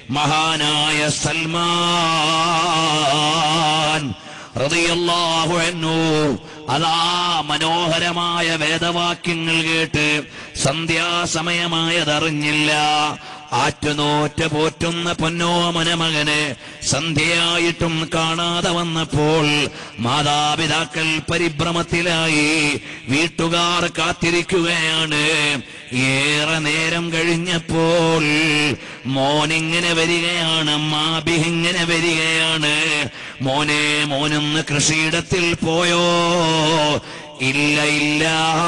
മഹാനായ സൽമാൻ റളിയല്ലാഹു അൻഹു അതാ മനോഹരമായ വേദവാക്യങ്ങൾ കേട്ട് സന്ധ്യാസമയമായതറിഞ്ഞില്ല ആറ്റുനോറ്റ പോറ്റുന്ന പൊന്നോമന മകന് സന്ധ്യയായിട്ടും കാണാതെ വന്നപ്പോൾ മാതാപിതാക്കൾ പരിഭ്രമത്തിലായി വീട്ടുകാർ കാത്തിരിക്കുകയാണ് ഏറെ നേരം കഴിഞ്ഞപ്പോൾ മോനിങ്ങനെ വരികയാണ് മാബിഹിങ്ങനെ വരികയാണ് മോനെ മോനൊന്ന് കൃഷിയിടത്തിൽ പോയോ ഇല്ല ഇല്ല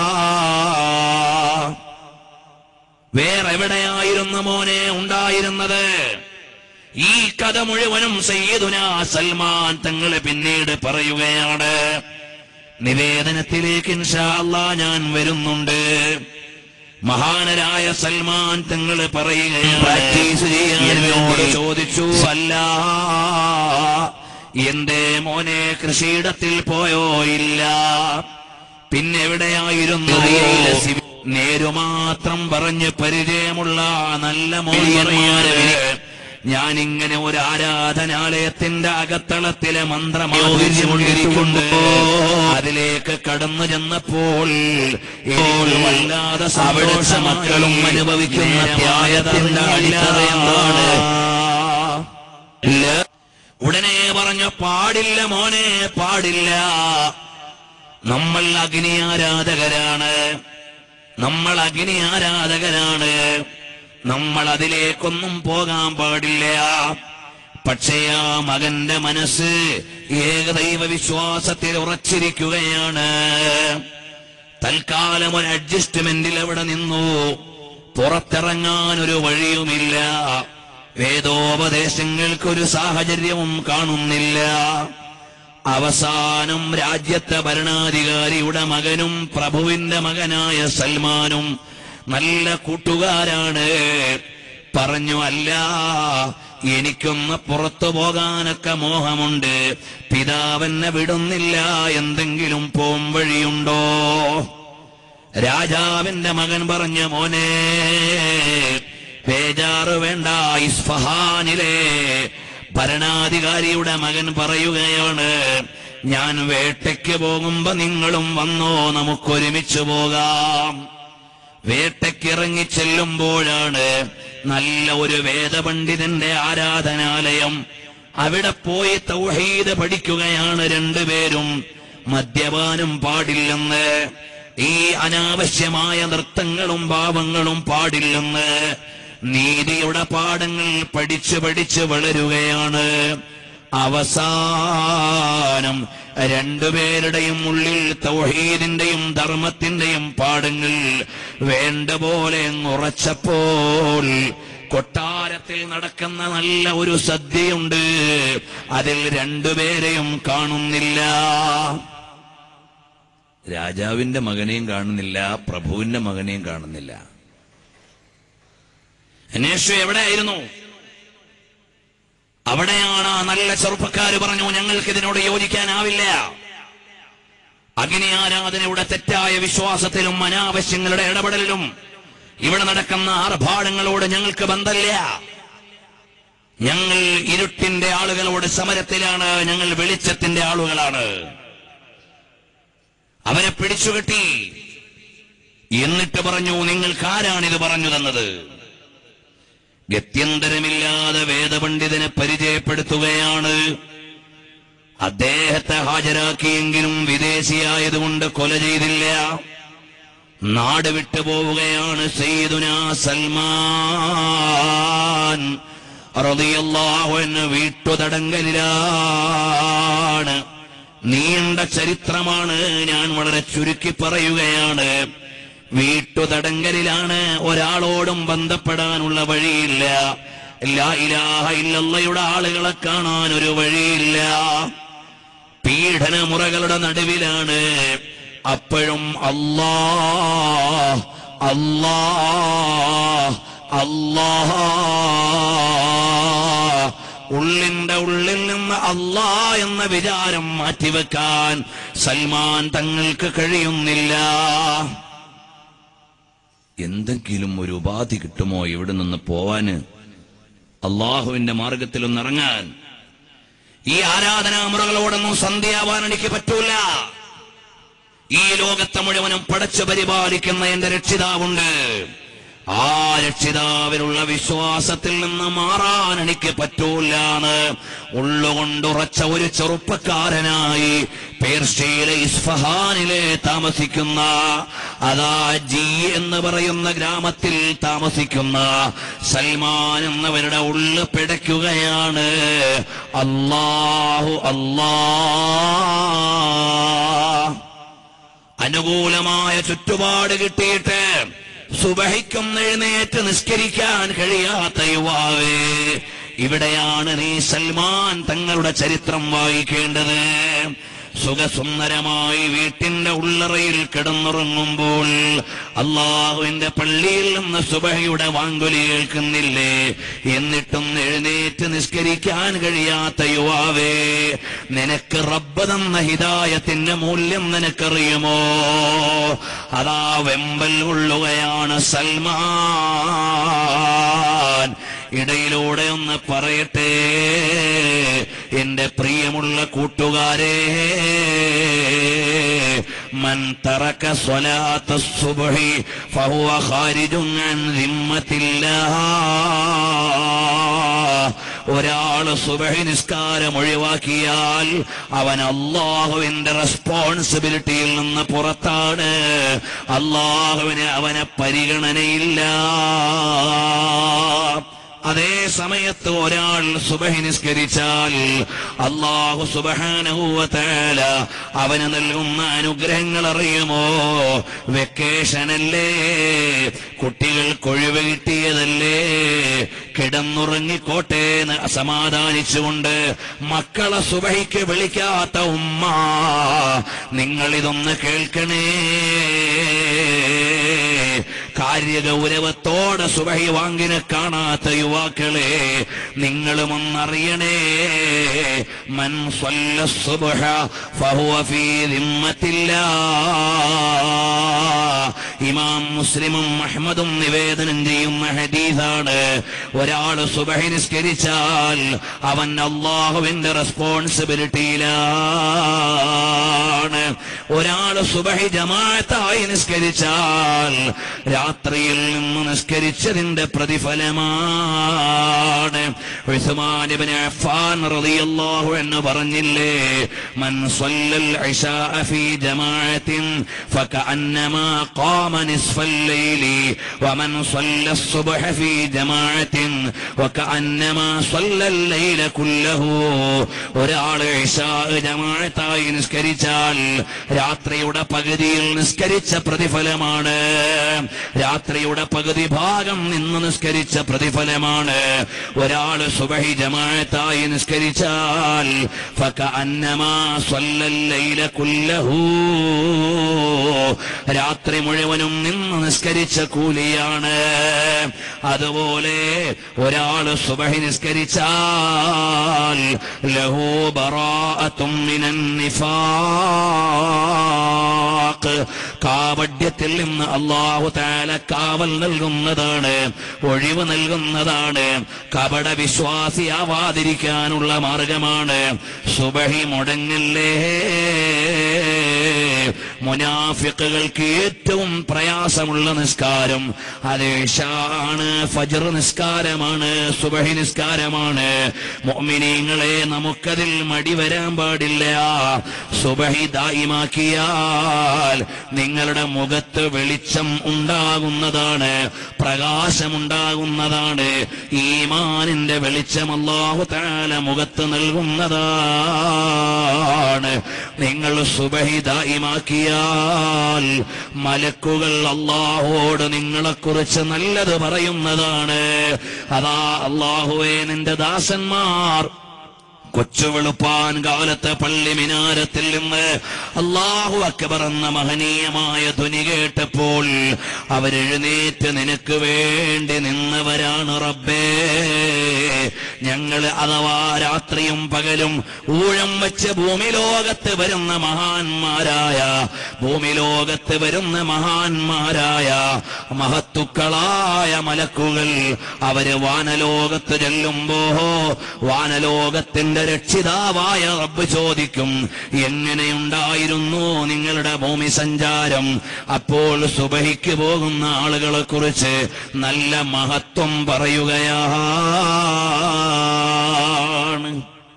വേറെവിടെയായിരുന്നു മോനെ ഉണ്ടായിരുന്നത് ഈ കഥ മുഴുവനും സയ്യിദുന സൽമാൻ തങ്ങളെ പിന്നീട് പറയുകയാണ് നിവേദനത്തിലേക്ക് ഇൻഷാ അല്ലാ ഞാൻ വരുന്നുണ്ട് മഹാനരായ സൽമാൻ തങ്ങൾ പറയുകയാണ് പ്രാക്ടീസ് ചെയ്യാൻ എന്നോട് ചോദിച്ചു അല്ല എന്റെ മോനെ കൃഷിയിടത്തിൽ പോയോ ഇല്ല പിന്നെ എവിടെയായിരുന്നു നേരുമാത്രം പറഞ്ഞ് പരിചയമുള്ള നല്ല മോനിയന്മാര് ഞാൻ ഇങ്ങനെ ഒരു ആരാധനാലയത്തിന്റെ അകത്തളത്തിലെ മന്ത്രമാതിരിച്ചുകൊണ്ട് അതിലേക്ക് കടന്നു ചെന്നപ്പോൾ ഇപ്പോൾ വല്ലാതെ സന്തോഷ മക്കളും അനുഭവിക്കുന്ന ത്യാഗത്തിന്റെ അടിത്തറ എന്താണ് ല- ഉടനെ പറഞ്ഞു പാടില്ല മോനെ പാടില്ല നമ്മൾ അഗ്നി ആരാധകരാണ് നമ്മൾ അഗ്നി ആരാധകരാണ് നമ്മൾ അതിലേക്കൊന്നും പോകാൻ പാടില്ല പക്ഷേ ആ മകന്റെ മനസ്സ് ഏകദൈവ വിശ്വാസത്തിൽ ഉറച്ചിരിക്കുകയാണ് തൽക്കാലം ഒരു അഡ്ജസ്റ്റ്മെന്റിൽ അവിടെ നിന്നു പുറത്തിറങ്ങാൻ ഒരു വഴിയുമില്ല വേദോപദേശങ്ങൾക്കൊരു സാഹചര്യവും കാണുന്നില്ല അവസാനം രാജ്യത്തെ ഭരണാധികാരിയുടെ മകനും പ്രഭുവിന്റെ മകനായ സൽമാനും നല്ല കൂട്ടുകാരാണ് പറഞ്ഞു അല്ല എനിക്കൊന്ന് പുറത്തു പോകാനൊക്കെ മോഹമുണ്ട് പിതാവെന്നെ വിടുന്നില്ല എന്തെങ്കിലും പോം വഴിയുണ്ടോ രാജാവിന്റെ മകൻ പറഞ്ഞ മോനെ ബേജാറ് വേണ്ട ഇസ്ഫഹാനിലെ ഭരണാധികാരിയുടെ മകൻ പറയുകയാണ് ഞാൻ വേട്ടയ്ക്ക് പോകുമ്പോ നിങ്ങളും വന്നോ നമുക്കൊരുമിച്ച് പോകാം വേട്ടയ്ക്കിറങ്ങി ചെല്ലുമ്പോഴാണ് നല്ല ഒരു വേദപണ്ഡിതന്റെ ആരാധനാലയം അവിടെ പോയി തൗഹീദ് പഠിക്കുകയാണ് രണ്ടുപേരും മദ്യപാനം പാടില്ലെന്ന് ഈ അനാവശ്യമായ നൃത്തങ്ങളും ഭാവങ്ങളും പാടില്ലെന്ന് നീതിയുടെ പാഠങ്ങൾ പഠിച്ചു പഠിച്ച് വളരുകയാണ് അവസാനം രണ്ടുപേരുടെയും ഉള്ളിൽ തൗഹീദിന്റെയും ധർമ്മത്തിന്റെയും പാഠങ്ങൾ വേണ്ട പോലെ ഉറച്ചപ്പോൾ കൊട്ടാരത്തിൽ നടക്കുന്ന നല്ല ഒരു സദ്യയുണ്ട് അതിൽ രണ്ടുപേരെയും കാണുന്നില്ല രാജാവിന്റെ മകനെയും കാണുന്നില്ല പ്രഭുവിന്റെ മകനെയും കാണുന്നില്ല അന്വേഷിച്ചു എവിടെയായിരുന്നു അവിടെയാണ് ആ നല്ല ചെറുപ്പക്കാര് പറഞ്ഞു ഞങ്ങൾക്ക് ഇതിനോട് യോജിക്കാനാവില്ല അഗ്നി ആരാധനയുടെ തെറ്റായ വിശ്വാസത്തിലും അനാവശ്യങ്ങളുടെ ഇടപെടലിലും ഇവിടെ നടക്കുന്ന ആർഭാടങ്ങളോട് ഞങ്ങൾക്ക് ബന്ധമില്ല ഞങ്ങൾ ഇരുട്ടിന്റെ ആളുകളോട് സമരത്തിലാണ് ഞങ്ങൾ വെളിച്ചത്തിന്റെ ആളുകളാണ് അവരെ പിടിച്ചുകെട്ടി എന്നിട്ട് പറഞ്ഞു നിങ്ങൾക്ക് ആരാണിത് പറഞ്ഞു തന്നത് ഗത്യന്തരമില്ലാതെ വേദപണ്ഡിതനെ പരിചയപ്പെടുത്തുകയാണ് അദ്ദേഹത്തെ ഹാജരാക്കിയെങ്കിലും വിദേശിയായതുകൊണ്ട് കൊല ചെയ്തില്ല നാട് വിട്ടു പോവുകയാണ് സയ്യിദുന സൽമാൻ റളിയല്ലാഹു അൻഹു വീട്ടുതടങ്കലിലാണ് നീണ്ട ചരിത്രമാണ് ഞാൻ വളരെ ചുരുക്കി പറയുകയാണ് വീട്ടുതടങ്കലിലാണ് ഒരാളോടും ബന്ധപ്പെടാനുള്ള വഴിയില്ല ലാ ഇലാഹ ഇല്ലല്ലയുടെ ആളുകളെ കാണാൻ ഒരു വഴിയില്ല പീഡനമുറകളുടെ നടുവിലാണ് അപ്പോഴും അല്ലാ അല്ലാ അല്ലാ ഉള്ളിന്റെ ഉള്ളിൽ നിന്ന് അല്ലാ എന്ന വിചാരം മാറ്റിവെക്കാൻ സൽമാൻ തങ്ങൾക്ക് കഴിയുന്നില്ല എന്തെങ്കിലും ഒരു ഉപാധി കിട്ടുമോ ഇവിടെ നിന്ന് പോവാന് അള്ളാഹുവിന്റെ മാർഗത്തിൽ ഒന്നിറങ്ങാൻ ഈ ആരാധനാമുറകളോടൊന്നും സന്ധ്യാവാൻ എനിക്ക് പറ്റൂല ഈ ലോകത്തെ മുഴുവനും പടച്ചു പരിപാലിക്കുന്ന എന്റെ രക്ഷിതാവുണ്ട് ആ രക്ഷിതാവിലുള്ള വിശ്വാസത്തിൽ നിന്ന് മാറാൻ എനിക്ക് പറ്റൂലാന്ന് ഉള്ളുകൊണ്ടുറച്ച ഒരു ചെറുപ്പക്കാരനായി പേർഷ്യയിലെ ഇസ്ഫഹാനിലെ താമസിക്കുന്ന അതാ ജി എന്ന് പറയുന്ന ഗ്രാമത്തിൽ താമസിക്കുന്ന സൽമാൻ എന്നവരുടെ ഉള്ളു പിടയ്ക്കുകയാണ് അല്ലാഹു അല്ലാ അനുകൂലമായ ചുറ്റുപാട് കിട്ടിയിട്ട് സുബഹിക്കും എഴുന്നേറ്റ് നിസ്കരിക്കാൻ കഴിയാത്ത യുവാവേ ഇവിടെയാണ് നീ സൽമാൻ തങ്ങളുടെ ചരിത്രം വായിക്കേണ്ടത് സുഖസുന്ദരമായി വീട്ടിന്റെ ഉള്ളറയിൽ കിടന്നുറങ്ങുമ്പോൾ അള്ളാഹുവിന്റെ പള്ളിയിൽ നിന്ന് സുബഹയുടെ വാങ്കുലി കേൾക്കുന്നില്ലേ എന്നിട്ടും എഴുന്നേറ്റ് നിസ്കരിക്കാൻ കഴിയാത്ത യുവാവേ നിനക്ക് റബ്ബ് തന്ന ഹിതായത്തിന്റെ മൂല്യം നിനക്കറിയുമോ അതാ വെമ്പൽ കൊള്ളുകയാണ് സൽമാൻ ഇടയിലൂടെ ഒന്ന് പറയട്ടെ എന്റെ പ്രിയമുള്ള കൂട്ടുകാരെ മൻ തറക സ്വലാത്ത സുബ്ഹി ഫഹുവ ഖാരിജുൻ അൻ ദിമ്മത്തില്ലാഹ് ഒരാൾ സുബഹി നിസ്കാരം ഒഴിവാക്കിയാൽ അവൻ അള്ളാഹുവിന്റെ റെസ്പോൺസിബിലിറ്റിയിൽ നിന്ന് പുറത്താണ് അള്ളാഹുവിന് അവനെ പരിഗണനയില്ല അതേ സമയത്ത് ഒരാൾ സുബഹി നിസ്കരിച്ചാൽ അള്ളാഹു സുബഹാനഹൂവത്തേല അവന് നൽകുന്ന അനുഗ്രഹങ്ങൾ അറിയുമോ വെക്കേഷനല്ലേ കുട്ടികൾക്ക് ഒഴിവ് കിട്ടിയതല്ലേ കിടന്നുറങ്ങിക്കോട്ടെ എന്ന് സമാധാനിച്ചുകൊണ്ട് മക്കളെ സുബഹിക്ക് വിളിക്കാത്ത ഉമ്മ നിങ്ങൾ ഇതൊന്ന് കേൾക്കണേ കാര്യഗൗരവത്തോടെ സുബഹി വാങ്ങിനെ കാണാത്ത യുവാക്കളെ നിങ്ങളും ഒന്നറിയണേ മൻ സ്വല്ല സുബ്ഹ ഫഹുവ ഫീ ദിമ്മത്തില്ലാ ഇമാം മുസ്ലിമും അഹ്മദും നിവേദനം ചെയ്യുന്ന ഹദീസാണ് ഒരാൾ സുബഹി നിസ്കരിച്ചാൽ അവൻ അള്ളാഹുവിന്റെ റെസ്പോൺസിബിലിറ്റിയിലാണ് ഒരാൾ സുബഹി ജമാഅത്തായി നിസ്കരിച്ചാൽ രാത്രിയിൽ നിന്ന് നിസ്കരിച്ചതിന്റെ പ്രതിഫലമാണ് ഉസ്മാൻ ഇബ്നു അഫ്ഫാൻ റളിയല്ലാഹു അൻഹു പറഞ്ഞില്ലേ മൻ സ്വല്ലൽ ഇശാഅ ഫീ ജമാഅത്തിൻ ഫകഅന്നമാ ഖാമ നിസ്ഫൽ ലൈലി വമൻ സ്വല്ല الصبح في جماعة وكأنما صلى الليل كله ഒരാൾ ഇശാ ജമാഅത്തായി നിസ്കരിച്ചാൽ രാത്രിയുടെ പകുതിയിൽ നിസ്കരിച്ച പ്രതിഫലമാണ് രാത്രിയുടെ പകുതി ഭാഗം നിന്ന് നിസ്കരിച്ച പ്രതിഫലമാണ് ഒരാൾ സുബഹി ജമാഅത്തായി നിസ്കരിച്ചാൽ ഫകഅന്നമാ സ്വല്ലൽ ലൈല കുല്ലഹു രാത്രി മുഴുവനും നിന്ന് നിസ്കരിച്ച കൂലിയാണ് അതുപോലെ ഒരാൾ സുബഹി നിസ്കരിച്ചാൽ ലഹു ബറാഅത്തും മിനൻ നിഫാഖ് കാവഡ്യത്തിൽ നിന്ന് അള്ളാഹു താല കാവൽ നൽകുന്നതാണ് ഒഴിവ് നൽകുന്നതാണ് കപട വിശ്വാസിയാവാതിരിക്കാനുള്ള മാർഗമാണ് സുബഹി മുടങ്ങില്ലേ മുനാഫിക്കുകൾക്ക് ഏറ്റവും പ്രയാസമുള്ള നിസ്കാരം അത് ഇഷാണ് ഫജർ നിസ്കാരമാണ് സുബഹി നിസ്കാരമാണ് മോമിനീങ്ങളെ നമുക്കതിൽ മടി വരാൻ പാടില്ല സുബഹി ദായിമാക്കിയാൽ നിങ്ങളുടെ മുഖത്ത് വെളിച്ചം ഉണ്ടാകുന്നതാണ് പ്രകാശമുണ്ടാകുന്നതാണ് ഈമാനിന്റെ വെളിച്ചം അല്ലാഹു താല മുഖത്ത് നൽകുന്നതാണ് നിങ്ങൾ സുബഹി ദായിമാക്കിയാൽ മലക്കുകൾ അള്ളാഹുവോട് നിങ്ങളെക്കുറിച്ച് നല്ലത് പറയുന്നതാണ് അതാ അള്ളാഹുവേ നിന്റെ ദാസന്മാർ കൊച്ചു വെളുപ്പാൻ കാലത്തെ പള്ളി മിനാരത്തിൽ നിന്ന് അള്ളാഹു അക്ബർ എന്ന മഹനീയമായ ധ്വനി കേട്ടപ്പോൾ അവരെഴുന്നേറ്റ് നിനക്ക് വേണ്ടി നിന്നവരാണ് റബ്ബേ ഞങ്ങൾ അഥവാ രാത്രിയും പകലും ഊഴം വെച്ച് ഭൂമി ലോകത്ത് വരുന്ന മഹാന്മാരായ ഭൂമി ലോകത്ത് വരുന്ന മഹാന്മാരായ മഹത്തുക്കളായ മലക്കുകൾ അവര് വാനലോകത്ത് ചെല്ലുമ്പോ വാനലോകത്തിന്റെ രക്ഷിതാവായ റബ്ബ് ചോദിക്കും എങ്ങനെയുണ്ടായിരുന്നു നിങ്ങളുടെ ഭൂമി സഞ്ചാരം അപ്പോൾ സുബഹിക്ക് പോകുന്ന ആളുകളെ കുറിച്ച് നല്ല മഹത്വം പറയുകയാണ്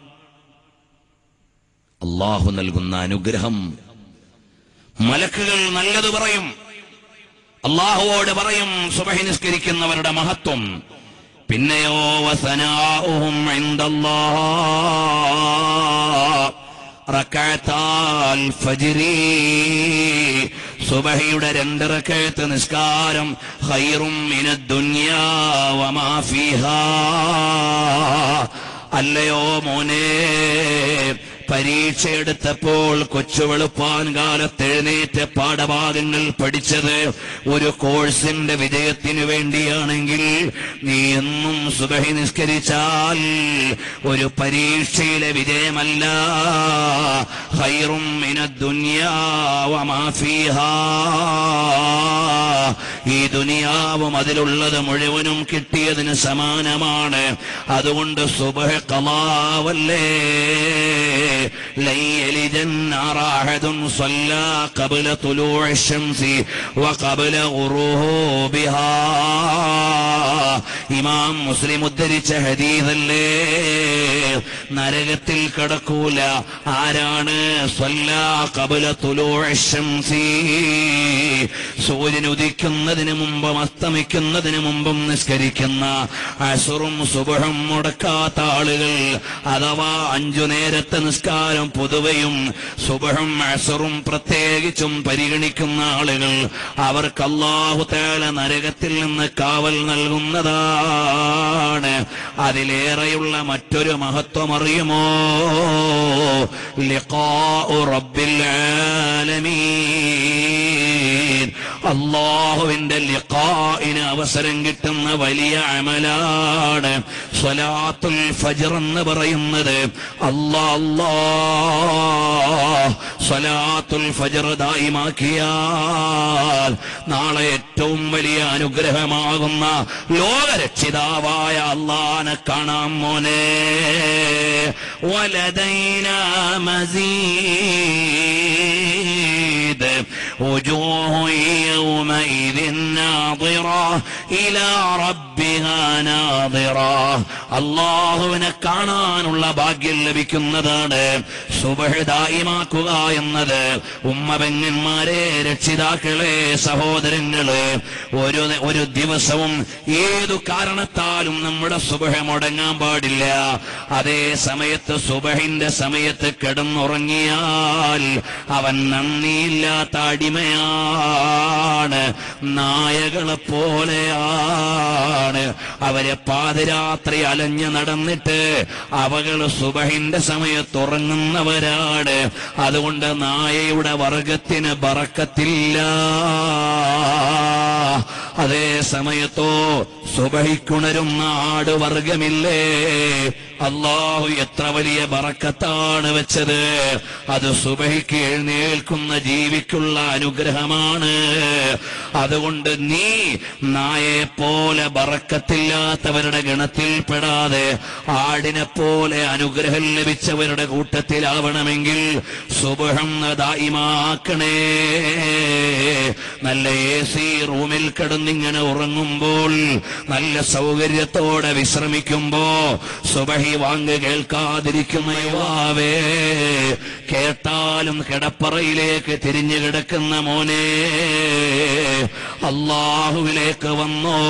അള്ളാഹു നൽകുന്ന അനുഗ്രഹം മലക്കുകൾ നല്ലത് പറയും അള്ളാഹുവോട് പറയും സുബഹി നിസ്കരിക്കുന്നവരുടെ മഹത്വം പിന്നെയോ വസനാഉഹും ഇൻദല്ലാഹ് റകഅത്താൽ ഫജ്രി സുബഹിയുടെ രണ്ട് റകഅത്ത് നിസ്കാരം ഖൈറും മിനദ് ദുനിയാ വമാ ഫീഹാ അല്ലയോ മോനെ പരീക്ഷ എടുത്തപ്പോൾ കൊച്ചു വെളുപ്പാൻ കാലത്ത് എഴുന്നേറ്റ് പാഠഭാഗങ്ങൾ പഠിച്ചത് ഒരു കോഴ്സിന്റെ വിജയത്തിനു വേണ്ടിയാണെങ്കിൽ നീ എന്നും സുബഹി നിസ്കരിച്ചാൽ ഒരു പരീക്ഷയിലെ വിജയമല്ല ഹൈറും ഈ ദുനിയാവും അതിലുള്ളത് മുഴുവനും കിട്ടിയതിന് സമാനമാണ് അതുകൊണ്ട് സുബഹ കലാവല്ലേ لن يلج النار أحد صلى قبل طلوع الشمس وقبل غروبها ഇമാം മുസ്ലിം ഉദ്ധരിച്ച ഹദീദല്ലേ നരകത്തിൽ കടക്കൂല ആരാണ് സ്വല്ലാ കബല തുലോഷംസി സൂര്യൻ ഉദിക്കുന്നതിന് മുമ്പും അസ്തമിക്കുന്നതിന് മുമ്പും നിസ്കരിക്കുന്ന അസുറും സുബഹം മുടക്കാത്ത ആളുകൾ അഥവാ അഞ്ചു നേരത്തെ നിസ്കാരം പൊതുവെയും സുബഹം അസുറും പ്രത്യേകിച്ചും പരിഗണിക്കുന്ന ആളുകൾ അവർക്ക് അള്ളാഹു തേല നരകത്തിൽ നിന്ന് കാവൽ നൽകുന്നതാണ് അതിലേറെയുള്ള മറ്റൊരു മഹത്വം അറിയുമോ ലിഖാഉ റബ്ബിൽ ആലമീൻ അള്ളാഹുവിന്റെ ലിഖാഇന് അവസരം കിട്ടുന്ന വലിയ അമലാണ് സ്വലാത്തുൽ ഫജ്ർ എന്ന് പറയുന്നത് അല്ലാ അല്ലാ സ്വലാത്തുൽ ഫജ്ർ ദായിമാക്കിയാൽ നാളെ ഏറ്റവും വലിയ അനുഗ്രഹമാകുന്ന ലോകരക്ഷിതാവായ അള്ളാനെ കാണാം മോനെ വലതൈന മസീദ് وجوه يومئذ ناظرة إلى ربها ناظرة അള്ളാഹുവിനെ കാണാനുള്ള ഭാഗ്യം ലഭിക്കുന്നതാണ് സുബഹദായിമാക്കുക എന്നത് ഉമ്മ പെങ്ങന്മാരെ രക്ഷിതാക്കളെ സഹോദരങ്ങളെ ഒരു ഒരു ദിവസവും ഏതു കാരണത്താലും നമ്മുടെ സുബഹ മുടങ്ങാൻ പാടില്ല അതേ സമയത്ത് സുബഹിന്റെ സമയത്ത് കിടന്നുറങ്ങിയാൽ അവൻ നന്ദിയില്ലാത്ത അടിമയാണ് നായകളെ പോലെയാണ് അവരെ പാതിരാത്രി അലഞ്ഞു നടന്നിട്ട് അവകൾ സുബഹിന്റെ സമയത്ത് ഉറങ്ങുന്നവരാണ് അതുകൊണ്ട് നായയുടെ വർഗത്തിന് ബറക്കത്തില്ല അതേ സമയത്തോ സുബഹിക്കുണരുന്ന ആട് വർഗമില്ലേ അള്ളാഹു എത്ര വലിയ ബറക്കത്താണ് വെച്ചത് അത് സുബഹിക്ക് എഴുന്നേൽക്കുന്ന ജീവിക്കുള്ള അനുഗ്രഹമാണ് അതുകൊണ്ട് നീ നായെ പോലെ ബറക്കത്തില്ലാത്തവരുടെ ഗണത്തിൽപ്പെടാതെ ആടിനെ പോലെ അനുഗ്രഹം ലഭിച്ചവരുടെ കൂട്ടത്തിലാവണമെങ്കിൽ സുബഹം ദായിമാക്കണേ നല്ല എ സി റൂമിൽ കിടന്നിങ്ങനെ ഉറങ്ങുമ്പോൾ നല്ല സൗകര്യത്തോടെ വിശ്രമിക്കുമ്പോ സുബഹി വാങ്ങ് കേൾക്കാതിരിക്കുന്ന യുവാവേ കേട്ടാലും കിടപ്പറയിലേക്ക് തിരിഞ്ഞു കിടക്കുന്ന മോനെ അള്ളാഹുവിലേക്ക് വന്നോ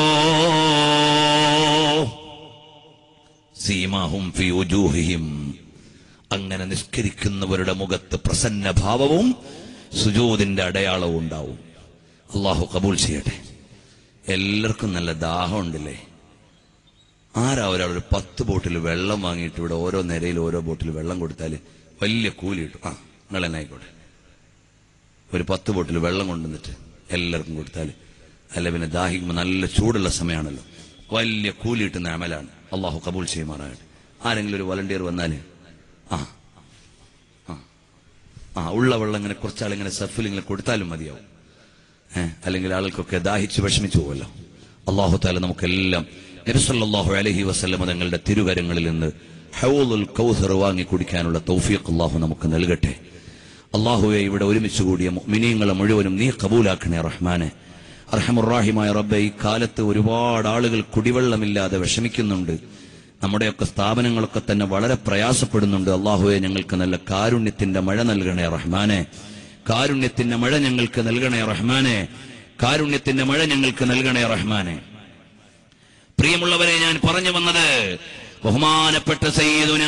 സീമാഹും ഫി ഉജൂഹിഹിം അങ്ങനെ നിസ്കരിക്കുന്നവരുടെ മുഖത്ത് പ്രസന്ന ഭാവവും സുജൂദിന്റെ അടയാളവും ഉണ്ടാവും അള്ളാഹു കബൂൽ ചെയ്യട്ടെ എല്ലാവർക്കും നല്ല ദാഹം ഉണ്ടല്ലേ ആരാ ഒരാൾ ഒരു പത്ത് ബോട്ടിൽ വെള്ളം വാങ്ങിയിട്ട് ഇവിടെ ഓരോ നിരയിൽ ഓരോ ബോട്ടിൽ വെള്ളം കൊടുത്താൽ വലിയ കൂലി കിട്ടും ആ നിങ്ങൾ തന്നെ ആയിക്കോട്ടെ ഒരു പത്ത് ബോട്ടിൽ വെള്ളം കൊണ്ടുവന്നിട്ട് എല്ലാവർക്കും കൊടുത്താൽ അല്ല പിന്നെ ദാഹിക്കുമ്പോൾ നല്ല ചൂടുള്ള സമയമാണല്ലോ വലിയ കൂലി കിട്ടുന്ന അമലാണ് അള്ളാഹു കബൂൽ ചെയ്യുമാറാകട്ടെ ആരെങ്കിലും ഒരു വളണ്ടിയർ വന്നാൽ ആ ആ ആ ഉള്ള വെള്ളം ഇങ്ങനെ കുറച്ചാൾ ഇങ്ങനെ സഫിൽ ഇങ്ങനെ കൊടുത്താലും മതിയാവും ഏഹ് അല്ലെങ്കിൽ ആളുകൾക്കൊക്കെ ദാഹിച്ച് വിഷമിച്ചു പോവല്ലോ അള്ളാഹു താല നമുക്കെല്ലാം നബിസല്ലാഹു അലഹി വസ്ലമ തങ്ങളുടെ തിരുകരങ്ങളിൽ നിന്ന് ഹൗലുൽ കൗസർ വാങ്ങി കുടിക്കാനുള്ള തൗഫീഖ് അള്ളാഹു നമുക്ക് നൽകട്ടെ അള്ളാഹുവെ ഇവിടെ ഒരുമിച്ച് കൂടിയ മിനിയങ്ങളെ മുഴുവനും നീ കബൂലാക്കണേ റഹ്മാനെ അർഹമുറാഹിമായ റബ്ബെ ഈ കാലത്ത് ഒരുപാട് ആളുകൾ കുടിവെള്ളമില്ലാതെ വിഷമിക്കുന്നുണ്ട് നമ്മുടെയൊക്കെ സ്ഥാപനങ്ങളൊക്കെ തന്നെ വളരെ പ്രയാസപ്പെടുന്നുണ്ട് അള്ളാഹുവെ ഞങ്ങൾക്ക് നല്ല കാരുണ്യത്തിന്റെ മഴ നൽകണേ റഹ്മാനെ കാരുണ്യത്തിന്റെ മഴ ഞങ്ങൾക്ക് നൽകണേ റഹ്മാനെ കാരുണ്യത്തിന്റെ മഴ ഞങ്ങൾക്ക് നൽകണേ റഹ്മാനെ പ്രിയമുള്ളവരെ ഞാൻ പറഞ്ഞു വന്നത് ബഹുമാനപ്പെട്ട സയ്യിദുന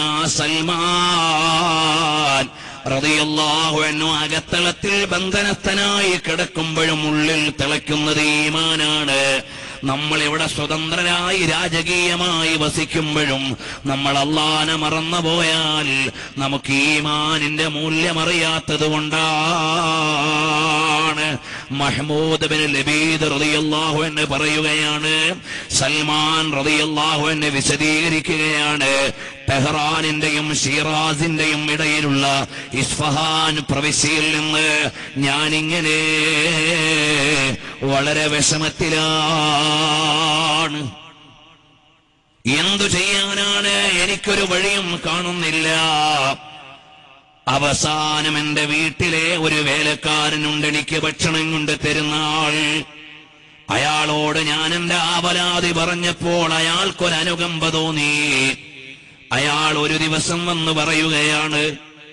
സൽമാൻ റളിയല്ലാഹു അൻഹു അകത്തളത്തിൽ ബന്ധനസ്ഥനായി കിടക്കുമ്പോഴും ഉള്ളിൽ തിളയ്ക്കുന്നത് ഈമാനാണ് നമ്മൾ ഇവിടെ സ്വതന്ത്രരായി രാജകീയമായി വസിക്കുമ്പോഴും നമ്മൾ അള്ളാനെ മറന്നു പോയാൽ നമുക്ക് ഈമാനിന്റെ മൂല്യമറിയാത്തത് കൊണ്ടാണ് മഹ്മൂദ് ബിൻ ലബീദ് റളിയല്ലാഹു എന്ന് പറയുകയാണ് സൽമാൻ റളിയല്ലാഹു എന്ന് വിശദീകരിക്കുകയാണ് ടെഹ്റാനിന്റെയും ഷീറാസിന്റെയും ഇടയിലുള്ള ഇസ്ഫഹാൻ പ്രവിശ്യയിൽ നിന്ന് ഞാനിങ്ങനെ വളരെ വിഷമത്തിലാണ് എന്തു ചെയ്യാനാണ് എനിക്കൊരു വഴിയും കാണുന്നില്ല അവസാനം എന്റെ വീട്ടിലെ ഒരു വേലക്കാരനുണ്ട് എനിക്ക് ഭക്ഷണം കൊണ്ട് തരുന്ന ആൾ അയാളോട് ഞാൻ എന്റെ ആപലാതി പറഞ്ഞപ്പോൾ അയാൾക്കൊരനുകമ്പ തോന്നി അയാൾ ഒരു ദിവസം വന്ന് പറയുകയാണ്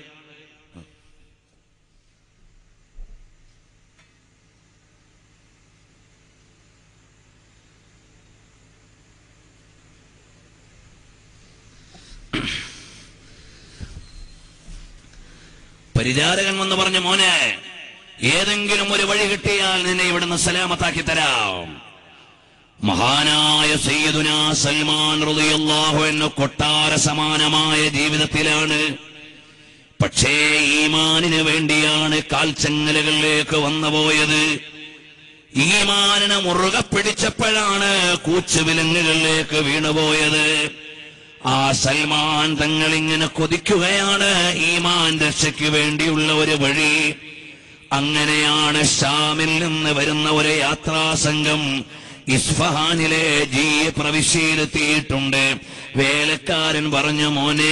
പരിചാരകൻ വന്ന് പറഞ്ഞു മോനെ ഏതെങ്കിലും ഒരു വഴി കിട്ടിയാൽ നിന്നെ ഇവിടുന്ന് സലാമത്താക്കി തരാം മഹാനായ സയ്യിദുന സൽമാൻ റളിയല്ലാഹു അൻഹു കൊട്ടാര സമാനമായ ജീവിതത്തിലാണ് പക്ഷേ ഈമാനിന് വേണ്ടിയാണ് കാൽച്ചങ്ങലകളിലേക്ക് വന്നുപോയത് ഈമാനിനെ മുറുകെ പിടിച്ചപ്പോഴാണ് കൂച്ചുവിലങ്ങുകളിലേക്ക് വീണുപോയത് ആ സൽമാൻ തങ്ങൾ ഇങ്ങനെ കൊതിക്കുകയാണ് ഈമാൻ രക്ഷയ്ക്ക് വേണ്ടിയുള്ള ഒരു വഴി അങ്ങനെയാണ് ഷാമിൽ നിന്ന് വരുന്ന ഒരു യാത്രാ സംഘം ഇസ്ഫഹാനിലെ ജി പ്രവിശ്യയിലെത്തിയിട്ടുണ്ട് വേലക്കാരൻ പറഞ്ഞു മോനെ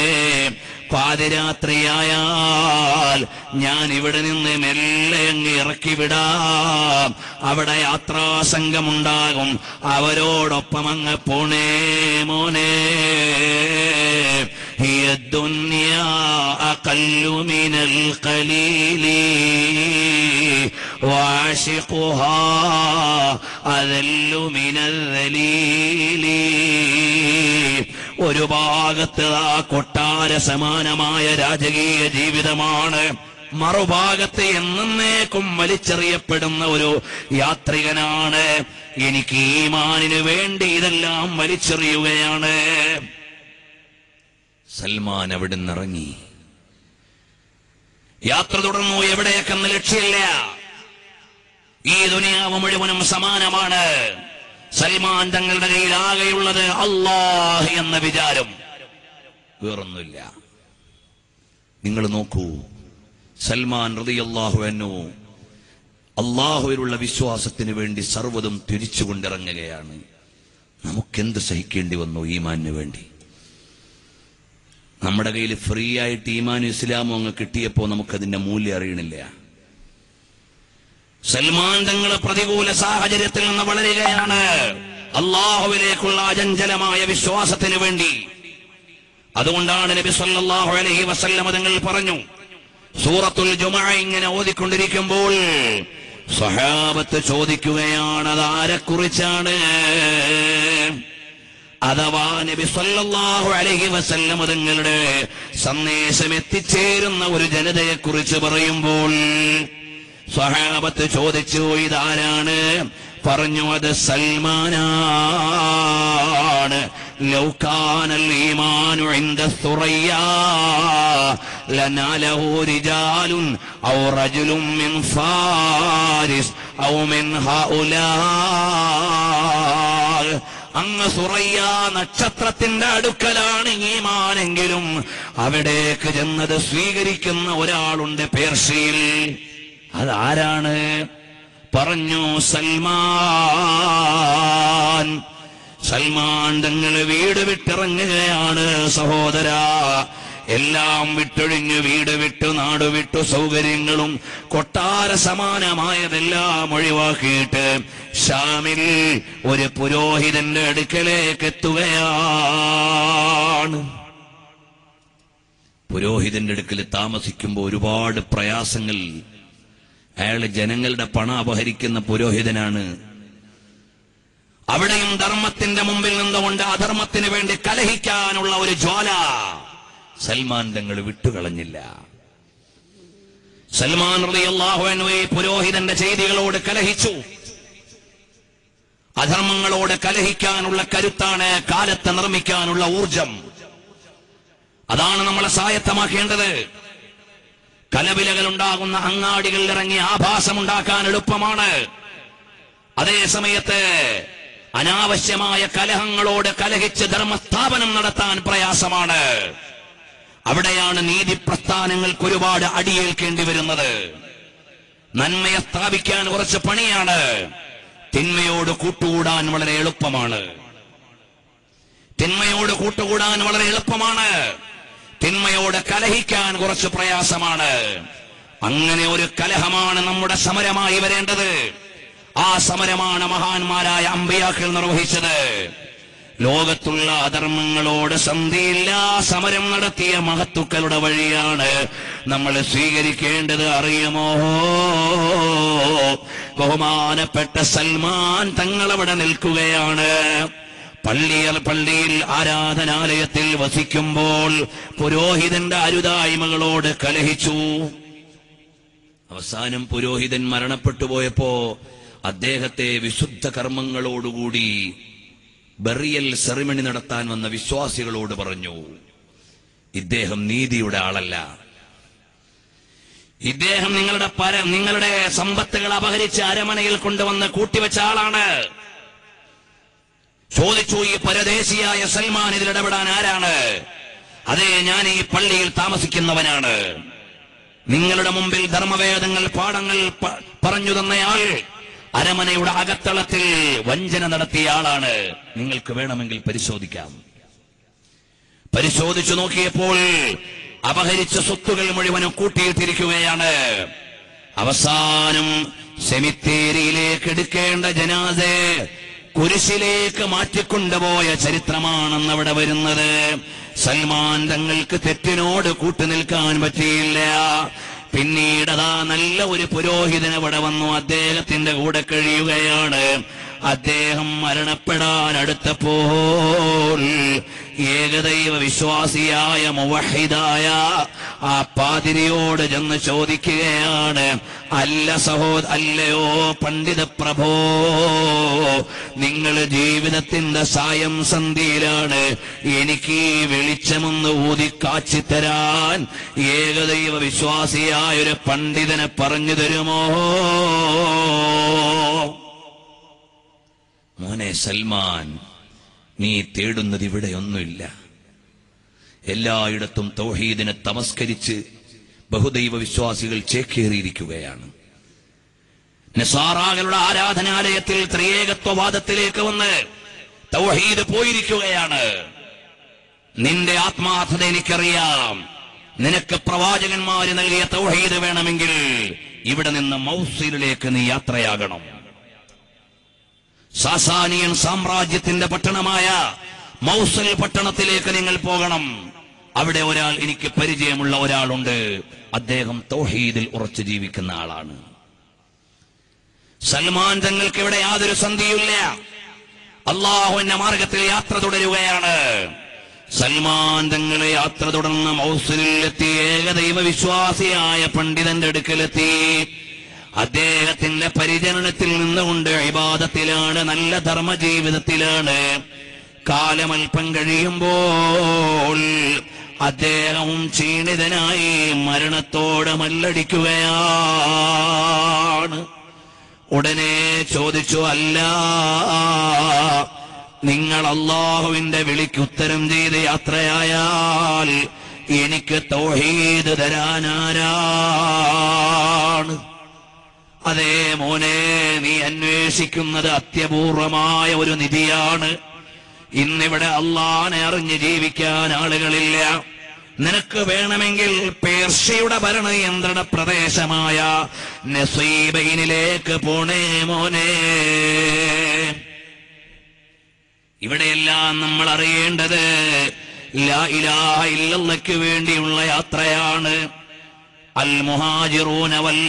പാതിരാത്രിയായാൽ ഞാൻ ഇവിടെ നിന്ന് മെല്ലെ അങ്ങ് ഇറക്കി വിടാം അവിടെ യാത്രാ സംഘമുണ്ടാകും അവരോടൊപ്പം അങ്ങ് പോണേ മോനെ هي الدنيا أقل من القليل وعاشقها أذل من الذليل ഒരു ഭാഗത്ത് ആ കൊട്ടാര സമാനമായ രാജകീയ ജീവിതമാണ് മറുഭാഗത്ത് എന്നേക്കും വലിച്ചെറിയപ്പെടുന്ന ഒരു യാത്രികനാണ് എനിക്ക് ഈമാനിന് വേണ്ടി ഇതെല്ലാം വലിച്ചെറിയുകയാണ് സൽമാൻ അവിടുന്ന് ഇറങ്ങി യാത്ര തുടർന്നു എവിടേക്കെന്ന് ലക്ഷ്യമില്ല ഈ ദുനിയാവ് മുഴുവനും സമാനമാണ് സൽമാൻ തങ്ങളുടെ കയ്യിൽ ആകെയുള്ളത് അള്ളാഹ് എന്ന വിചാരം വേറൊന്നുമില്ല നിങ്ങൾ നോക്കൂ സൽമാൻ റളിയല്ലാഹു അൻഹു അള്ളാഹുവിലുള്ള വിശ്വാസത്തിന് വേണ്ടി സർവ്വതും തിരിച്ചുകൊണ്ടിറങ്ങുകയാണ് നമുക്കെന്ത് സഹിക്കേണ്ടി വന്നു ഈമാനിന് വേണ്ടി നമ്മുടെ കയ്യിൽ ഫ്രീ ആയിട്ട് ഈമാനും ഇസ്ലാമും അങ്ങ് കിട്ടിയപ്പോ നമുക്കതിന്റെ മൂല്യം അറിയണില്ല സൽമാൻ തങ്ങളെ പ്രതികൂല സാഹചര്യത്തിൽ നിന്ന് വളരുകയാണ് അള്ളാഹുവിലേക്കുള്ള അചഞ്ചലമായ വിശ്വാസത്തിന് വേണ്ടി അതുകൊണ്ടാണ് നബി സല്ലല്ലാഹു അലൈഹി വസല്ലമ തങ്ങൾ പറഞ്ഞു സൂറത്തുൽ ജുമഅ ഇങ്ങനെ ഓതിക്കൊണ്ടിരിക്കുമ്പോൾ സഹാബത്ത് ചോദിക്കുകയാണ് അതാരെക്കുറിച്ചാണ് അഥവാ നബി സല്ലല്ലാഹു അലൈഹി വസല്ലമ തങ്ങളുടെ സന്ദേശം എത്തിച്ചേരുന്ന ഒരു ജനതയെ കുറിച്ച് പറയുമ്പോൾ സഹാബത്ത് ചോദിച്ചു ഇതാരാണ് പറഞ്ഞു അത് സൽമാനാണ് ലൗകാന الإيمان عند الثريا لناله رجال أو رجل من فارس أو من هؤلاء അങ്ങ് സുറയ്യ നക്ഷത്രത്തിന്റെ അടുക്കലാണ് ഈമാനെങ്കിലും അവിടേക്ക് ചെന്നത് സ്വീകരിക്കുന്ന ഒരാളുണ്ട് പേർഷ്യയിൽ അതാരാണ് പറഞ്ഞു സൽമാൻ സൽമാൻ തങ്ങൾ വീട് വിട്ടിറങ്ങുകയാണ് സഹോദര എല്ലാം വിട്ടൊഴിഞ്ഞ് വീട് വിട്ടു നാട് വിട്ടു സൗകര്യങ്ങളും കൊട്ടാര സമാനമായതെല്ലാം ഒഴിവാക്കിയിട്ട് ഷാമിൽ ഒരു പുരോഹിതന്റെ അടുക്കലേക്ക് എത്തുകയാണ് പുരോഹിതന്റെ അടുക്കൽ താമസിക്കുമ്പോൾ ഒരുപാട് പ്രയാസങ്ങൾ അയാൾ ജനങ്ങളുടെ പണം അപഹരിക്കുന്ന പുരോഹിതനാണ് അവിടെയും ധർമ്മത്തിന്റെ മുമ്പിൽ നിന്നുകൊണ്ട് അധർമ്മത്തിന് വേണ്ടി കലഹിക്കാനുള്ള ഒരു ജ്വാല സൽമാൻ തങ്ങൾ വിട്ടുകളഞ്ഞില്ല സൽമാൻ റളിയല്ലാഹുവിനെ പുരോഹിതന്റെ ചെയ്തികളോട് കലഹിച്ചു അധർമ്മങ്ങളോട് കലഹിക്കാനുള്ള കരുത്താണ് കാലത്തെ നിർമ്മിക്കാനുള്ള ഊർജം അതാണ് നമ്മളെ സ്വായത്തമാക്കേണ്ടത് കലവിലകൾ ഉണ്ടാകുന്ന അങ്ങാടികളിൽ ഇറങ്ങി ആഭാസമുണ്ടാക്കാൻ എളുപ്പമാണ് അതേ സമയത്ത് അനാവശ്യമായ കലഹങ്ങളോട് കലഹിച്ച് ധർമ്മസ്ഥാപനം നടത്താൻ പ്രയാസമാണ് അവിടെയാണ് നീതി പ്രസ്ഥാനങ്ങൾക്ക് ഒരുപാട് അടിയേൽക്കേണ്ടി വരുന്നത് നന്മയെ സ്ഥാപിക്കാൻ കുറച്ച് പണിയാണ് തിന്മയോട് കൂട്ടുകൂടാൻ വളരെ എളുപ്പമാണ് തിന്മയോട് കൂട്ടുകൂടാൻ വളരെ എളുപ്പമാണ് തിന്മയോട് കലഹിക്കാൻ കുറച്ച് പ്രയാസമാണ് അങ്ങനെ ഒരു കലഹമാണ് നമ്മുടെ സമരമായി വരേണ്ടത് ആ സമരമാണ് മഹാന്മാരായ അമ്പയാക്കൾ നിർവഹിച്ചത് ലോകത്തുള്ള അധർമ്മങ്ങളോട് സന്ധിയില്ല സമരം നടത്തിയ മഹത്തുക്കളുടെ വഴിയാണ് നമ്മൾ സ്വീകരിക്കേണ്ടത് അറിയുമോ ബഹുമാനപ്പെട്ട സൽമാൻ തങ്ങളവിടെ നിൽക്കുകയാണ് പള്ളിയൽ പള്ളിയിൽ ആരാധനാലയത്തിൽ വസിക്കുമ്പോൾ പുരോഹിതന്റെ അരുതായ്മകളോട് കലഹിച്ചു അവസാനം പുരോഹിതൻ മരണപ്പെട്ടു പോയപ്പോ അദ്ദേഹത്തെ വിശുദ്ധ കർമ്മങ്ങളോടുകൂടി ബറിയൽ സെറിമണി നടത്താൻ വന്ന വിശ്വാസികളോട് പറഞ്ഞു ഇദ്ദേഹം നീതിയുടെ ആളല്ല ഇദ്ദേഹം നിങ്ങളുടെ പര നിങ്ങളുടെ സമ്പത്തുകൾ അപഹരിച്ച് അരമനയിൽ കൊണ്ടുവന്ന് കൂട്ടിവെച്ച ആളാണ് ചോദിച്ചു ഈ പരദേശിയായ സൽമാൻ ഇതിൽ ഇടപെടാൻ ആരാണ് അതെ ഞാൻ ഈ പള്ളിയിൽ താമസിക്കുന്നവനാണ് നിങ്ങളുടെ മുമ്പിൽ ധർമ്മവേദങ്ങൾ പാഠങ്ങൾ പ- പറഞ്ഞു തന്നയാൾ അരമനയുടെ അകത്തളത്തിൽ വഞ്ചന നടത്തിയ ആളാണ് നിങ്ങൾക്ക് വേണമെങ്കിൽ പരിശോധിക്കാം പരിശോധിച്ചു നോക്കിയപ്പോൾ അപഹരിച്ച സ്വത്തുകൾ മുഴുവനും കൂട്ടിയിട്ടിരിക്കുകയാണ് അവസാനം സെമിത്തേരിയിലേക്ക് എടുക്കേണ്ട ജനാസെ കുരിശിലേക്ക് മാറ്റിക്കൊണ്ടുപോയ ചരിത്രമാണെന്ന് അവിടെ വരുന്നത് സൽമാൻ തങ്ങൾക്ക് തെറ്റിനോട് കൂട്ടുനിൽക്കാൻ പറ്റിയില്ല പിന്നീട് അതാ നല്ല ഒരു പുരോഹിതൻ അവിടെ വന്നു അദ്ദേഹത്തിന്റെ കൂടെ കഴിയുകയാണ് അദ്ദേഹം മരണപ്പെടാൻ അടുത്തപ്പോൾ ഏകദൈവ വിശ്വാസിയായ മുവഹിദായ ആ പാതിരിയോട് ചെന്ന് ചോദിക്കുകയാണ് അല്ല സഹോദ അല്ലയോ പണ്ഡിത പ്രഭോ നിങ്ങൾ ജീവിതത്തിന്റെ സായം സന്ധിയിലാണ് എനിക്ക് ഈ വെളിച്ചമൊന്ന് ഊതിക്കാച്ചി തരാൻ ഏകദൈവ വിശ്വാസിയായ ഒരു പണ്ഡിതനെ പറഞ്ഞു തരുമോ മോനെ സൽമാൻ നീ തേടുന്നത് ഇവിടെയൊന്നുമില്ല എല്ലായിടത്തും തൗഹീദിനെ തമസ്കരിച്ച് ബഹുദൈവ വിശ്വാസികൾ ചേക്കേറിയിരിക്കുകയാണ് നിസാറാകളുടെ ആരാധനാലയത്തിൽ ത്രിയേകത്വവാദത്തിലേക്ക് വന്ന് തൗഹീദ് പോയിരിക്കുകയാണ് നിന്റെ ആത്മാർത്ഥത എനിക്കറിയാം നിനക്ക് പ്രവാചകന്മാര് നൽകിയ തൗഹീദ് വേണമെങ്കിൽ ഇവിടെ നിന്ന് മൗസിലിലേക്ക് നീ യാത്രയാകണം സാസാനിയൻ സാമ്രാജ്യത്തിന്റെ പട്ടണമായ മൗസൽ പട്ടണത്തിലേക്ക് നിങ്ങൾ പോകണം അവിടെ ഒരാൾ എനിക്ക് പരിചയമുള്ള ഒരാളുണ്ട് അദ്ദേഹം തൗഹീദിൽ ഉറച്ചു ജീവിക്കുന്ന ആളാണ് സൽമാൻ തങ്ങൾക്ക് ഇവിടെ യാതൊരു സന്ധിയില്ല അള്ളാഹുവിന്റെ മാർഗത്തിൽ യാത്ര തുടരുകയാണ് സൽമാൻ തങ്ങളെ യാത്ര തുടർന്ന് മൗസലിലെത്തി ഏകദൈവ വിശ്വാസിയായ പണ്ഡിതന്റെ അടുക്കലെത്തി അദ്ദേഹത്തിന്റെ പരിചരണത്തിൽ നിന്നുകൊണ്ട് ഇബാദത്തിലാണ് നല്ല ധർമ്മ ജീവിതത്തിലാണ് കാലമൽപ്പം കഴിയുമ്പോൾ അദ്ദേഹവും ക്ഷീണിതനായി മരണത്തോട് മല്ലടിക്കുകയാണ് ഉടനെ ചോദിച്ചു അല്ല നിങ്ങൾ അള്ളാഹുവിന്റെ വിളിക്ക് ഉത്തരം ചെയ്ത് യാത്രയായാൽ എനിക്ക് തൗഹീദ് തരാനാരാണ് അതേ മോനെ നീ അന്വേഷിക്കുന്നത് അത്യപൂർവമായ ഒരു നിധിയാണ് ഇന്നിവിടെ അള്ളാനെ അറിഞ്ഞ് ജീവിക്കാൻ ആളുകളില്ല നിനക്ക് വേണമെങ്കിൽ പേർഷ്യയുടെ ഭരണയന്ത്രണ പ്രദേശമായ നസീബൈനിലേക്ക് പോണേ മോനെ ഇവിടെയെല്ലാം നമ്മൾ അറിയേണ്ടത് ലാ ഇലാഹ ഇല്ലല്ലയ്ക്ക് വേണ്ടിയുള്ള യാത്രയാണ് അൽ മുഹാജിറൂന വൽ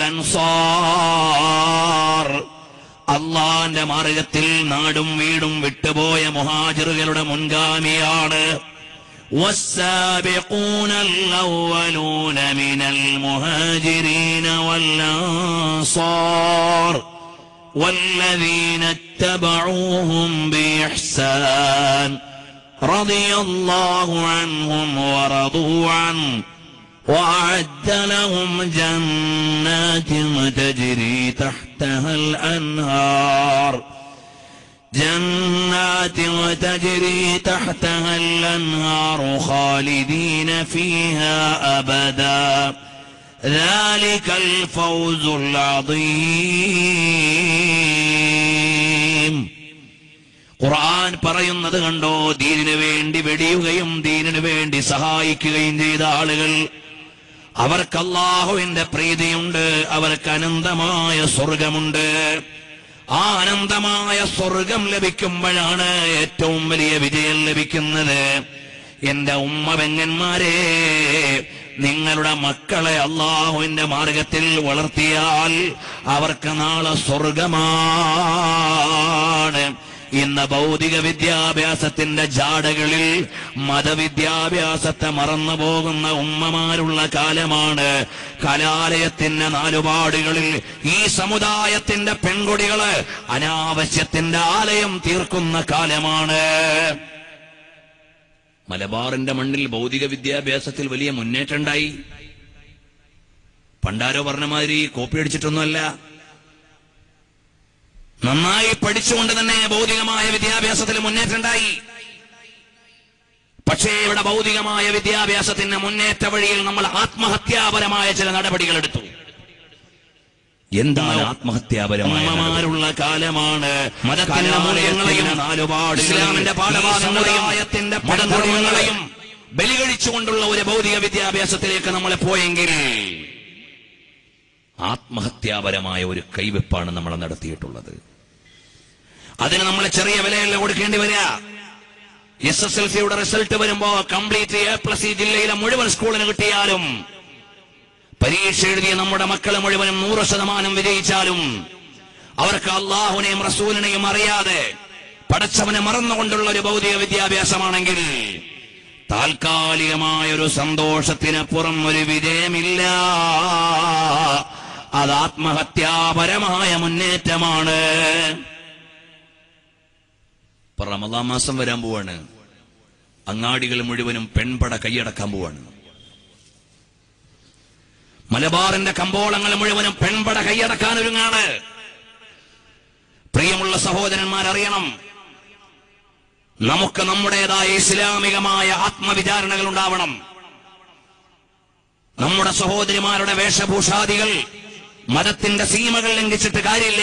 അൻസാർ അള്ളാന്റെ മാർഗത്തിൽ നാടും വീടും വിട്ടുപോയ മുഹാജിറുകളുടെ മുൻഗാമിയാണ് والسابقون الأولون من المهاجرين والأنصار والذين اتبعوهم بإحسان رضي الله عنهم ورضوا عنه وأعد لهم جنات تجري تحتها الأنهار جنات تجري تحتها الأنهار خالدين فيها أبدا ذلك الفوز العظيم ഖുർആൻ പറയുന്നത് കണ്ടോ ദീനിനു വേണ്ടി വെടിയുകയും ദീനിനു വേണ്ടി സഹായിക്കുകയും ചെയ്ത ആളുകൾ അവർക്ക് അള്ളാഹുവിന്റെ പ്രീതിയുണ്ട് അവർക്ക് അനന്തമായ സ്വർഗമുണ്ട് ആ അനന്തമായ സ്വർഗം ലഭിക്കുമ്പോഴാണ് ഏറ്റവും വലിയ വിജയം ലഭിക്കുന്നത് എന്റെ ഉമ്മ പെങ്ങന്മാരെ നിങ്ങളുടെ മക്കളെ അള്ളാഹുവിന്റെ മാർഗത്തിൽ വളർത്തിയാൽ അവർക്ക് നാളെ സ്വർഗമാണ് ഇന്ന് ഭൗതിക വിദ്യാഭ്യാസത്തിന്റെ ജാടകളിൽ മതവിദ്യാഭ്യാസത്തെ മറന്നു പോകുന്ന ഉമ്മമാരുള്ള കാലമാണ് കലാലയത്തിന്റെ നാലുപാടുകളിൽ ഈ സമുദായത്തിന്റെ പെൺകുടികള് അനാവശ്യത്തിന്റെ ആലയം തീർക്കുന്ന കാലമാണ് മലബാറിന്റെ മണ്ണിൽ ഭൗതിക വിദ്യാഭ്യാസത്തിൽ വലിയ മുന്നേറ്റമുണ്ടായി പണ്ടാരോ പറഞ്ഞ മാതിരി കോപ്പി അടിച്ചിട്ടൊന്നുമല്ല നന്നായി പഠിച്ചുകൊണ്ട് തന്നെ ഭൗതികമായ വിദ്യാഭ്യാസത്തിൽ മുന്നേറ്റമുണ്ടായി പക്ഷേ ഇവിടെ ഭൗതികമായ വിദ്യാഭ്യാസത്തിന്റെ മുന്നേറ്റ വഴിയിൽ നമ്മൾ ആത്മഹത്യാപരമായ ചില നടപടികൾ എടുത്തു എന്താണ് ആത്മഹത്യാപരമായ ഉമ്മമാരുള്ള കാലമാണ് മതത്തിന്റെ മൂല്യങ്ങളെയും നാലുപാട് ഇസ്ലാമിന്റെ പാഠഭാഗങ്ങളെയും മതധർമ്മങ്ങളെയും ബലികഴിച്ചുകൊണ്ടുള്ള ഒരു ഭൗതിക വിദ്യാഭ്യാസത്തിലേക്ക് നമ്മൾ പോയെങ്കിൽ ആത്മഹത്യാപരമായ ഒരു കൈവെപ്പാണ് നമ്മൾ നടത്തിയിട്ടുള്ളത് അതിന് നമ്മൾ ചെറിയ വിലയല്ല കൊടുക്കേണ്ടി വരിക എസ് എസ് എൽ സിയുടെ റിസൾട്ട് വരുമ്പോ കംപ്ലീറ്റ് എ പ്ലസ് ഈ ജില്ലയിലെ മുഴുവൻ സ്കൂളിന് കിട്ടിയാലും പരീക്ഷ എഴുതിയ നമ്മുടെ മക്കളെ മുഴുവനും നൂറ് ശതമാനം വിജയിച്ചാലും അവർക്ക് അള്ളാഹുനെയും റസൂലിനെയും അറിയാതെ പടച്ചവനെ മറന്നുകൊണ്ടുള്ള ഒരു ഭൗതിക വിദ്യാഭ്യാസമാണെങ്കിൽ താൽക്കാലികമായ ഒരു സന്തോഷത്തിനപ്പുറം ഒരു വിജയമില്ല അത് ആത്മഹത്യാപരമായ മുന്നേറ്റമാണ് ഇപ്പൊ റമദാൻ മാസം വരാൻ പോവാണ് അങ്ങാടികൾ മുഴുവനും പെൺപട കൈയടക്കാൻ പോവാണ് മലബാറിന്റെ കമ്പോളങ്ങൾ മുഴുവനും പെൺപട കൈയടക്കാൻ ഒരുങ്ങാണ് പ്രിയമുള്ള സഹോദരന്മാരറിയണം നമുക്ക് നമ്മുടേതായ ഇസ്ലാമികമായ ആത്മവിചാരണകൾ ഉണ്ടാവണം നമ്മുടെ സഹോദരിമാരുടെ വേഷഭൂഷാദികൾ മതത്തിന്റെ സീമകൾ ലംഘിച്ചിട്ട് കാര്യമില്ല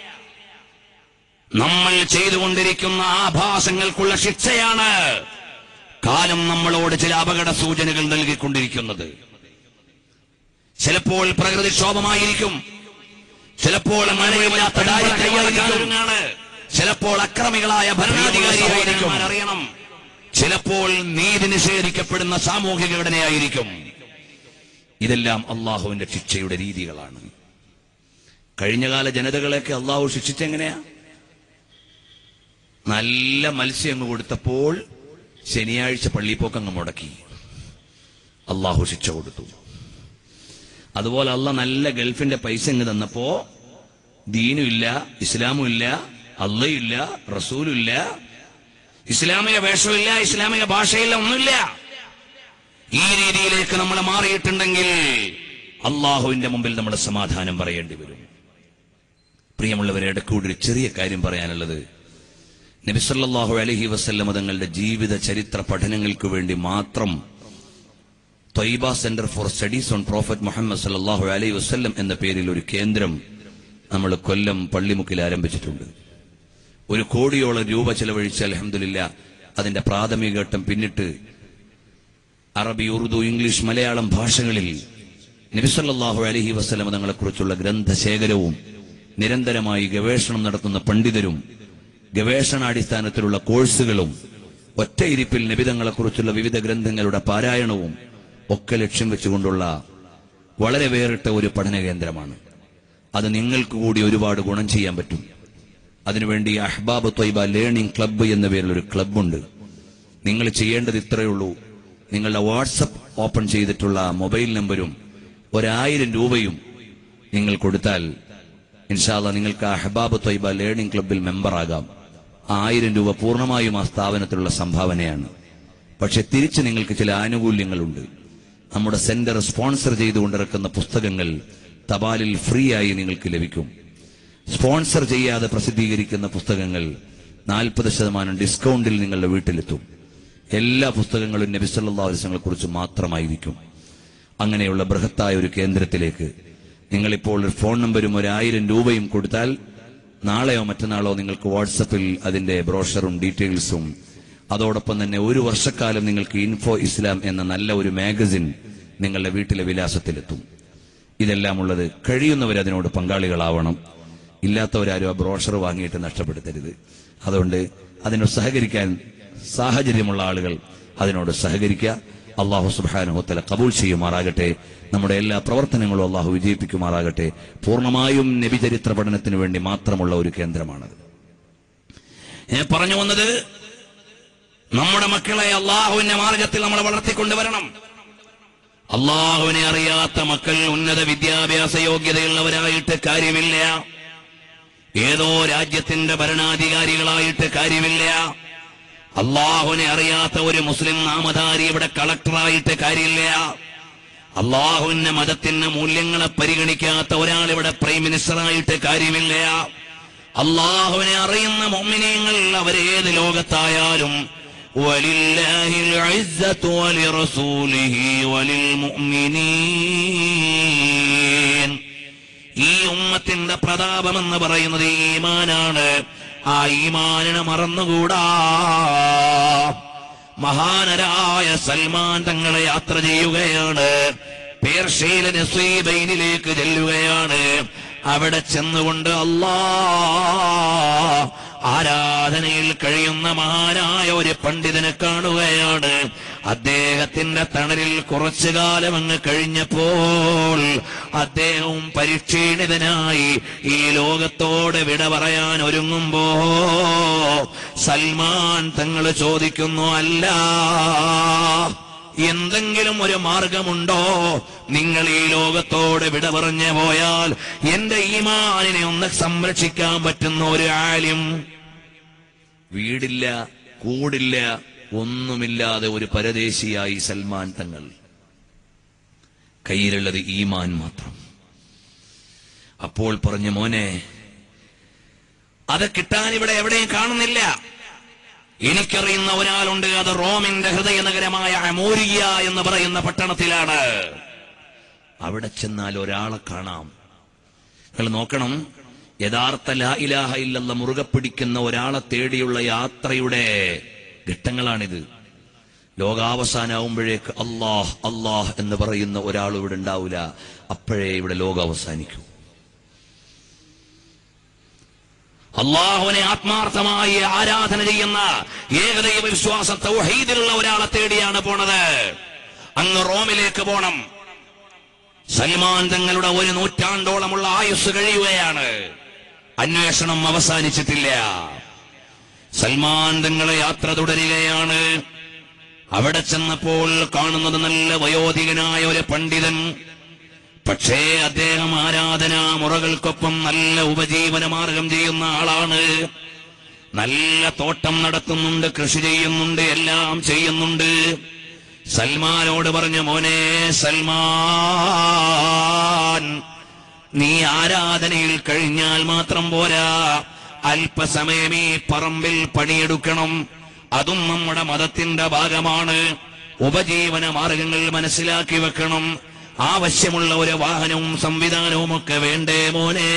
നമ്മൾ ചെയ്തുകൊണ്ടിരിക്കുന്ന ആഭാസങ്ങൾക്കുള്ള ശിക്ഷയാണ് കാലം നമ്മളോട് ചില അപകട സൂചനകൾ നൽകിക്കൊണ്ടിരിക്കുന്നത് ചിലപ്പോൾ പ്രകൃതിക്ഷോഭമായിരിക്കും ചിലപ്പോൾ മഴയില്ലാത്ത കൈയാളിക്കാണ് ചിലപ്പോൾ അക്രമികളായ ഭരണാധികാരിയായിരിക്കും അറിയണം ചിലപ്പോൾ നീതി നിഷേധിക്കപ്പെടുന്ന സാമൂഹിക ഘടനയായിരിക്കും ഇതെല്ലാം അള്ളാഹുവിന്റെ ശിക്ഷയുടെ രീതികളാണ് കഴിഞ്ഞകാല ജനതകളെയൊക്കെ അള്ളാഹു ശിക്ഷിച്ചെങ്ങനെയാ നല്ല മത്സ്യം അങ്ങ് കൊടുത്തപ്പോൾ ശനിയാഴ്ച പള്ളിപ്പോക്ക് അങ്ങ് മുടക്കി അള്ളാഹു ശിക്ഷ കൊടുത്തു അതുപോലെ അള്ള നല്ല ഗൾഫിന്റെ പൈസ അങ്ങ് തന്നപ്പോ ദീനും ഇല്ല ഇസ്ലാമും ഇല്ല അള്ളയില്ല റസൂലില്ല ഇസ്ലാമിക വേഷമില്ല ഇസ്ലാമിക ഭാഷയില്ല ഒന്നുമില്ല ഈ രീതിയിലേക്ക് നമ്മൾ മാറിയിട്ടുണ്ടെങ്കിൽ അള്ളാഹുവിന്റെ മുമ്പിൽ നമ്മൾ സമാധാനം പറയേണ്ടി വരും പ്രിയമുള്ളവരെ ഇടക്കൂടി ഒരു ചെറിയ കാര്യം പറയാനുള്ളത് നബിസല്ലാഹു അലഹി വസല്ലമ തങ്ങളുടെ ജീവിത ചരിത്ര പഠനങ്ങൾക്ക് വേണ്ടി മാത്രം Thwayba centre for studies on Prophet Muhammad സല്ലാഹു അലൈഹി വസ്ല്ലം എന്ന പേരിൽ ഒരു കേന്ദ്രം നമ്മൾ കൊല്ലം പള്ളിമുക്കിൽ ആരംഭിച്ചിട്ടുണ്ട് ഒരു കോടിയോളം രൂപ ചെലവഴിച്ച് അലഹമില്ല അതിന്റെ പ്രാഥമിക ഘട്ടം പിന്നിട്ട് അറബി ഉറുദു ഇംഗ്ലീഷ് മലയാളം ഭാഷകളിൽ നബിസല്ലാഹു അലഹി വസ്ലമ തങ്ങളെക്കുറിച്ചുള്ള ഗ്രന്ഥശേഖരവും നിരന്തരമായി ഗവേഷണം നടത്തുന്ന പണ്ഡിതരും ഗവേഷണാടിസ്ഥാനത്തിലുള്ള കോഴ്സുകളും ഒറ്റയിരിപ്പിൽ നബിതങ്ങളെക്കുറിച്ചുള്ള വിവിധ ഗ്രന്ഥങ്ങളുടെ പാരായണവും ഒക്കെ ലക്ഷ്യം വെച്ചുകൊണ്ടുള്ള വളരെ വേറിട്ട ഒരു പഠന കേന്ദ്രമാണ് അത് നിങ്ങൾക്ക് കൂടി ഒരുപാട് ഗുണം ചെയ്യാൻ പറ്റും അതിനുവേണ്ടി അഹ്ബാബ് ത്വയ്ബ ലേണിംഗ് ക്ലബ്ബ് എന്ന പേരിൽ ഒരു ക്ലബ്ബുണ്ട് നിങ്ങൾ ചെയ്യേണ്ടത് ഇത്രയേ ഉള്ളൂ നിങ്ങളുടെ വാട്സപ്പ് ഓപ്പൺ ചെയ്തിട്ടുള്ള മൊബൈൽ നമ്പരും ഒരായിരം രൂപയും നിങ്ങൾ കൊടുത്താൽ ഇൻഷാല്ല നിങ്ങൾക്ക് അഹ്ബാബ് ത്വയ്ബ ലേണിംഗ് ക്ലബ്ബിൽ മെമ്പറാകാം ആ ആയിരം രൂപ പൂർണ്ണമായും ആ സ്ഥാപനത്തിലുള്ള സംഭാവനയാണ് പക്ഷെ തിരിച്ച് നിങ്ങൾക്ക് ചില ആനുകൂല്യങ്ങളുണ്ട് നമ്മുടെ സെന്റർ സ്പോൺസർ ചെയ്തുകൊണ്ടിറക്കുന്ന പുസ്തകങ്ങൾ തപാലിൽ ഫ്രീ ആയി നിങ്ങൾക്ക് ലഭിക്കും സ്പോൺസർ ചെയ്യാതെ പ്രസിദ്ധീകരിക്കുന്ന പുസ്തകങ്ങൾ നാൽപ്പത് ശതമാനം ഡിസ്കൗണ്ടിൽ നിങ്ങളുടെ വീട്ടിലെത്തും എല്ലാ പുസ്തകങ്ങളും നബിസല്ലാ വസ്ലങ്ങളെ കുറിച്ച് മാത്രമായിരിക്കും അങ്ങനെയുള്ള ബൃഹത്തായ ഒരു കേന്ദ്രത്തിലേക്ക് നിങ്ങളിപ്പോൾ ഒരു ഫോൺ നമ്പരും ഒരു ആയിരം രൂപയും കൊടുത്താൽ നാളെയോ മറ്റന്നാളോ നിങ്ങൾക്ക് വാട്സപ്പിൽ അതിന്റെ ബ്രോഷറും ഡീറ്റെയിൽസും അതോടൊപ്പം തന്നെ ഒരു വർഷക്കാലം നിങ്ങൾക്ക് ഇൻഫോ ഇസ്ലാം എന്ന നല്ല ഒരു മാഗസിൻ നിങ്ങളുടെ വീട്ടിലെ വിലാസത്തിലെത്തും ഇതെല്ലാം ഉള്ളത് കഴിയുന്നവർ അതിനോട് പങ്കാളികളാവണം ഇല്ലാത്തവരാരും ആ ബ്രോഷർ വാങ്ങിയിട്ട് നഷ്ടപ്പെടുത്തരുത് അതുകൊണ്ട് അതിനോട് സഹകരിക്കാൻ സാഹചര്യമുള്ള ആളുകൾ അതിനോട് സഹകരിക്കുക അള്ളാഹു സുബാനുഹത്തല കബൂൽ ചെയ്യുമാറാകട്ടെ നമ്മുടെ എല്ലാ പ്രവർത്തനങ്ങളും അള്ളാഹു വിജയിപ്പിക്കുമാറാകട്ടെ പൂർണ്ണമായും നബിചരിത്ര പഠനത്തിന് വേണ്ടി മാത്രമുള്ള ഒരു കേന്ദ്രമാണത് ഞാൻ പറഞ്ഞു വന്നത് നമ്മുടെ മക്കളെ അള്ളാഹുവിന്റെ മാർഗത്തിൽ നമ്മൾ വളർത്തിക്കൊണ്ടുവരണം അള്ളാഹുവിനെ അറിയാത്ത മക്കൾ ഉന്നത വിദ്യാഭ്യാസ യോഗ്യതയുള്ളവരായിട്ട് കാര്യമില്ല ഏതോ രാജ്യത്തിന്റെ ഭരണാധികാരികളായിട്ട് കാര്യമില്ല അള്ളാഹുവിനെ അറിയാത്ത ഒരു മുസ്ലിം നാമധാരി ഇവിടെ കളക്ടറായിട്ട് കാര്യമില്ല അള്ളാഹുവിന്റെ മതത്തിന്റെ മൂല്യങ്ങളെ പരിഗണിക്കാത്ത ഒരാൾ ഇവിടെ പ്രൈം മിനിസ്റ്ററായിട്ട് കാര്യമില്ല അള്ളാഹുവിനെ അറിയുന്ന മൊമ്മിനീങ്ങൾ അവരേത് ലോകത്തായാലും ولله العزة ولرسوله وللمؤمنين ഈ ഉമ്മത്തിന്റെ പ്രതാപമെന്ന് പറയുന്നത് ഈമാനാണ് ആ ഈമാനിനെ മറന്നുകൂടാ മഹാനരായ സൽമാൻ തങ്ങളെ യാത്ര ചെയ്യുകയാണ് പേർഷ്യയിലെ നസീബൈനിലേക്ക് ചെല്ലുകയാണ് അവിടെ ചെന്നുകൊണ്ട് അല്ലാ ആരാധനയിൽ കഴിയുന്ന മഹാനായ ഒരു പണ്ഡിതനെ കാണുകയാണ് അദ്ദേഹത്തിന്റെ തണലിൽ കുറച്ചു കാലം അങ്ങ് കഴിഞ്ഞപ്പോൾ അദ്ദേഹവും പരിക്ഷീണിതനായി ഈ ലോകത്തോട് വിട പറയാൻ ഒരുങ്ങുമ്പോ സൽമാൻ തങ്ങൾ ചോദിക്കുന്നു അല്ല എന്തെങ്കിലും ഒരു മാർഗമുണ്ടോ നിങ്ങൾ ഈ ലോകത്തോട് വിട പറഞ്ഞു പോയാൽ എന്റെ ഈമാനിനെ ഒന്ന് സംരക്ഷിക്കാൻ പറ്റുന്ന ഒരു ആലും വീടില്ല കൂടില്ല ഒന്നുമില്ലാതെ ഒരു പരദേശിയായി സൽമാൻ തങ്ങൾ കയ്യിലുള്ളത് ഈമാൻ മാത്രം അപ്പോൾ പറഞ്ഞു മോനെ അത് കിട്ടാൻ ഇവിടെ എവിടെയും കാണുന്നില്ല എനിക്കറിയുന്ന ഒരാളുണ്ട് അത് റോമിന്റെ ഹൃദയനഗരമായ അമോരിയ എന്ന് പറയുന്ന പട്ടണത്തിലാണ് അവിടെ ചെന്നാൽ ഒരാളെ കാണാം നിങ്ങൾ നോക്കണം യഥാർത്ഥ ലാ ഇലാഹ ഇല്ലല്ല മുറുകെ പിടിക്കുന്ന ഒരാളെ തേടിയുള്ള യാത്രയുടെ ഘട്ടങ്ങളാണിത് ലോകാവസാനാവുമ്പോഴേക്ക് അല്ലാഹ് അല്ലാഹ് എന്ന് പറയുന്ന ഒരാൾ ഇവിടെ ഉണ്ടാവില്ല അപ്പോഴേ ഇവിടെ ലോകം അവസാനിക്കൂ അള്ളാഹുവിനെ ആത്മാർത്ഥമായി ആരാധന ചെയ്യുന്ന ഏകദൈവ വിശ്വാസ തൗഹീദിലുള്ള ഒരാളെ തേടിയാണ് പോണത് അങ്ങ് റോമിലേക്ക് പോണം സൽമാൻ തങ്ങളുടെ ഒരു നൂറ്റാണ്ടോളമുള്ള ആയുസ് കഴിയുകയാണ് അന്വേഷണം അവസാനിച്ചിട്ടില്ല സൽമാൻ തങ്ങളെ യാത്ര തുടരുകയാണ് അവിടെ ചെന്നപ്പോൾ കാണുന്നത് നല്ല വയോധികനായ ഒരു പണ്ഡിതൻ പക്ഷേ അദ്ദേഹം ആരാധനാ മുറകൾക്കൊപ്പം നല്ല ഉപജീവന മാർഗം ചെയ്യുന്ന ആളാണ് നല്ല തോട്ടം നടത്തുന്നുണ്ട് കൃഷി ചെയ്യുന്നുണ്ട് എല്ലാം ചെയ്യുന്നുണ്ട് സൽമാനോട് പറഞ്ഞു മോനെ സൽമാൻ നീ ആരാധനയിൽ കഴിഞ്ഞാൽ മാത്രം പോരാ അല്പസമയം ഈ പറമ്പിൽ പണിയെടുക്കണം അതും നമ്മുടെ മതത്തിന്റെ ഭാഗമാണ് ഉപജീവന മാർഗങ്ങൾ മനസ്സിലാക്കി വെക്കണം ആവശ്യമുള്ള ഒരു വാഹനവും സംവിധാനവും ഒക്കെ വേണ്ടേ മോനെ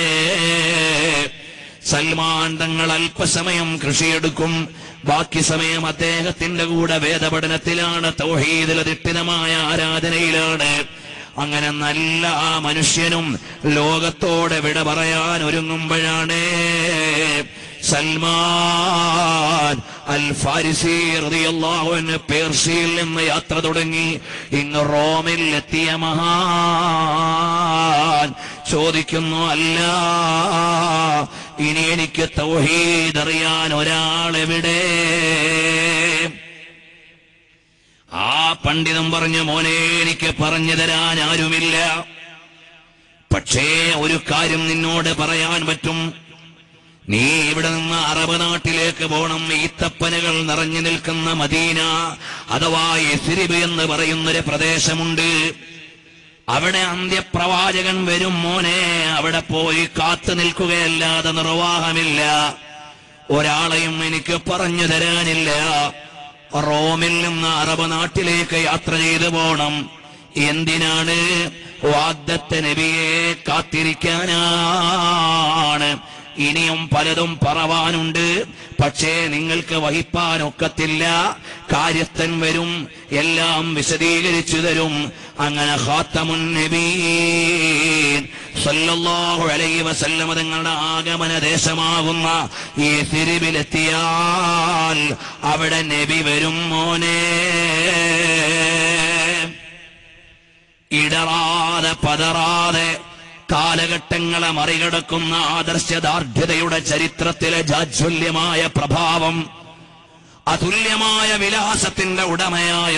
സൽമാൻ തങ്ങൾ അല്പസമയം കൃഷിയെടുക്കും ബാക്കി സമയം അദ്ദേഹത്തിന്റെ കൂടെ വേദപഠനത്തിലാണ് തൗഹീദിലധിഷ്ഠിതമായ ആരാധനയിലാണ് അങ്ങനെ നല്ല ആ മനുഷ്യനും ലോകത്തോടെ വിട പറയാൻ ഒരുങ്ങുമ്പോഴാണ് സൽമാൻ അൽ ഫാരിസി റളിയല്ലാഹു അൻഹു പേർഷ്യയിൽ നിന്ന് യാത്ര തുടങ്ങി ഇങ്ങ് റോമിൽ എത്തിയ മഹാൻ ചോദിക്കുന്നു അല്ല ഇനി എനിക്ക് തൗഹീദ് അറിയാൻ ഒരാളെവിടെ ആ പണ്ഡിതൻ പറഞ്ഞു മോനെ എനിക്ക് പറഞ്ഞു തരാൻ ആരുമില്ല പക്ഷേ ഒരു കാര്യം നിന്നോട് പറയാൻ പറ്റും നീ ഇവിടെ നിന്ന് അറബ് നാട്ടിലേക്ക് പോണം ഈത്തപ്പനകൾ നിറഞ്ഞു നിൽക്കുന്ന മദീന അഥവാ എസിരിബ് എന്ന് പറയുന്നൊരു പ്രദേശമുണ്ട് അവിടെ അന്ത്യപ്രവാചകൻ വരും മോനെ അവിടെ പോയി കാത്തു നിൽക്കുകയല്ലാതെ നിർവാഹമില്ല ഒരാളെയും എനിക്ക് പറഞ്ഞു തരാനില്ല റോമിൽ നിന്ന് അറബ് നാട്ടിലേക്ക് യാത്ര ചെയ്തു പോണം എന്തിനാണ് വാഗ്ദത്ത നബിയെ കാത്തിരിക്കാനാണ് ഇനിയും പലതും പറവാനുണ്ട് പക്ഷേ നിങ്ങൾക്ക് വഹിപ്പാനൊക്കത്തില്ല കാര്യസ്ഥൻ വരും എല്ലാം വിശദീകരിച്ചു തരും അങ്ങനെ ഖാത്തമുൻ നബീൻ സല്ലല്ലാഹു അലൈഹി വസല്ലമ തങ്ങളുടെ ആഗമന ദേശമാകുന്ന ഈ തിരുവിലെത്തിയാൽ അവിടെ നബി വരും മോനെ ഇടറാതെ പതറാതെ കാലഘട്ടങ്ങളെ മറികടക്കുന്ന ആദർശദാർഢ്യതയുടെ ചരിത്രത്തിലെ ജാജ്വല്യമായ പ്രഭാവം അതുല്യമായ വിലാസത്തിന്റെ ഉടമയായ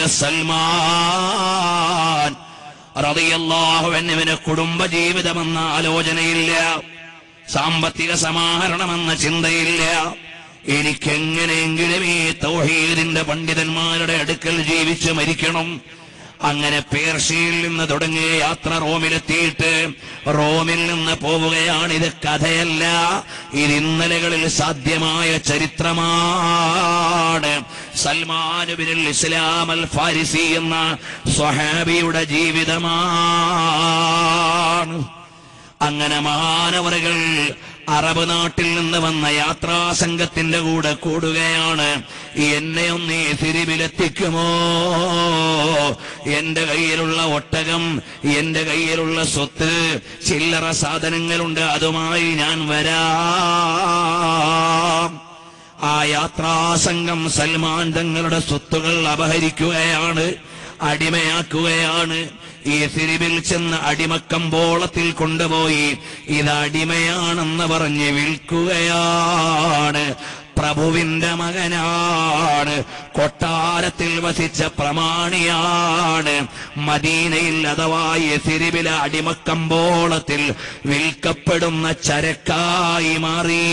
സൽമാൻ റളിയല്ലാഹു അൻഹുവിന് കുടുംബജീവിതമെന്ന ആലോചനയില്ല സാമ്പത്തിക സമാഹരണമെന്ന ചിന്തയില്ല എനിക്കെങ്ങനെയെങ്കിലും ഈ തൗഹീദിന്റെ പണ്ഡിതന്മാരുടെ അടുക്കൽ ജീവിച്ച് മരിക്കണം അങ്ങനെ പേർഷ്യയിൽ നിന്ന് തുടങ്ങിയ യാത്ര റോമിലെത്തിയിട്ട് റോമിൽ നിന്ന് പോവുകയാണ് ഇത് കഥയല്ല ഇത് ഇന്നലകളിൽ സാധ്യമായ ചരിത്രമാണ് സൽമാനുബിനുൽ ഇസ്ലാം അൽ ഫാരിസി എന്ന സ്വഹാബിയുടെ ജീവിതമാണ് അങ്ങനെ മഹാനവറുകൾ അറബ് നാട്ടിൽ നിന്ന് വന്ന യാത്രാ സംഘത്തിന്റെ കൂടെ കൂടുകയാണ് എന്നെ ഒന്ന് ഈ തിരിവിലെത്തിക്കുമോ എന്റെ കയ്യിലുള്ള ഒട്ടകം എന്റെ കയ്യിലുള്ള സ്വത്ത് ചില്ലറ സാധനങ്ങളുണ്ട് അതുമായി ഞാൻ വരാം ആ യാത്രാസംഘം സൽമാൻ തങ്ങളുടെ സ്വത്തുകൾ അപഹരിക്കുകയാണ് അടിമയാക്കുകയാണ് ഈ തിരിവിൽ ചെന്ന് അടിമക്കമ്പോളത്തിൽ കൊണ്ടുപോയി ഇത് അടിമയാണെന്ന് പറഞ്ഞ് വിൽക്കുകയാണ് പ്രഭുവിന്റെ മകനാണ് കൊട്ടാരത്തിൽ വസിച്ച പ്രമാണിയാണ് മദീനയിൽ അഥവാ എസിരിബിലെ അടിമക്കമ്പോളത്തിൽ വിൽക്കപ്പെടുന്ന ചരക്കായി മാറി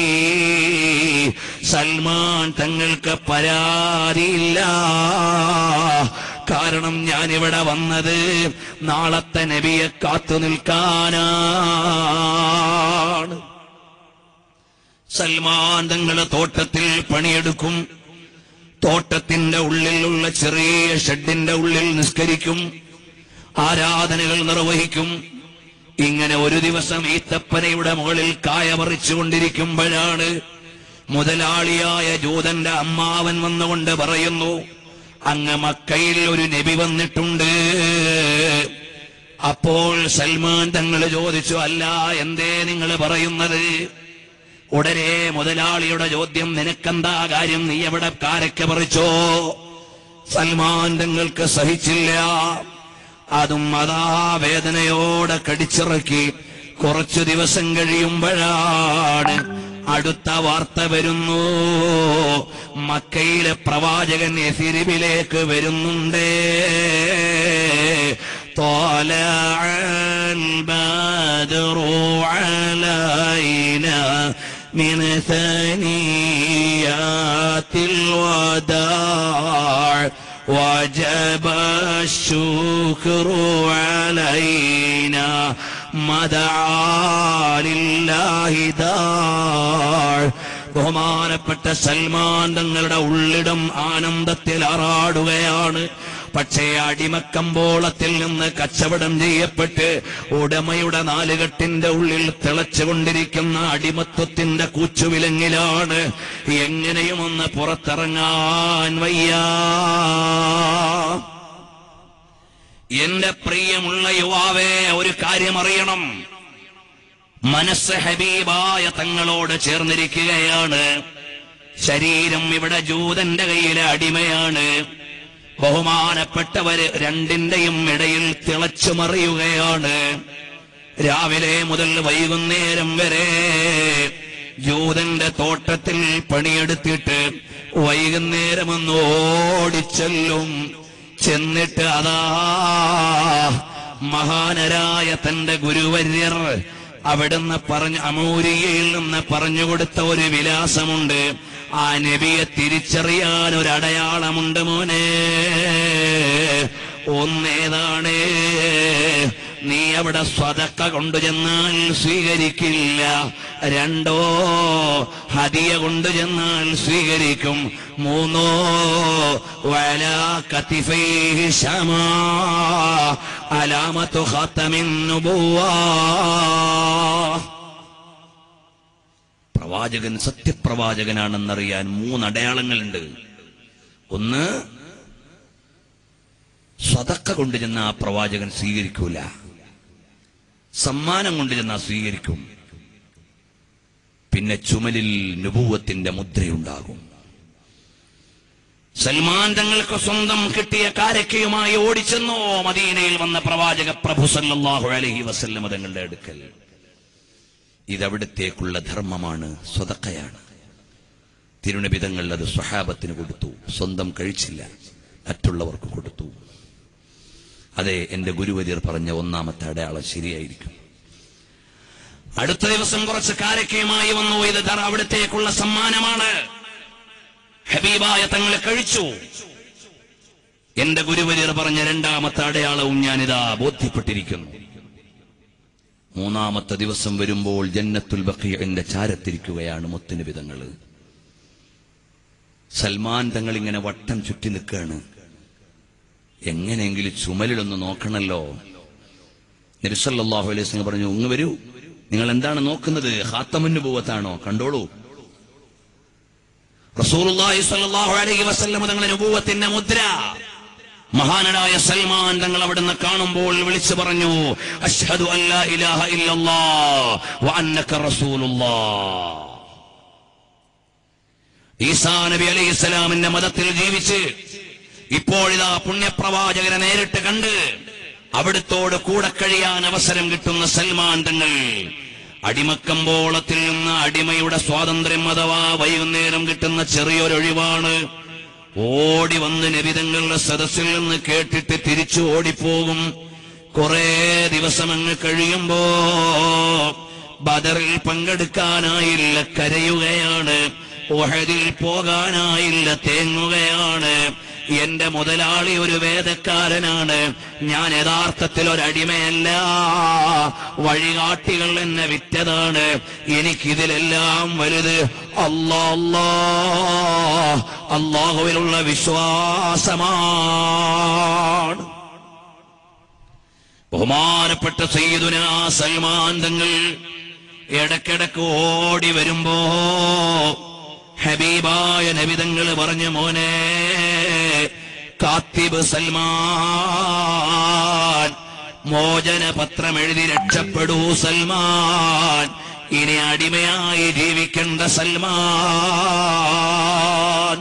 സൽമാൻ തങ്ങൾക്ക് പരാതിയില്ല കാരണം ഞാനിവിടെ വന്നത് നാളത്തെ നബിയെ കാത്തു നിൽക്കാനാണ് സൽമാൻ തങ്ങള് തോട്ടത്തിൽ പണിയെടുക്കും തോട്ടത്തിന്റെ ഉള്ളിലുള്ള ചെറിയ ഷെഡിന്റെ ഉള്ളിൽ നിസ്കരിക്കും ആരാധനകൾ നിർവഹിക്കും ഇങ്ങനെ ഒരു ദിവസം ഈത്തപ്പനയുടെ മുകളിൽ കായ പറിച്ചുകൊണ്ടിരിക്കുമ്പോഴാണ് മുതലാളിയായ ജൂതന്റെ അമ്മാവൻ വന്നുകൊണ്ട് പറയുന്നു അങ്ങ് മക്കയിൽ ഒരു നബി വന്നിട്ടുണ്ട് അപ്പോൾ സൽമാൻ തങ്ങൾ ചോദിച്ചു അല്ല എന്തേ നിങ്ങൾ പറയുന്നത് ഉടനെ മുതലാളിയുടെ ചോദ്യം നിനക്കെന്താ കാര്യം നീ എവിടെ കാരക്ക പറിച്ചോ സൽമാൻ തങ്ങൾക്ക് സഹിച്ചില്ല അതും അതാ വേദനയോടെ കടിച്ചിറക്കി കുറച്ചു ദിവസം കഴിയുമ്പോഴാണ് അടുത്ത വാർത്ത വരുന്നു മക്കയിലെ പ്രവാചകൻ എസിരിബിലേക്ക് വരുന്നുണ്ടേ طالع البدر علينا من ثنيات الوداع وجب الشكر علينا മദാലില്ലാഹി ദാഴ് ബഹുമാനപ്പെട്ട സൽമാൻ തങ്ങളുടെ ഉള്ളിടം ആനന്ദത്തിൽ ആറാടുകയാണ് പക്ഷേ അടിമക്കമ്പോളത്തിൽ നിന്ന് കച്ചവടം ചെയ്യപ്പെട്ട് ഉടമയുടെ നാലുകെട്ടിന്റെ ഉള്ളിൽ തിളച്ചുകൊണ്ടിരിക്കുന്ന അടിമത്വത്തിന്റെ കൂച്ചുവിലങ്ങിലാണ് എങ്ങനെയും ഒന്ന് പുറത്തിറങ്ങാൻ വയ്യ എന്റെ പ്രിയമുള്ള യുവാവേ ഒരു കാര്യം അറിയണം മനസ്സ് ഹബീബായ തങ്ങളോട് ചേർന്നിരിക്കുകയാണ് ശരീരം ഇവിടെ ജൂതന്റെ കയ്യിലെ അടിമയാണ് ബഹുമാനപ്പെട്ടവര് രണ്ടിന്റെയും ഇടയിൽ തിളച്ചു മറിയുകയാണ് രാവിലെ മുതൽ വൈകുന്നേരം വരെ ജൂതന്റെ തോട്ടത്തിൽ പണിയെടുത്തിട്ട് വൈകുന്നേരം ഒന്ന് ഓടിച്ചെല്ലും ചെന്നിട്ട് അതാ മഹാനരായ തന്റെ ഗുരുവര്യർ അവിടുന്ന് പറഞ്ഞ അമൂരിയയിൽ നിന്ന് പറഞ്ഞുകൊടുത്ത ഒരു വിലാസമുണ്ട് ആ നബിയെ തിരിച്ചറിയാൻ ഒരു അടയാളമുണ്ട് മോനെ ഒന്നേതാണ് നീ അവിടെ സ്വതക്ക കൊണ്ടുചെന്നാൽ സ്വീകരിക്കില്ല രണ്ടോ ഹദിയ കൊണ്ടുചെന്നാൽ സ്വീകരിക്കും മൂന്നോ വല കത്തിഫൈഹി ശമാ അലാമത്തു ഖാത്തമിൻ നുബുവ്വ പ്രവാചകൻ സത്യപ്രവാചകനാണെന്നറിയാൻ മൂന്ന് അടയാളങ്ങളുണ്ട് ഒന്ന് സ്വതക്ക കൊണ്ടു ചെന്ന ആ പ്രവാചകൻ സ്വീകരിക്കൂല സമ്മാനം കൊണ്ടു ചെന്ന സ്വീകരിക്കും പിന്നെ ചുമലിൽ നുപൂവത്തിന്റെ മുദ്രയുണ്ടാകും സൽമാൻ തങ്ങൾക്ക് സ്വന്തം കിട്ടിയ കാരക്കയുമായി ഓടിച്ചെന്നോ മദീനയിൽ വന്ന പ്രവാചക പ്രഭു സല്ലല്ലാഹു അലൈഹി വസല്ലമ തങ്ങളുടെ അടുക്കൽ ഇതവിടത്തേക്കുള്ള ധർമ്മമാണ് സ്വതക്കയാണ് തിരുനബിതങ്ങൾ അത് സ്വഹാബത്തിന് കൊടുത്തു സ്വന്തം കഴിച്ചില്ല മറ്റുള്ളവർക്ക് കൊടുത്തു അതെ എന്റെ ഗുരുവര്യർ പറഞ്ഞ ഒന്നാമത്തെ അടയാളം ശരിയായിരിക്കും അടുത്ത ദിവസം കുറച്ച് കാരക്കയുമായി വന്നു ഇത് ധർ അവിടത്തേക്കുള്ള സമ്മാനമാണ് ഹബീബായ തങ്ങളെ കഴിച്ചു എന്റെ ഗുരുവര്യർ പറഞ്ഞ രണ്ടാമത്തെ അടയാളവും ഞാനിതാ ബോധ്യപ്പെട്ടിരിക്കുന്നു മൂന്നാമത്തെ ദിവസം വരുമ്പോൾ ജന്നത്തുൽ ബഖീന്റെ ചാരത്തിരിക്കുകയാണ് മുത്തുനിബിതങ്ങള് സൽമാൻ തങ്ങൾ ഇങ്ങനെ വട്ടം ചുറ്റി നിൽക്കുകയാണ് എങ്ങനെയെങ്കിലും ചുമലിലൊന്ന് നോക്കണല്ലോ നബിസല്ലാഹു അലൈഹി സ്വലം പറഞ്ഞു ഇങ്ങ് വരൂ നിങ്ങൾ എന്താണ് നോക്കുന്നത് ഹാത്തമുന്നു പൂവത്താണോ കണ്ടോളൂ റസൂലുള്ളാഹി സ്വല്ലല്ലാഹു അലൈഹി വസല്ലം തങ്ങളുടെ നുബൂവത്തിന്റെ മുദ്ര മഹാനരായ സൽമാൻ തങ്ങൾ അവിടുന്ന് കാണുമ്പോൾ വിളിച്ചു പറഞ്ഞു അഷ്ഹദു അല്ലാ ഇലാഹ ഇല്ലല്ലാഹ് വ അന്നക റസൂലുള്ളാഹ് ഈസാ നബി അലൈഹി ഇസ്ലാമിന്റെ മതത്തിൽ ജീവിച്ച് ഇപ്പോഴിതാ പുണ്യപ്രവാചകനെ നേരിട്ട് കണ്ട് അവിടുത്തോട് കൂടെ കഴിയാൻ അവസരം കിട്ടുന്ന സൽമാൻ തങ്ങൾ അടിമക്കമ്പോളത്തിൽ നിന്ന് അടിമയുടെ സ്വാതന്ത്ര്യം അഥവാ വൈകുന്നേരം കിട്ടുന്ന ചെറിയൊരൊഴിവാണ് ഓടി വന്ന് നബിതങ്ങളുടെ സദസ്സിൽ നിന്ന് കേട്ടിട്ട് തിരിച്ചു ഓടിപ്പോകും കുറെ ദിവസം അങ്ങ് കഴിയുമ്പോ ബദറിൽ പങ്കെടുക്കാനായില്ല കരയുകയാണ് ഒഹദിൽ പോകാനായില്ല തേങ്ങുകയാണ് എന്റെ മുതലാളി ഒരു വേദക്കാരനാണ് ഞാൻ യഥാർത്ഥത്തിൽ ഒരു അടിമയല്ല വഴികാട്ടികൾ എന്നെ വിറ്റതാണ് എനിക്കിതിലെല്ലാം വലുത് അല്ലാ അല്ലാ അള്ളാഹുവിലുള്ള വിശ്വാസമാണ് ബഹുമാനപ്പെട്ട സയ്യിദുന സൽമാൻ തങ്ങൾ ഇടക്കിടക്ക് ഓടി വരുമ്പോ ഹബീബായ നബിതങ്ങൾ പറഞ്ഞു മോനെ കാത്തിബ് സൽമാൻ മോചന പത്രം എഴുതി രക്ഷപ്പെടൂ സൽമാൻ ഇനി അടിമയായി ജീവിക്കേണ്ട സൽമാൻ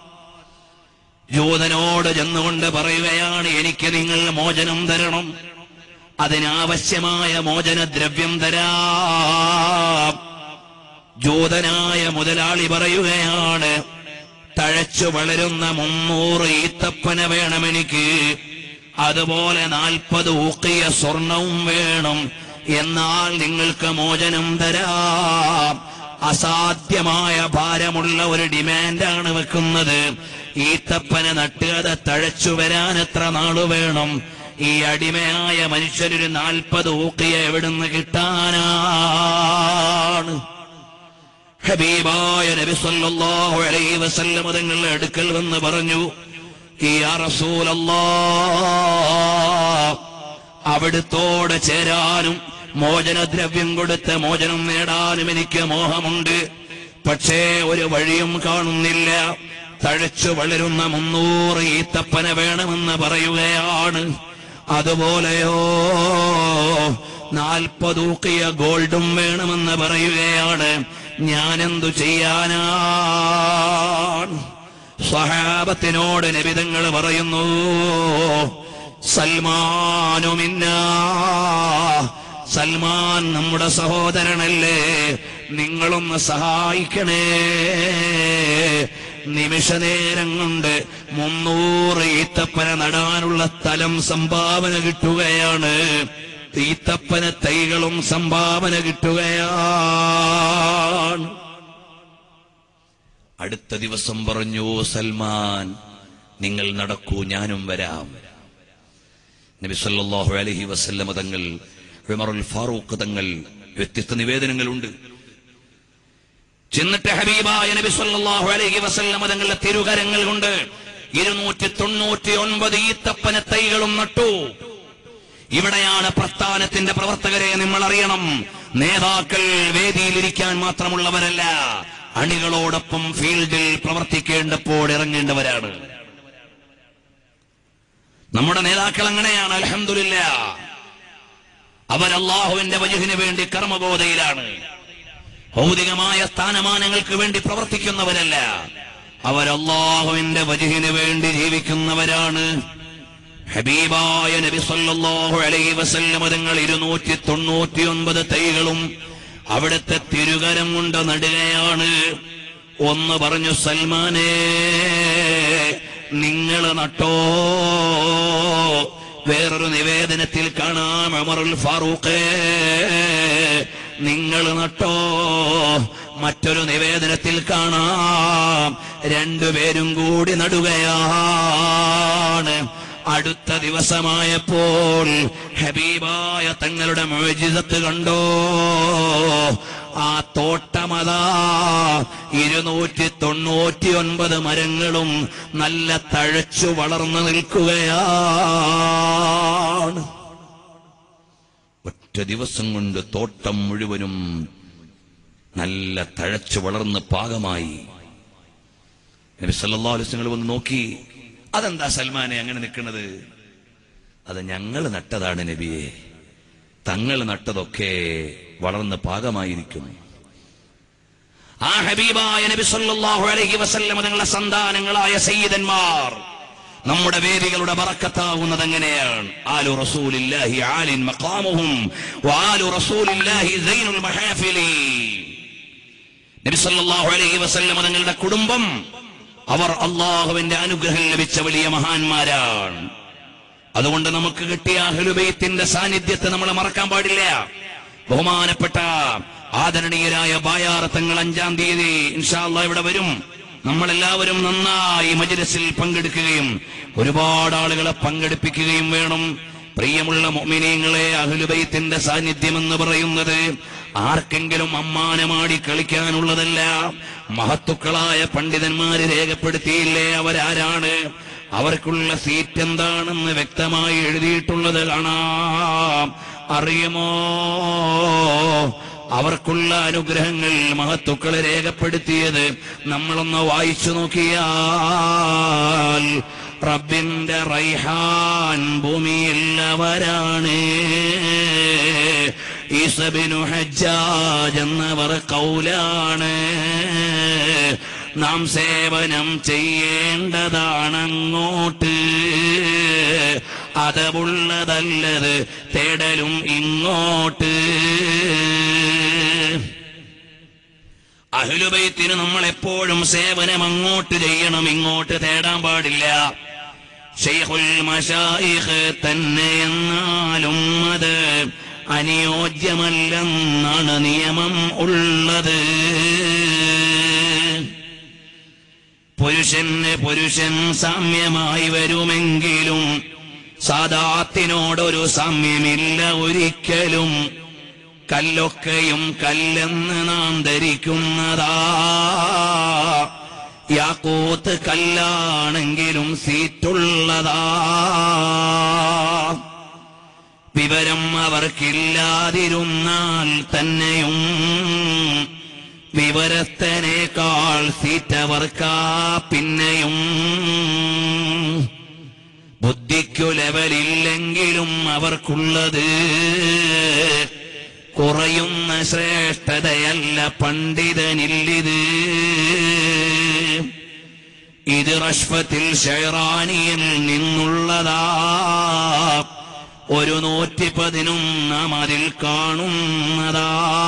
ജൂതനോട് ചെന്നുകൊണ്ട് പറയുകയാണ് എനിക്ക് നിങ്ങൾ മോചനം തരണം അതിനാവശ്യമായ മോചനദ്രവ്യം തരാം ജൂതനായ മുതലാളി പറയുകയാണ് തഴച്ചു വളരുന്ന മുന്നൂറ് ഈത്തപ്പന വേണം എനിക്ക് അതുപോലെ നാൽപ്പത് ഊക്കിയ സ്വർണവും വേണം എന്നാൽ നിങ്ങൾക്ക് മോചനം തരാം അസാധ്യമായ ഭാരമുള്ള ഒരു ഡിമാൻഡാണ് വെക്കുന്നത് ഈത്തപ്പന നട്ട് അത് തഴച്ചു വരാൻ എത്ര നാള് വേണം ഈ അടിമയായ മനുഷ്യനൊരു നാൽപ്പത് ഊക്കിയ എവിടുന്ന് കിട്ടാനാണ് ഹബീബായ നബി സല്ലല്ലാഹു അലൈഹി വസല്ലം തങ്ങളുടെ അടുക്കൽ വന്ന് പറഞ്ഞു യാ റസൂലല്ലാഹ് അവിടുത്തോട് ചേരാനും മോചനദ്രവ്യം കൊടുത്ത് മോചനം നേടാനും എനിക്ക് മോഹമുണ്ട് പക്ഷേ ഒരു വഴിയും കാണുന്നില്ല തഴച്ചു വളരുന്ന മുന്നൂറ് ഈത്തപ്പന വേണമെന്ന് പറയുകയാണ് അതുപോലെയോ നാൽപ്പതൂക്കിയ ഗോൾഡും വേണമെന്ന് പറയുകയാണ് ഞാനെന്തു ചെയ്യാനാണ് സ്വഹാബത്തിനോട് നിബിതങ്ങൾ പറയുന്നു സൽമാനുമിന്ന സൽമാൻ നമ്മുടെ സഹോദരനല്ലേ നിങ്ങളൊന്ന് സഹായിക്കണേ നിമിഷനേരം കൊണ്ട് മുന്നൂറ് ഈത്തപ്പന നടാനുള്ള സ്ഥലം സംഭാവന കിട്ടുകയാണ് ഈത്തപ്പന തൈകളും സംഭാവന കിട്ടുകയാണ് അടുത്ത ദിവസം പറഞ്ഞു സൽമാൻ നിങ്ങൾ നടക്കൂ ഞാനും വരാം നബി സല്ലല്ലാഹു അലൈഹി വസല്ലമ തങ്ങൾ ഉമറുൽ ഫാറൂഖ് തങ്ങൾ വ്യത്യസ്ത നിവേദനങ്ങളുണ്ട് ചെന്നിട്ട് ഹബീബായ നബി സല്ലല്ലാഹു അലൈഹി വസല്ലമ തങ്ങളുടെ തിരുകരങ്ങൾ കൊണ്ട് ഇരുന്നൂറ്റി തൊണ്ണൂറ്റി ഒൻപത് ഈത്തപ്പന തൈകളും നട്ടു ഇവിടെയാണ് പ്രസ്ഥാനത്തിന്റെ പ്രവർത്തകരെ നമ്മൾ അറിയണം നേതാക്കൾ വേദിയിലിരിക്കാൻ മാത്രമുള്ളവരല്ല അണികളോടൊപ്പം ഫീൽഡിൽ പ്രവർത്തിക്കേണ്ടപ്പോൾ ഇറങ്ങേണ്ടവരാണ് നമ്മുടെ നേതാക്കൾ അങ്ങനെയാണ് അലഹമില്ല അവർ അള്ളാഹുവിന്റെ വജുഹിന് വേണ്ടി കർമ്മബോധയിലാണ് ഭൗതികമായ സ്ഥാനമാനങ്ങൾക്ക് വേണ്ടി പ്രവർത്തിക്കുന്നവരല്ല അവർ അള്ളാഹുവിന്റെ വജുഹിന് വേണ്ടി ജീവിക്കുന്നവരാണ് ഹബീബായ നബി സല്ലല്ലാഹു അലൈഹി വസല്ലം തങ്ങൾ ഇരുന്നൂറ്റി തൊണ്ണൂറ്റി ഒൻപത് തൈകളും അവിടുത്തെ തിരുകരം കൊണ്ട് നടുകയാണ് ഒന്ന് പറഞ്ഞു സൽമാനേ നിങ്ങൾ നട്ടോ വേറൊരു നിവേദനത്തിൽ കാണാം അമറുൽ ഫാറൂഖേ നിങ്ങൾ നട്ടോ മറ്റൊരു നിവേദനത്തിൽ കാണാം രണ്ടുപേരും കൂടി നടുകയാണ് അടുത്ത ദിവസമായപ്പോൾ ഹബീബായ തങ്ങളുടെ മോചിതത്ത് കണ്ടോ ആ തോട്ടമതാ ഇരുന്നൂറ്റി തൊണ്ണൂറ്റി ഒൻപത് മരങ്ങളും നല്ല തഴച്ചു വളർന്നു നിൽക്കുകയാണ് ഒറ്റ ദിവസം കൊണ്ട് തോട്ടം മുഴുവനും നല്ല തഴച്ചു വളർന്ന് പാകമായി നബി സല്ലല്ലാഹു അലൈഹി വസല്ലം വന്ന് നോക്കി അതെന്താ സൽമാനെ അങ്ങനെ നിൽക്കുന്നത് അത് ഞങ്ങൾ നട്ടതാണ് നബിയെ തങ്ങൾ നട്ടതൊക്കെ വളർന്ന് പാകമായിരിക്കും ആ ഹബീബായ നബി സല്ലല്ലാഹു അലൈഹി വസല്ലം തങ്ങളുടെ സന്താനങ്ങളായ സയ്യിദന്മാർ നമ്മുടെ വേദികളുടെ ബറക്കത്താവുന്നത് എങ്ങനെയാണ് ആലു റസൂലില്ലാഹി ആലിൻ മഖാമുഹും വആലു റസൂലില്ലാഹി സൈനുൽ മഹാഫിലി നബി സല്ലല്ലാഹു അലൈഹി വസല്ലം തങ്ങളുടെ കുടുംബം അവർ അള്ളാഹുവിന്റെ അനുഗ്രഹം ലഭിച്ച വലിയ മഹാന്മാരാണ് അതുകൊണ്ട് നമുക്ക് കിട്ടിയ അഹ്ലുബൈത്തിന്റെ സാന്നിധ്യത്തെ നമ്മൾ മറക്കാൻ പാടില്ല ബഹുമാനപ്പെട്ട ആദരണീയരായ ബായാർ തങ്ങൾ അഞ്ചാം തീയതി ഇൻഷാല്ല ഇവിടെ വരും നമ്മളെല്ലാവരും നന്നായി മജ്ലിസിൽ പങ്കെടുക്കുകയും ഒരുപാട് ആളുകളെ പങ്കെടുപ്പിക്കുകയും വേണം പ്രിയമുള്ള മൊമിനീങ്ങളെ അഹ്ലുബൈത്തിന്റെ സാന്നിധ്യം എന്ന് പറയുന്നത് ആർക്കെങ്കിലും അമ്മാനമാടി കളിക്കാനുള്ളതല്ല മഹത്തുക്കളായ പണ്ഡിതന്മാര് രേഖപ്പെടുത്തിയില്ലേ അവരാരാണ് അവർക്കുള്ള സീറ്റ് എന്താണെന്ന് വ്യക്തമായി എഴുതിയിട്ടുള്ളത് കാണാം അറിയുമോ അവർക്കുള്ള അനുഗ്രഹങ്ങൾ മഹത്തുക്കളെ രേഖപ്പെടുത്തിയത് നമ്മളൊന്ന് വായിച്ചു നോക്കിയാൽ റബ്ബിന്റെ റൈഹാൻ ഭൂമിയില്ലവരാണ് ഈസബിനു ഹജ്ജാജ് എന്നവർ കൗലാണ് നാം സേവനം ചെയ്യേണ്ടതാണങ്ങോട്ട് അതവുള്ളതല്ലത് തേടലും ഇങ്ങോട്ട് അഹ്ലുബൈത്തിന് നമ്മൾ എപ്പോഴും സേവനം അങ്ങോട്ട് ചെയ്യണം ഇങ്ങോട്ട് തേടാൻ പാടില്ല ഷെയ്ഖുൽ മഷായിഖ് തന്നെ എന്നാലും അത് അനുയോജ്യമല്ലെന്നാണ് നിയമം ഉള്ളത് പുരുഷന് പുരുഷൻ സാമ്യമായി വരുമെങ്കിലും സാദാത്തിനോടൊരു സാമ്യമില്ല ഒരിക്കലും കല്ലൊക്കെയും കല്ലെന്ന് നാം ധരിക്കുന്നതാ യാക്കൂത്ത് കല്ലാണെങ്കിലും സീറ്റുള്ളതാ വിവരം അവർക്കില്ലാതിരുന്നാൽ തന്നെയും വിവരത്തിനേക്കാൾ സീറ്റവർക്കാ പിന്നെയും ബുദ്ധിക്കു ലെവലില്ലെങ്കിലും അവർക്കുള്ളത് കുറയുന്ന ശ്രേഷ്ഠതയല്ല പണ്ഡിതനില്ലിത് ഇത് റഷ്ഫത്തിൽ ഷെറാനിയിൽ നിന്നുള്ളതാ ഒരു നൂറ്റി പതിനൊന്നാം അതിൽ കാണുന്നതാ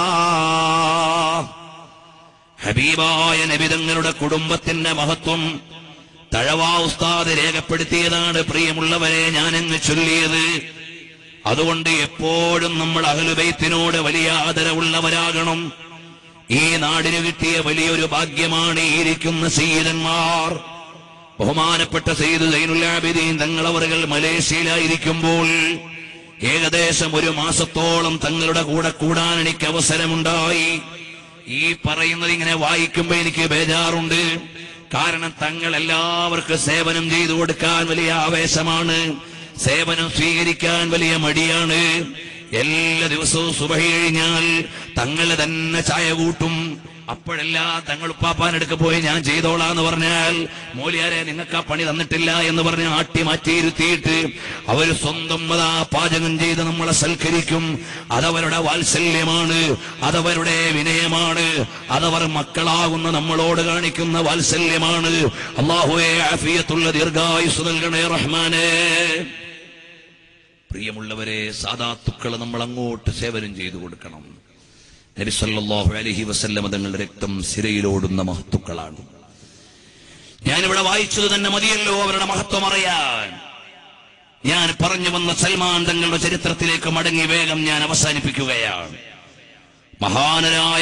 ഹബീബായ നബിതങ്ങളുടെ കുടുംബത്തിന്റെ മഹത്വം തഴവാ ഉസ്താദ് രേഖപ്പെടുത്തിയതാണ് പ്രിയമുള്ളവരെ ഞാനങ്ങ് ചൊല്ലിയത് അതുകൊണ്ട് എപ്പോഴും നമ്മൾ അഹലുബൈത്തിനോട് വലിയ ആദരവുള്ളവരാകണം ഈ നാടിന് കിട്ടിയ വലിയൊരു ഭാഗ്യമാണ് ഈ ഇരിക്കുന്ന സയ്യിദന്മാർ ബഹുമാനപ്പെട്ട സയ്യിദ് സൈനുല്ലാബിദീൻ തങ്ങളവറുകൾ മലേഷ്യയിലായിരിക്കുമ്പോൾ ഏകദേശം ഒരു മാസത്തോളം തങ്ങളുടെ കൂടെ കൂടാൻ എനിക്ക് അവസരമുണ്ടായി ഈ പറയുന്നത് ഇങ്ങനെ വായിക്കുമ്പോ എനിക്ക് ബേജാറുണ്ട് കാരണം തങ്ങൾ എല്ലാവർക്കും സേവനം ചെയ്തു കൊടുക്കാൻ വലിയ ആവേശമാണ് സേവനം സ്വീകരിക്കാൻ വലിയ മടിയാണ് എല്ലാ ദിവസവും സുബഹി കഴിഞ്ഞാൽ തങ്ങൾ തന്നെ ചായ കൂട്ടും അപ്പോഴെല്ലാം തങ്ങൾ ഉപ്പാപ്പാനടുക്ക് പോയി ഞാൻ ചെയ്തോളാന്ന് പറഞ്ഞാൽ മൂലിയാരെ നിങ്ങൾക്ക് ആ പണി തന്നിട്ടില്ല എന്ന് പറഞ്ഞ് ആട്ടി മാറ്റിയിരുത്തിയിട്ട് അവർ സ്വന്തം അതാ പാചകം ചെയ്ത് നമ്മളെ സൽക്കരിക്കും അതവരുടെ വാത്സല്യമാണ് അതവരുടെ വിനയമാണ് അതവർ മക്കളാകുന്ന നമ്മളോട് കാണിക്കുന്ന വാത്സല്യമാണ് അള്ളാഹുവെ ആഫിയത്തുള്ള ദീർഘായുസ് നൽകണേ റഹ്മാനേ പ്രിയമുള്ളവരെ സാധാത്തുക്കളെ നമ്മൾ അങ്ങോട്ട് സേവനം ചെയ്തു കൊടുക്കണം നബി സല്ലല്ലാഹു അലൈഹി വസല്ലം തങ്ങളുടെ രക്തം സിരയിലോടുന്ന മഹത്തുക്കളാണ് ഞാനിവിടെ വായിച്ചത് തന്നെ മതിയല്ലോ അവരുടെ മഹത്വം അറിയാൻ ഞാൻ പറഞ്ഞു വന്ന സൽമാൻ തങ്ങളുടെ ചരിത്രത്തിലേക്ക് മടങ്ങി വേഗം ഞാൻ അവസാനിപ്പിക്കുകയാണ് മഹാനരായ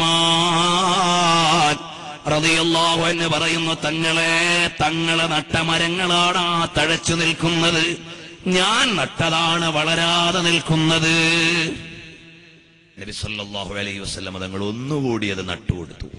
സൽമാൻ റളിയല്ലാഹു എന്ന് പറയുന്നു തങ്ങളെ തങ്ങളെ നട്ട മരങ്ങളാണ് ആ തഴച്ചു നിൽക്കുന്നത് ഞാൻ നട്ടതാണ് വളരാതെ നിൽക്കുന്നത് നബി സല്ലല്ലാഹു അലൈഹി വസല്ലം തങ്ങൾ ഒന്നുകൂടി അത് നട്ടുകൊടുത്തു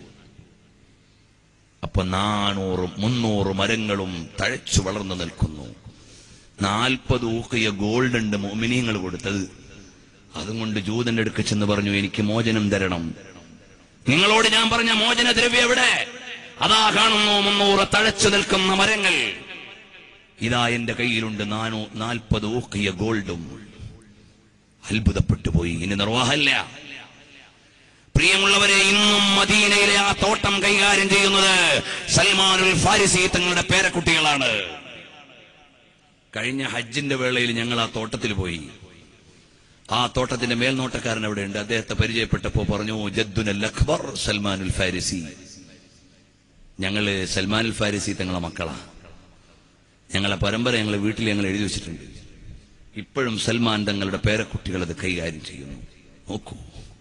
അപ്പൊ നാനൂറ് മുന്നൂറ് മരങ്ങളും തഴച്ചു വളർന്നു നിൽക്കുന്നു നാൽപ്പത് ഊക്കിയ ഗോൾഡ് ഉണ്ട് മോമിനിയങ്ങൾ കൊടുത്തത് അതുകൊണ്ട് ജൂതന്റെ അടുക്ക ചെന്ന് പറഞ്ഞു എനിക്ക് മോചനം തരണം നിങ്ങളോട് ഞാൻ പറഞ്ഞ മോചന ദ്രവ്യം എവിടെ അതാ കാണുന്നു മുന്നൂറ് തഴച്ചു നിൽക്കുന്ന മരങ്ങൾ ഇതാ എന്റെ കയ്യിലുണ്ട് നാനൂ നാൽപ്പത് ഊക്കിയ ഗോൾഡും അത്ഭുതപ്പെട്ടു പോയി ഇനി നിർവാഹമില്ല പ്രിയമുള്ളവരെ ഇന്നും മദീനയിലെ ആ തോട്ടം കൈകാര്യം ചെയ്യുന്നത് സൽമാനുൽ ഫാരിസി തങ്ങളുടെ പേരക്കുട്ടികളാണ് കഴിഞ്ഞ ഹജ്ജിന്റെ വേളയിൽ ഞങ്ങൾ ആ തോട്ടത്തിൽ പോയി ആ തോട്ടത്തിന്റെ മേൽനോട്ടക്കാരൻ അവിടെ ഉണ്ട് അദ്ദേഹത്തെ പരിചയപ്പെട്ടപ്പോ പറഞ്ഞു ജദ്ദുനൽ അക്ബർ സൽമാനുൽ ഫാരിസി ഞങ്ങള് സൽമാനുൽ ഫാരിസി തങ്ങളെ മക്കളാ ഞങ്ങളെ പരമ്പര ഞങ്ങളെ വീട്ടിൽ ഞങ്ങൾ എഴുതി വെച്ചിട്ടുണ്ട് ഇപ്പോഴും സൽമാൻ തങ്ങളുടെ പേരക്കുട്ടികൾ അത് കൈകാര്യം ചെയ്യുന്നു നോക്കൂ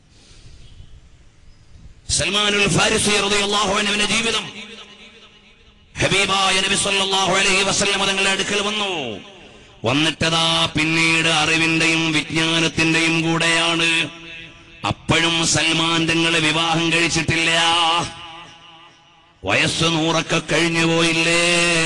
സൽമാനുൽ ഫാരിസി റളിയല്ലാഹു അൻഹുവിന്റെ ജീവിതം ഹബീബായ നബി സല്ലല്ലാഹു അലൈഹി വസല്ലം തങ്ങളുടെ അടുക്കൽ വന്നു വന്നിട്ടതാ പിന്നീട് അറിവിന്റെയും വിജ്ഞാനത്തിന്റെയും കൂടെയാണ് അപ്പോഴും സൽമാൻ തങ്ങളെ വിവാഹം കഴിച്ചിട്ടില്ല വയസ്സ് നൂറൊക്കെ കഴിഞ്ഞു പോയില്ലേ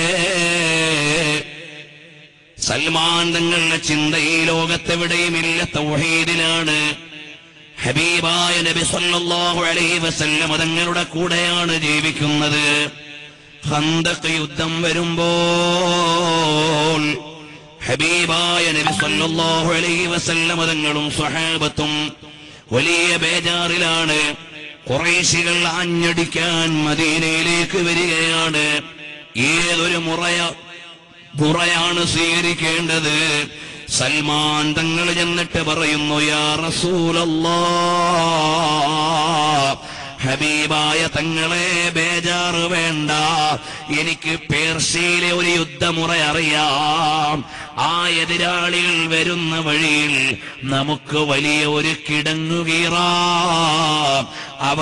സൽമാൻ തങ്ങളുടെ ചിന്ത ഈ ലോകത്തെവിടെയും ഇല്ല തൗഹീദിലാണ് ഹബീബായ നബി സല്ലല്ലാഹു അലൈഹി വസല്ലം തങ്ങളുടെ കൂടെയാണ് ജീവിക്കുന്നത് ഖന്തഖ് യുദ്ധം വരുമ്പോൾ ഹബീബായ നബി സല്ലല്ലാഹു അലൈഹി വസല്ലം തങ്ങളും സ്വഹാബത്തും വലിയ ബേജാറിലാണ് കുറേശികൾ ആഞ്ഞടിക്കാൻ മദീനയിലേക്ക് വരികയാണ് ഏതൊരു മുറയ മുറയാണ് സ്വീകരിക്കേണ്ടത് സൽമാൻ തങ്ങൾ ചെന്നിട്ട് പറയുന്നു യാ റസൂലല്ലാ ഹബീബായ തങ്ങളെ ബേജാറ് വേണ്ട എനിക്ക് പേർഷ്യയിലെ ഒരു യുദ്ധമുറ അറിയാം ആ എതിരാളികൾ വരുന്ന വഴിയിൽ നമുക്ക് വലിയ ഒരു കിടങ്ങുകീറാം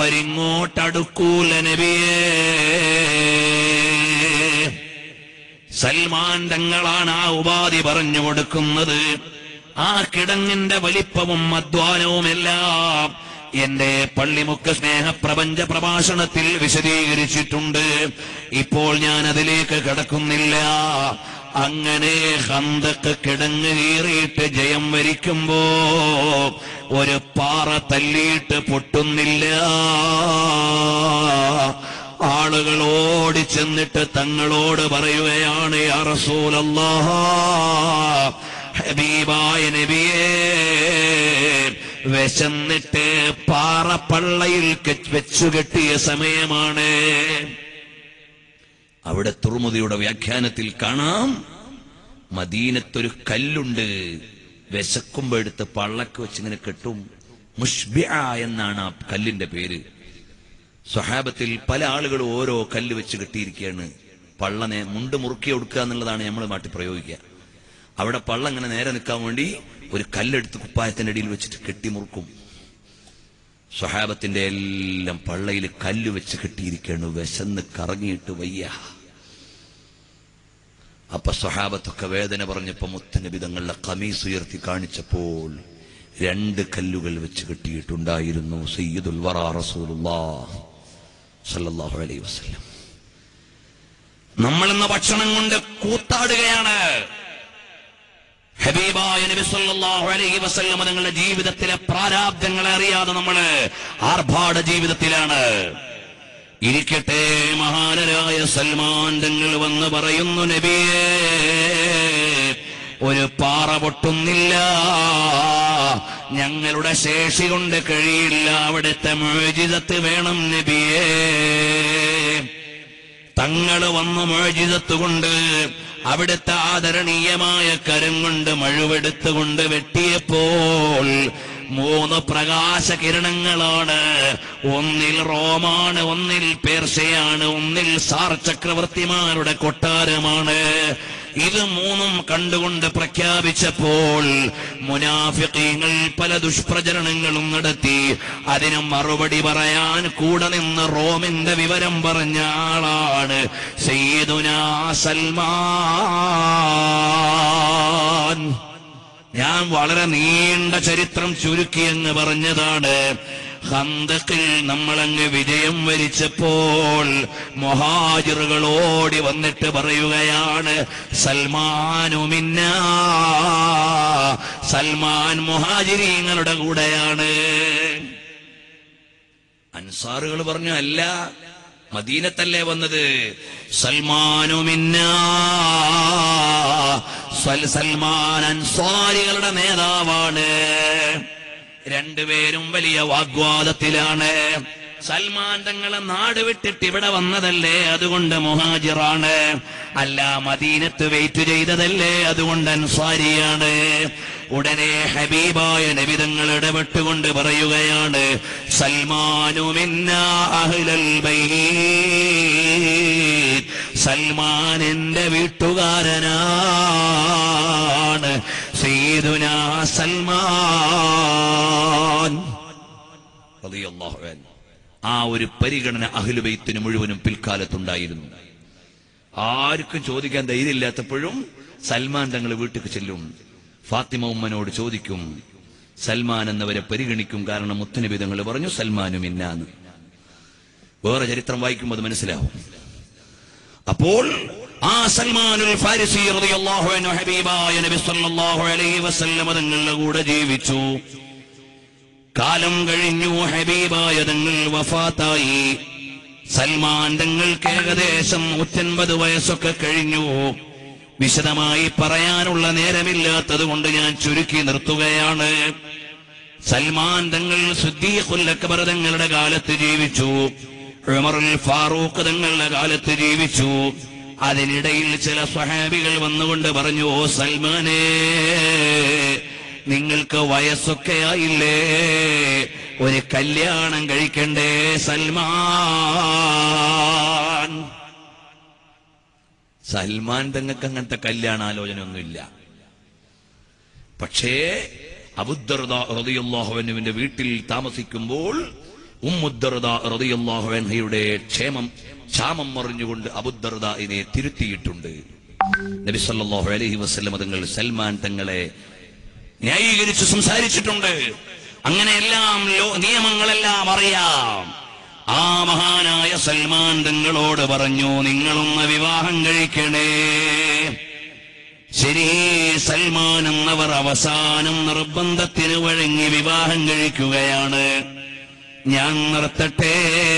അവരിങ്ങോട്ടടുക്കൂല നബിയേ സൽമാൻ തങ്ങളാണ് ആ ഉപാധി പറഞ്ഞു കൊടുക്കുന്നത് ആ കിടങ്ങിന്റെ വലിപ്പവും അധ്വാനവുമെല്ലാം എന്റെ പള്ളിമുക്ക് സ്നേഹപ്രപഞ്ച പ്രഭാഷണത്തിൽ വിശദീകരിച്ചിട്ടുണ്ട് ഇപ്പോൾ ഞാൻ അതിലേക്ക് കടക്കുന്നില്ല അങ്ങനെ ഹന്തക്ക് കിടങ്ങ് കീറിയിട്ട് ജയം വരിക്കുമ്പോ ഒരു പാറ തല്ലിയിട്ട് പൊട്ടുന്നില്ല ആളുകൾ ഓടി ചെന്നിട്ട് തങ്ങളോട് പറയുകയാണ് യാ റസൂലല്ലാഹ് ഹബീബായ നബിയേ വിശന്നിട്ട് പാറപ്പള്ളയിൽ കെ- വെച്ചുകെട്ടിയ സമയമാണ് അവിടെ തുറമുദിയുടെ വ്യാഖ്യാനത്തിൽ കാണാം മദീനത്തൊരു കല്ലുണ്ട് വിശക്കുമ്പോ എടുത്ത് പള്ളക്ക് വെച്ചിങ്ങനെ കെട്ടും മുഷ്ബിഅ എന്നാണ് ആ കല്ലിന്റെ പേര് സ്വഹാബത്തിൽ പല ആളുകളും ഓരോ കല്ല് വെച്ച് കെട്ടിയിരിക്കുകയാണ് പള്ളനെ മുണ്ട് മുറുക്കി കൊടുക്കുക എന്നുള്ളതാണ് നമ്മൾ നാട്ടിൽ പ്രയോഗിക്കുക അവിടെ പള്ള ഇങ്ങനെ നേരെ നിൽക്കാൻ വേണ്ടി ഒരു കല്ലെടുത്ത് കുപ്പായത്തിന്റെ അടിയിൽ വെച്ചിട്ട് കെട്ടി മുറുക്കും സ്വഹാബത്തിന്റെ എല്ലാം പള്ളയിൽ കല്ല് വെച്ച് കെട്ടിയിരിക്കുകയാണ് വിശന്ന് കറങ്ങിയിട്ട് വയ്യ അപ്പൊ സ്വഹാബത്തൊക്കെ വേദന പറഞ്ഞപ്പോ മുത്തനബിതങ്ങളുടെ കമീസ് ഉയർത്തി കാണിച്ചപ്പോൾ രണ്ട് കല്ലുകൾ വെച്ച് കെട്ടിയിട്ടുണ്ടായിരുന്നു സയ്യിദുൽ വറ റസൂലുള്ളാഹ് സല്ലല്ലാഹു അലൈഹി വസല്ലം നമ്മൾ ഇന്ന് ഭക്ഷണം കൊണ്ട് കൂത്താടുകയാണ് ഹബീബായ നബി സല്ലല്ലാഹു അലൈഹി വസല്ലം നിങ്ങളുടെ ജീവിതത്തിലെ പ്രാരാബ്ദങ്ങളെ അറിയാതെ നമ്മള് ആർഭാട ജീവിതത്തിലാണ് ഇരിക്കട്ടെ മഹാനരായ സൽമാൻ തങ്ങൾ വന്ന് പറയുന്നു നബിയേ ഒരു പാറ പൊട്ടുന്നില്ല ഞങ്ങളുടെ ശേഷി കൊണ്ട് കഴിയില്ല അവിടുത്തെ മോചിതത്ത് വേണം നബിയേ തങ്ങള് വന്ന് മോചിതത്തുകൊണ്ട് അവിടുത്തെ ആദരണീയമായ കരം കൊണ്ട് മഴുവെടുത്തുകൊണ്ട് വെട്ടിയപ്പോൾ മൂന്ന് പ്രകാശ കിരണങ്ങളാണ് ഒന്നിൽ റോമാണ് ഒന്നിൽ പേർഷ്യയാണ് ഒന്നിൽ സാർ ചക്രവർത്തിമാരുടെ കൊട്ടാരമാണ് ഇത് മൂന്നും കണ്ടുകൊണ്ട് പ്രഖ്യാപിച്ചപ്പോൾ മുനാഫിക്കീങ്ങൾ പല ദുഷ്പ്രചരണങ്ങളും നടത്തി അതിന് മറുപടി പറയാൻ കൂടെ നിന്ന് റോമിന്റെ വിവരം പറഞ്ഞ ആളാണ് സയ്യിദുനാ സൽമാൻ ഞാൻ വളരെ നീണ്ട ചരിത്രം ചുരുക്കി അങ്ങ് പറഞ്ഞതാണ് ഹന്തക്കിൽ നമ്മളങ്ങ് വിജയം വരിച്ചപ്പോൾ മൊഹാജിറുകൾ ഓടി വന്നിട്ട് പറയുകയാണ് സൽമാനുമിന്ന സൽമാൻ മുഹാജിരീങ്ങളുടെ കൂടെയാണ് അൻസാറുകൾ പറഞ്ഞു അല്ല മദീനത്തല്ലേ വന്നത് സൽമാനുമിന്ന സൽ- സൽമാൻ അൻസാരികളുടെ നേതാവാണ് രണ്ടുപേരും വലിയ വാഗ്വാദത്തിലാണ് സൽമാൻ തങ്ങളെ നാട് വിട്ടിട്ട് ഇവിടെ വന്നതല്ലേ അതുകൊണ്ട് മുഹാജിറാണ് അല്ല മദീനത്ത് വെയിറ്റ് ചെയ്തതല്ലേ അതുകൊണ്ട് അൻസാരിയാണ് ഉടനെ ഹബീബായ നബിതങ്ങൾ ഇടപെട്ടുകൊണ്ട് പറയുകയാണ് സൽമാനുമിന്ന അഹ്ലൽ ബൈത്ത് സൽമാൻ എന്റെ വീട്ടുകാരനാണ് സീദുന സൽമാൻ റളിയല്ലാഹു അൻഹു. ആ ഒരു പരിഗണന അഹ്ലുബൈത്തിന് മുഴുവനും പിൽക്കാലത്തുണ്ടായിരുന്നു ആർക്കും ചോദിക്കാൻ ധൈര്യമില്ലാത്തപ്പോഴും സൽമാൻ തങ്ങൾ വീട്ടിൽ ചെല്ലും ഫാത്തിമ ഉമ്മനോട് ചോദിക്കും സൽമാൻ എന്നവരെ പരിഗണിക്കും കാരണം മുത്തനബി തങ്ങൾ പറഞ്ഞു സൽമാനും ഇന്നാന്ന് വേറെ ചരിത്രം വായിക്കുമ്പോൾ അത് മനസ്സിലാവും അപ്പോൾ ആ സൽമാനുൽ ഫാരിസി റളിയല്ലാഹു അൻഹു ഹബീബായ നബി സല്ലല്ലാഹു അലൈഹി വസല്ലം തങ്ങളുടെ കൂടെ ജീവിച്ചു കാലം കഴിഞ്ഞു ഹബീബായ തങ്ങൾ വഫാത്തായി സൽമാൻ തങ്ങൾക്ക് ഏകദേശം നൂറ്റൻപത് വയസ്സൊക്കെ കഴിഞ്ഞു വിശദമായി പറയാനുള്ള നേരമില്ലാത്തത് കൊണ്ട് ഞാൻ ചുരുക്കി നിർത്തുകയാണ് സൽമാൻ തങ്ങൾ സുദ്ദീഖുൽ അക്ബർ തങ്ങളുടെ കാലത്ത് ജീവിച്ചു ഉമറുൽ ഫാറൂഖ് തങ്ങളുടെ കാലത്ത് ജീവിച്ചു അതിനിടയിൽ ചില സ്വഹാബികൾ വന്നുകൊണ്ട് പറഞ്ഞു ഓ സൽമാനേ നിങ്ങൾക്ക് വയസ്സൊക്കെ ആയില്ലേ ഒരു കല്യാണം കഴിക്കണ്ടേ സൽമാൻ സൽമാൻ തങ്ങൾക്ക് അങ്ങനത്തെ കല്യാണാലോചനയൊന്നുമില്ല പക്ഷേ അബുദ്ദർദാഹുവിന്റെ വീട്ടിൽ താമസിക്കുമ്പോൾ ഉമ്മുദ്ദർദ റതിയല്ലാഹുവൻഹയുടെ ക്ഷേമം ക്ഷാമം മറിഞ്ഞുകൊണ്ട് അബുദ്ദർദായിനെ തിരുത്തിയിട്ടുണ്ട് നബി സല്ലല്ലാഹു അലൈഹി വസല്ലം തങ്ങൾ സൽമാൻ തങ്ങളെ ന്യായീകരിച്ച് സംസാരിച്ചിട്ടുണ്ട് അങ്ങനെയെല്ലാം ലോ- നിയമങ്ങളെല്ലാം അറിയാം ആ മഹാനായ സൽമാൻ തങ്ങളോട് പറഞ്ഞു നിങ്ങളൊന്ന് വിവാഹം കഴിക്കണേ ശരി സൽമാൻ എന്നവർ അവസാനം നിർബന്ധത്തിന് വഴങ്ങി വിവാഹം കഴിക്കുകയാണ് ഞാൻ നിർത്തട്ടെ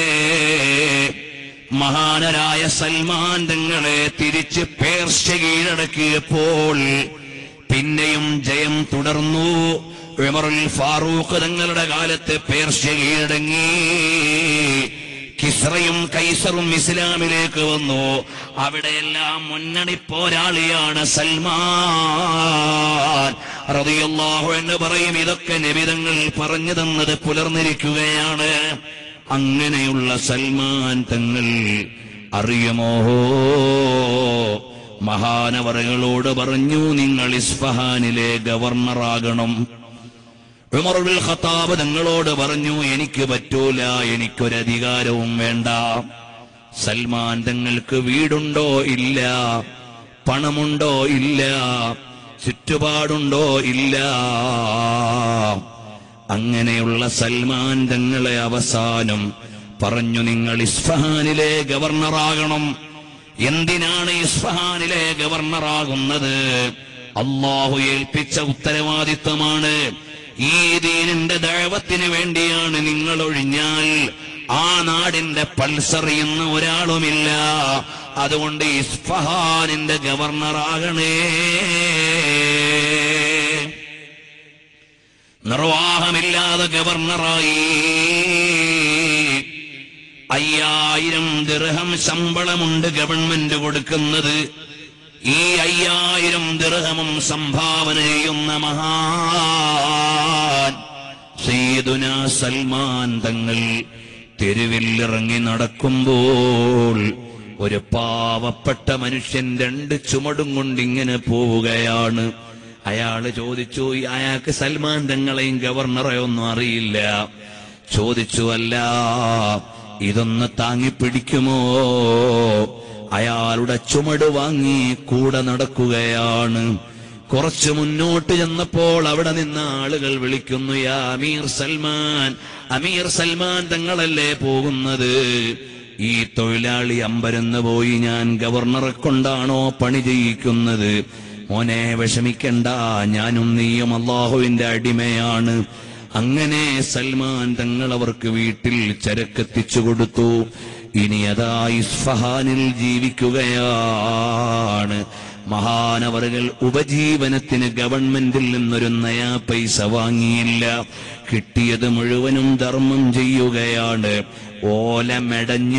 മഹാനരായ സൽമാൻ തങ്ങളെ തിരിച്ച് പേർഷ്യ കീഴടക്കിയപ്പോൾ പിന്നെയും ജയം തുടർന്നു ഉമറുൽ ഫാറൂഖ് തങ്ങളുടെ കാലത്ത് പേർഷ്യ കീഴടങ്ങി കിസ്രയും കൈസറും ഇസ്ലാമിലേക്ക് വന്നു അവിടെയെല്ലാം മുന്നണി പോരാളിയാണ് സൽമാൻ റളിയല്ലാഹു എന്ന് പറയും ഇതൊക്കെ നബിതങ്ങൾ പറഞ്ഞു തന്നത് പുലർന്നിരിക്കുകയാണ് അങ്ങനെയുള്ള സൽമാൻ തങ്ങൾ അറിയുമോ മഹാനവറുകളോട് പറഞ്ഞു നിങ്ങൾ ഇസ്ഫഹാനിലെ ഗവർണറാകണം ഉമറുൽ ഖത്താബ് തങ്ങളോട് പറഞ്ഞു എനിക്ക് പറ്റൂല എനിക്കൊരധികാരവും വേണ്ട സൽമാൻ തങ്ങൾക്ക് വീടുണ്ടോ ഇല്ല പണമുണ്ടോ ഇല്ല ചുറ്റുപാടുണ്ടോ ഇല്ല അങ്ങനെയുള്ള സൽമാൻ തങ്ങളെ അവസാനം പറഞ്ഞു നിങ്ങൾ ഇസ്ഫഹാനിലെ ഗവർണറാകണം എന്തിനാണ് ഇസ്ഫഹാനിലെ ഗവർണറാകുന്നത് അള്ളാഹു ഏൽപ്പിച്ച ഉത്തരവാദിത്വമാണ് ഈ ദീനിന്റെ ദൈവത്തിന് വേണ്ടിയാണ് നിങ്ങൾ ഒഴിഞ്ഞാൽ ആ നാടിന്റെ പൾസറിയുന്ന ഒരാളുമില്ല അതുകൊണ്ട് ഇസ്ഫഹാനിന്റെ ഗവർണറാകണേ നിർവാഹമില്ലാതെ ഗവർണറായി അയ്യായിരം ദിർഹം ശമ്പളമുണ്ട് ഗവൺമെന്റ് കൊടുക്കുന്നത് ഈ അയ്യായിരം ദിർഹമും സംഭാവന ചെയ്യുന്ന മഹാൻ സീദുന സൽമാൻ തങ്ങൾ തെരുവിലിറങ്ങി നടക്കുമ്പോൾ ഒരു പാവപ്പെട്ട മനുഷ്യൻ രണ്ട് ചുമടും കൊണ്ടിങ്ങനെ പോവുകയാണ് അയാള് ചോദിച്ചു അയാൾക്ക് സൽമാൻ തങ്ങളെയും ഗവർണറെ ഒന്നും അറിയില്ല ചോദിച്ചു അല്ല ഇതൊന്ന് താങ്ങിപ്പിടിക്കുമോ അയാളുടെ ചുമട് വാങ്ങി കൂടെ നടക്കുകയാണ് കുറച്ച് മുന്നോട്ട് ചെന്നപ്പോൾ അവിടെ നിന്ന് ആളുകൾ വിളിക്കുന്നു യാ അമീർ സൽമാൻ അമീർ സൽമാൻ തങ്ങളല്ലേ പോകുന്നത് ഈ തൊഴിലാളി അമ്പരന്ന് പോയി ഞാൻ ഗവർണറെ കൊണ്ടാണോ പണി ചെയ്യിക്കുന്നത് മോനെ വിഷമിക്കണ്ട ഞാനും നീയും അള്ളാഹുവിന്റെ അടിമയാണ് അങ്ങനെ സൽമാൻ തങ്ങൾ അവർക്ക് വീട്ടിൽ ചരക്കെത്തിച്ചു കൊടുത്തു ഇനി അതാ ഇസ്ഫഹാനിൽ ജീവിക്കുകയാണ് മഹാനവറുകൾ ഉപജീവനത്തിന് ഗവൺമെന്റിൽ നിന്നൊരു നയാ പൈസ വാങ്ങിയില്ല കിട്ടിയത് മുഴുവനും ധർമ്മം ചെയ്യുകയാണ് ഓല മെടഞ്ഞു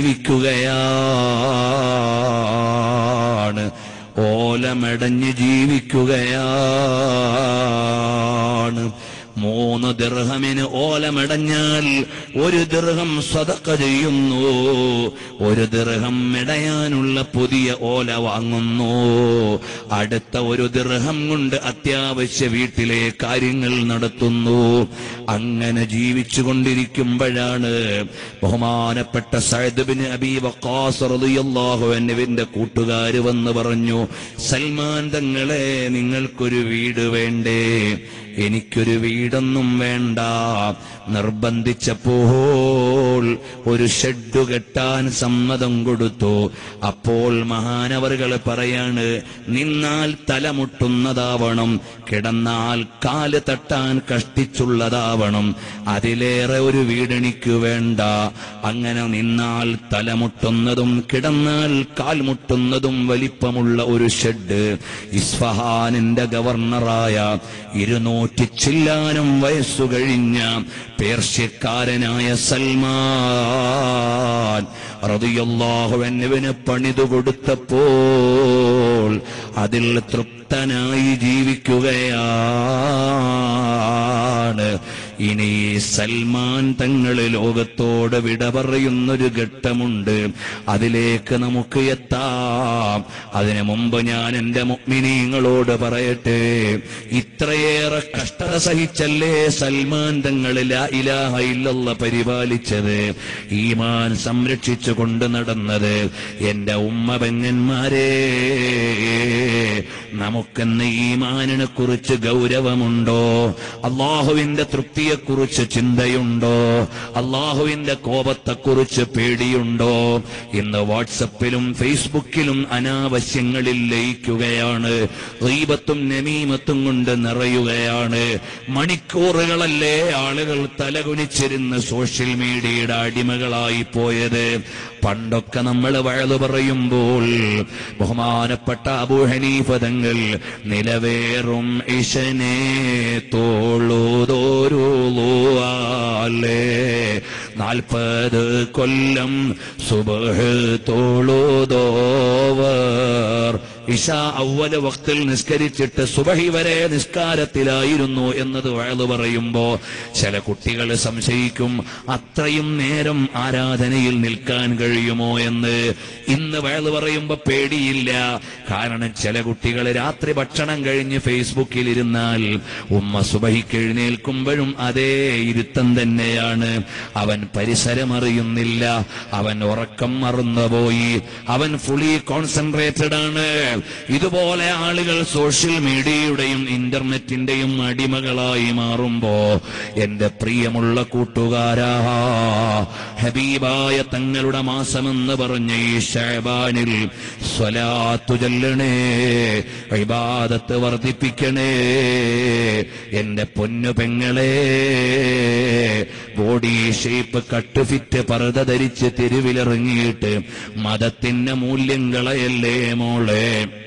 ജീവിക്കുകയാണ് ഓല മെടഞ്ഞു ജീവിക്കുകയാണ് മൂന്ന് ദിർഹമിന് ഓലമിടഞ്ഞാൽ ഒരു ദിർഹം സ്വതക്ക ചെയ്യുന്നു ഒരു ദിർഹം മെടയാനുള്ള പുതിയ ഓല വാങ്ങുന്നു അടുത്ത ഒരു ദിർഹം കൊണ്ട് അത്യാവശ്യ വീട്ടിലെ കാര്യങ്ങൾ നടത്തുന്നു അങ്ങനെ ജീവിച്ചു കൊണ്ടിരിക്കുമ്പോഴാണ് ബഹുമാനപ്പെട്ട സൈദബിന് അബീ വക്കാസ് റളിയല്ലാഹു അൻഹുവിന്റെ കൂട്ടുകാര് വന്ന് പറഞ്ഞു സൽമാൻ തങ്ങളെ നിങ്ങൾക്കൊരു വീട് വേണ്ടേ എനിക്കൊരു വീടൊന്നും വേണ്ട നിർബന്ധിച്ചപ്പോൾ ഒരു ഷെഡ് കെട്ടാൻ സമ്മതം കൊടുത്തു അപ്പോൾ മഹാനവറുകൾ പറയാണ് നിന്നാൽ തലമുട്ടുന്നതാവണം കിടന്നാൽ കാല് തട്ടാൻ കഷ്ടിച്ചുള്ളതാവണം അതിലേറെ ഒരു വീടെനിക്ക് വേണ്ട അങ്ങനെ നിന്നാൽ തലമുട്ടുന്നതും കിടന്നാൽ കാൽമുട്ടുന്നതും വലിപ്പമുള്ള ഒരു ഷെഡ് ഇസ്ഫഹാനിന്റെ ഗവർണറായ ഇരുന്നൂറ്റി ചില്ലാനും വയസ്സു കഴിഞ്ഞ പേർഷ്യക്കാരനായ സൽമാൻ റതിയല്ലാഹുവനുവിന് പണിതു കൊടുത്തപ്പോൾ അതിൽ തൃപ്തനായി ജീവിക്കുകയാണ് ഇനി സൽമാൻ തങ്ങൾ ലോകത്തോട് വിട പറയുന്നൊരു ഘട്ടമുണ്ട് അതിലേക്ക് നമുക്ക് എത്താം അതിനു മുമ്പ് ഞാൻ എന്റെ മുഗ്മിനീങ്ങളോട് പറയട്ടെ ഇത്രയേറെ കഷ്ടത സഹിച്ചല്ലേ സൽമാൻ തങ്ങൾ ലാ ഇലാഹ ഇല്ലല്ല പരിപാലിച്ചത് ഈമാൻ സംരക്ഷിച്ചു കൊണ്ട് നടന്നത് എന്റെ ഉമ്മ പെങ്ങന്മാരെ നമുക്കെന്ന് ഈമാനിനെ കുറിച്ച് ഗൗരവമുണ്ടോ അള്ളാഹുവിന്റെ തൃപ്തിയെക്കുറിച്ച് ചിന്തയുണ്ടോ അള്ളാഹുവിന്റെ കോപത്തെക്കുറിച്ച് പേടിയുണ്ടോ ഇന്ന് വാട്സപ്പിലും ഫേസ്ബുക്കിലും അനാവശ്യങ്ങളിൽ ലയിക്കുകയാണ് റീബത്തും നമീമത്തും കൊണ്ട് നിറയുകയാണ് മണിക്കൂറുകളല്ലേ ആളുകൾ തലകുനിച്ചിരുന്ന് സോഷ്യൽ മീഡിയയുടെ അടിമകളായി പോയത് പണ്ടൊക്കെ നമ്മൾ വഴതു പറയുമ്പോൾ ബഹുമാനപ്പെട്ട അബൂ ഹനീഫ തങ്ങൾ നിലവേറും ഇശനെ തോളുതോരുളൂവാലേ നാൽപ്പത് കൊല്ലം സുബഹ് തോളുതോവർ ഇഷ അവല വക്തിൽ നിസ്കരിച്ചിട്ട് സുബഹി വരെ നിസ്കാരത്തിലായിരുന്നു എന്നത് വഴതു പറയുമ്പോ ചില കുട്ടികൾ സംശയിക്കും അത്രയും നേരം ആരാധനയിൽ നിൽക്കാൻ കഴിയുമോ എന്ന് ഇന്ന് വഴതു പറയുമ്പോ പേടിയില്ല കാരണം ചില കുട്ടികൾ രാത്രി ഭക്ഷണം കഴിഞ്ഞ് ഫേസ്ബുക്കിൽ ഇരുന്നാൽ ഉമ്മ സുബഹിക്ക് എഴുന്നേൽക്കുമ്പോഴും അതേ ഇരുത്തം തന്നെയാണ് അവൻ പരിസരം അറിയുന്നില്ല അവൻ ഉറക്കം മറന്നുപോയി അവൻ ഫുള്ളി കോൺസെൻട്രേറ്റഡ് ആണ് ഇതുപോലെ ആളുകൾ സോഷ്യൽ മീഡിയയുടെയും ഇന്റർനെറ്റിന്റെയും അടിമകളായി മാറുമ്പോ എന്റെ പ്രിയമുള്ള കൂട്ടുകാരാ ഹബീബായ തങ്ങളുടെ മാസമെന്ന് പറഞ്ഞ ഈ ഷഹബാനിൽ സ്വലാത്തു ചൊല്ലണേ ഇബാദത്ത് വർദ്ധിപ്പിക്കണേ എന്റെ പൊന്നു പെങ്ങളെ ബോഡി ഷേപ്പ് കട്ട് ഫിറ്റ് പർദ്ദ ധരിച്ച് തെരുവിലിറങ്ങിയിട്ട് മതത്തിന്റെ മൂല്യം കളയല്ലേ മോളെ